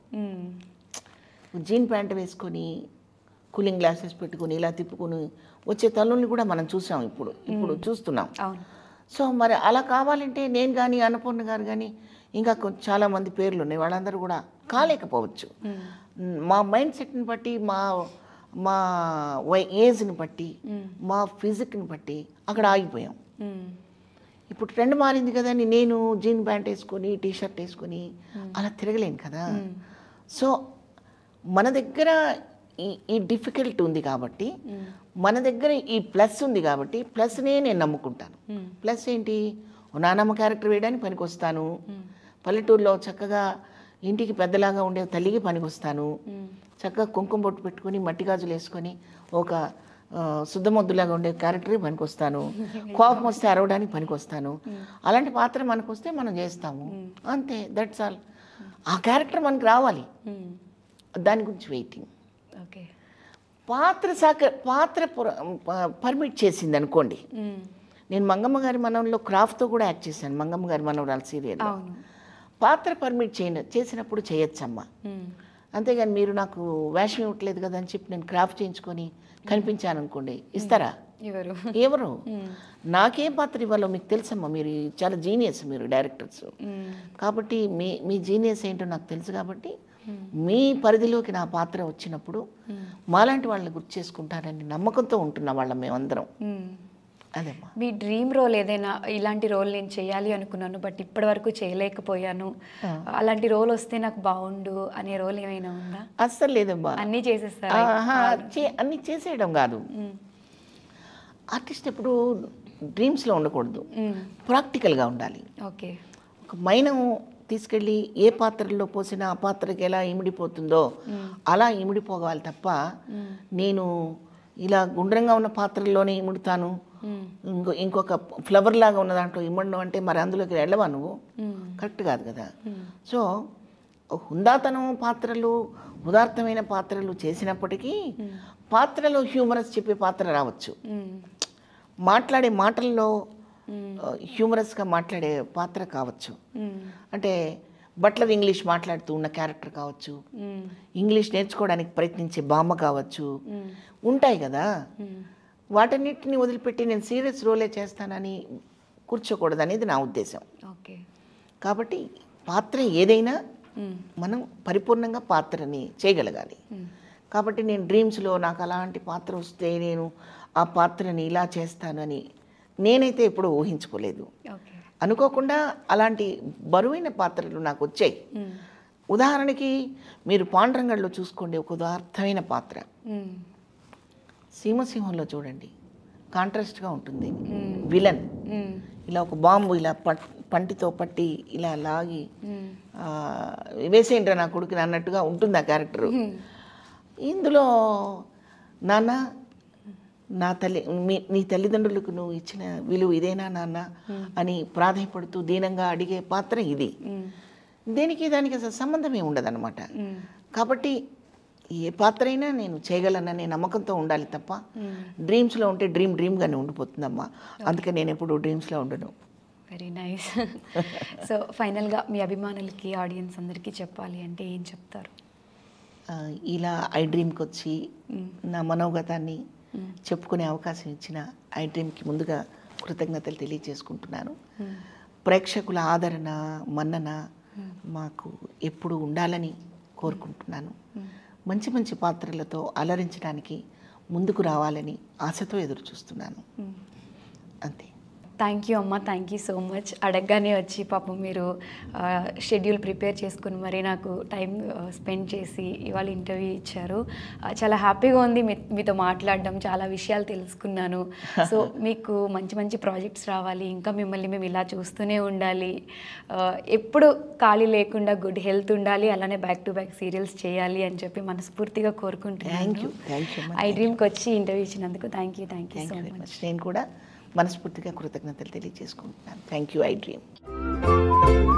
జీన్ ప్యాంట్ వేసుకొని కూలింగ్ గ్లాసెస్ పెట్టుకొని ఇలా తిప్పుకొని వచ్చే తల్లుల్ని కూడా మనం చూసాం ఇప్పుడు ఇప్పుడు చూస్తున్నాం అవును సో మరి అలా కావాలంటే నేను కానీ అన్నపూర్ణ గారు కానీ ఇంకా కొ- చాలా మంది పేర్లు ఉన్నాయి వాళ్ళందరూ కూడా కాలేకపోవచ్చు మా మైండ్ సెట్ని బట్టి మా మా వై ఏజ్ని బట్టి మా ఫిజిక్ని బట్టి అక్కడ ఆగిపోయాం ఇప్పుడు ట్రెండ్ మారింది కదా అని నేను జీన్ ప్యాంట్ వేసుకొని టీ షర్ట్ వేసుకొని అలా తిరగలేను కదా సో మన దగ్గర ఈ ఈ డిఫికల్ట్ ఉంది కాబట్టి మన దగ్గర ఈ ప్లస్ ఉంది కాబట్టి ప్లస్నే నేను నమ్ముకుంటాను ప్లస్ ఏంటి ఓ నానమ్మ క్యారెక్టర్ వేయడానికి పనికొస్తాను పల్లెటూరులో చక్కగా ఇంటికి పెద్దలాగా ఉండే తల్లికి పనికొస్తాను చక్కగా కుంకుమ బొట్టు పెట్టుకొని మట్టి గాజులు వేసుకొని ఒక ఆ, శుద్ధమొద్దులాగా ఉండే క్యారెక్టర్కి పనికొస్తాను కోపం వస్తే అరవడానికి పనికొస్తాను అలాంటి పాత్ర మనకు వస్తే మనం చేస్తాము అంతే దట్స్ ఆల్ ఆ క్యారెక్టర్ మనకు రావాలి దాని గురించి వెయిటింగ్ ఓకే పాత్ర సాక పాత్ర పర్మిట్ చేసింది అనుకోండి నేను మంగమ్మ గారి మనవల్లో క్రాఫ్ట్తో కూడా యాక్ట్ చేశాను మంగమ్మ గారి మనవరాలు సీరియల్ అవును పాత్ర పర్మిట్ చేయ చేసినప్పుడు చేయొచ్చమ్మా అంతేగాని మీరు నాకు వేషం ఇవ్వట్లేదు కదా అని చెప్పి నేను క్రాఫ్ట్ చేయించుకొని కనిపించాను అనుకోండి ఇస్తారా ఎవరు ఎవరు నాకేం పాత్ర ఇవ్వాలో మీకు తెలుసమ్మా మీరు చాలా జీనియస్ మీరు డైరెక్టర్స్ కాబట్టి మీ మీ జీనియస్ ఏంటో నాకు తెలుసు కాబట్టి మీ పరిధిలోకి నా పాత్ర వచ్చినప్పుడు మాలాంటి వాళ్ళని గుర్తు చేసుకుంటారని నమ్మకంతో ఉంటున్న వాళ్ళం మేమందరం అదేమ్మా మీ డ్రీమ్ రోల్ ఏదైనా ఇలాంటి రోల్ నేను చేయాలి అనుకున్నాను బట్ ఇప్పటి వరకు చేయలేకపోయాను అలాంటి రోల్ వస్తే నాకు బాగుండు అనే రోల్ ఏమైనా ఉందా అస్సలు లేదమ్మా అన్నీ చేసేస్తారా ఆహా, చే- అన్ని చేసేయడం కాదు ఆర్టిస్ట్ ఎప్పుడు డ్రీమ్స్లో ఉండకూడదు ప్రాక్టికల్గా ఉండాలి ఓకే ఒక మైనం తీసుకెళ్ళి ఏ పాత్రలో పోసినా ఆ పాత్రకి ఎలా ఇమిడిపోతుందో అలా ఇమిడిపోవాలి తప్ప నేను ఇలా గుండ్రంగా ఉన్న పాత్రల్లోనే ఇముడుతాను ఇంకో ఇంకొక ఫ్లవర్ లాగా ఉన్న దాంట్లో ఇమ్మడం అంటే మరి అందులోకి వెళ్ళవా నువ్వు కరెక్ట్ కాదు కదా సో హుందాతనం పాత్రలు ఉదాత్తమైన పాత్రలు చేసినప్పటికీ పాత్రలో హ్యూమరస్ చెప్పే పాత్ర రావచ్చు మాట్లాడే మాటల్లో హ్యూమరస్గా మాట్లాడే పాత్ర కావచ్చు అంటే బట్లర్ ఇంగ్లీష్ మాట్లాడుతూ ఉన్న క్యారెక్టర్ కావచ్చు ఇంగ్లీష్ నేర్చుకోవడానికి ప్రయత్నించే బామ్మ కావచ్చు ఉంటాయి కదా వాటన్నిటిని వదిలిపెట్టి నేను సీరియస్ రోలే చేస్తానని కూర్చోకూడదు అనేది నా ఉద్దేశం ఓకే కాబట్టి పాత్ర ఏదైనా మనం పరిపూర్ణంగా పాత్రని చేయగలగాలి కాబట్టి నేను డ్రీమ్స్లో నాకు అలాంటి పాత్ర వస్తే నేను ఆ పాత్రని ఇలా చేస్తానని నేనైతే ఎప్పుడూ ఊహించుకోలేదు ఓకే అనుకోకుండా అలాంటి బరువైన పాత్రలు నాకు వచ్చాయి ఉదాహరణకి మీరు పాండ్రంగడ్లో చూసుకోండి ఒక ఉదార్థమైన పాత్ర సీమసింహంలో చూడండి కాంట్రాస్ట్గా ఉంటుంది విలన్ ఇలా ఒక బాంబు ఇలా పట్ పంటితో పట్టి ఇలా లాగి ఆ, వేసేయంట్రా నా కొడుకుని అన్నట్టుగా ఉంటుంది ఆ క్యారెక్టరు ఇందులో నాన్న నా తల్లి మీ నీ తల్లిదండ్రులకు నువ్వు ఇచ్చిన విలువ ఇదేనా నాన్న అని ప్రాధాయపడుతూ దీనంగా అడిగే పాత్ర ఇది దేనికి దానికి అసలు సంబంధమే ఉండదన్నమాట కాబట్టి ఏ పాత్ర అయినా నేను చేయగలననే నమ్మకంతో ఉండాలి తప్ప డ్రీమ్స్లో ఉంటే డ్రీమ్ డ్రీమ్గానే ఉండిపోతుందమ్మా అందుకే నేను ఎప్పుడు డ్రీమ్స్లో ఉండను వెరీ నైస్ సో ఫైనల్గా మీ అభిమానులకి ఆడియన్స్ అందరికీ చెప్పాలి అంటే ఏం చెప్తారు ఆ, ఇలా ఐ డ్రీమ్కి వచ్చి నా మనోగతాన్ని చెప్పుకునే అవకాశం ఇచ్చిన ఐ డ్రీమ్కి ముందుగా కృతజ్ఞతలు తెలియజేసుకుంటున్నాను ప్రేక్షకుల ఆదరణ మన్నన మాకు ఎప్పుడు ఉండాలని కోరుకుంటున్నాను మంచి మంచి పాత్రలతో అలరించడానికి ముందుకు రావాలని ఆశతో ఎదురు చూస్తున్నాను అంతే థ్యాంక్ యూ అమ్మ థ్యాంక్ యూ సో మచ్ అడగగానే వచ్చి పాపం మీరు షెడ్యూల్ ప్రిపేర్ చేసుకుని మరి నాకు టైం స్పెండ్ చేసి ఇవాళ ఇంటర్వ్యూ ఇచ్చారు ఆ, చాలా హ్యాపీగా ఉంది మీ మీతో మాట్లాడడం చాలా విషయాలు తెలుసుకున్నాను సో మీకు మంచి మంచి ప్రాజెక్ట్స్ రావాలి ఇంకా మిమ్మల్ని మేము ఇలా చూస్తూనే ఉండాలి ఆ, ఎప్పుడు ఖాళీ లేకుండా గుడ్ హెల్త్ ఉండాలి అలానే బ్యాక్ టు బ్యాక్ సీరియల్స్ చేయాలి అని చెప్పి మనస్ఫూర్తిగా థ్యాంక్ కోరుకుంటున్నాను యూ థ్యాంక్ యూ ఐ డ్రీమ్కి వచ్చి ఇంటర్వ్యూ ఇచ్చినందుకు thank you thank you thank so you very much much నేను కూడా మనస్ఫూర్తిగా కృతజ్ఞతలు తెలియజేసుకుంటున్నాను థ్యాంక్ యూ ఐ డ్రీమ్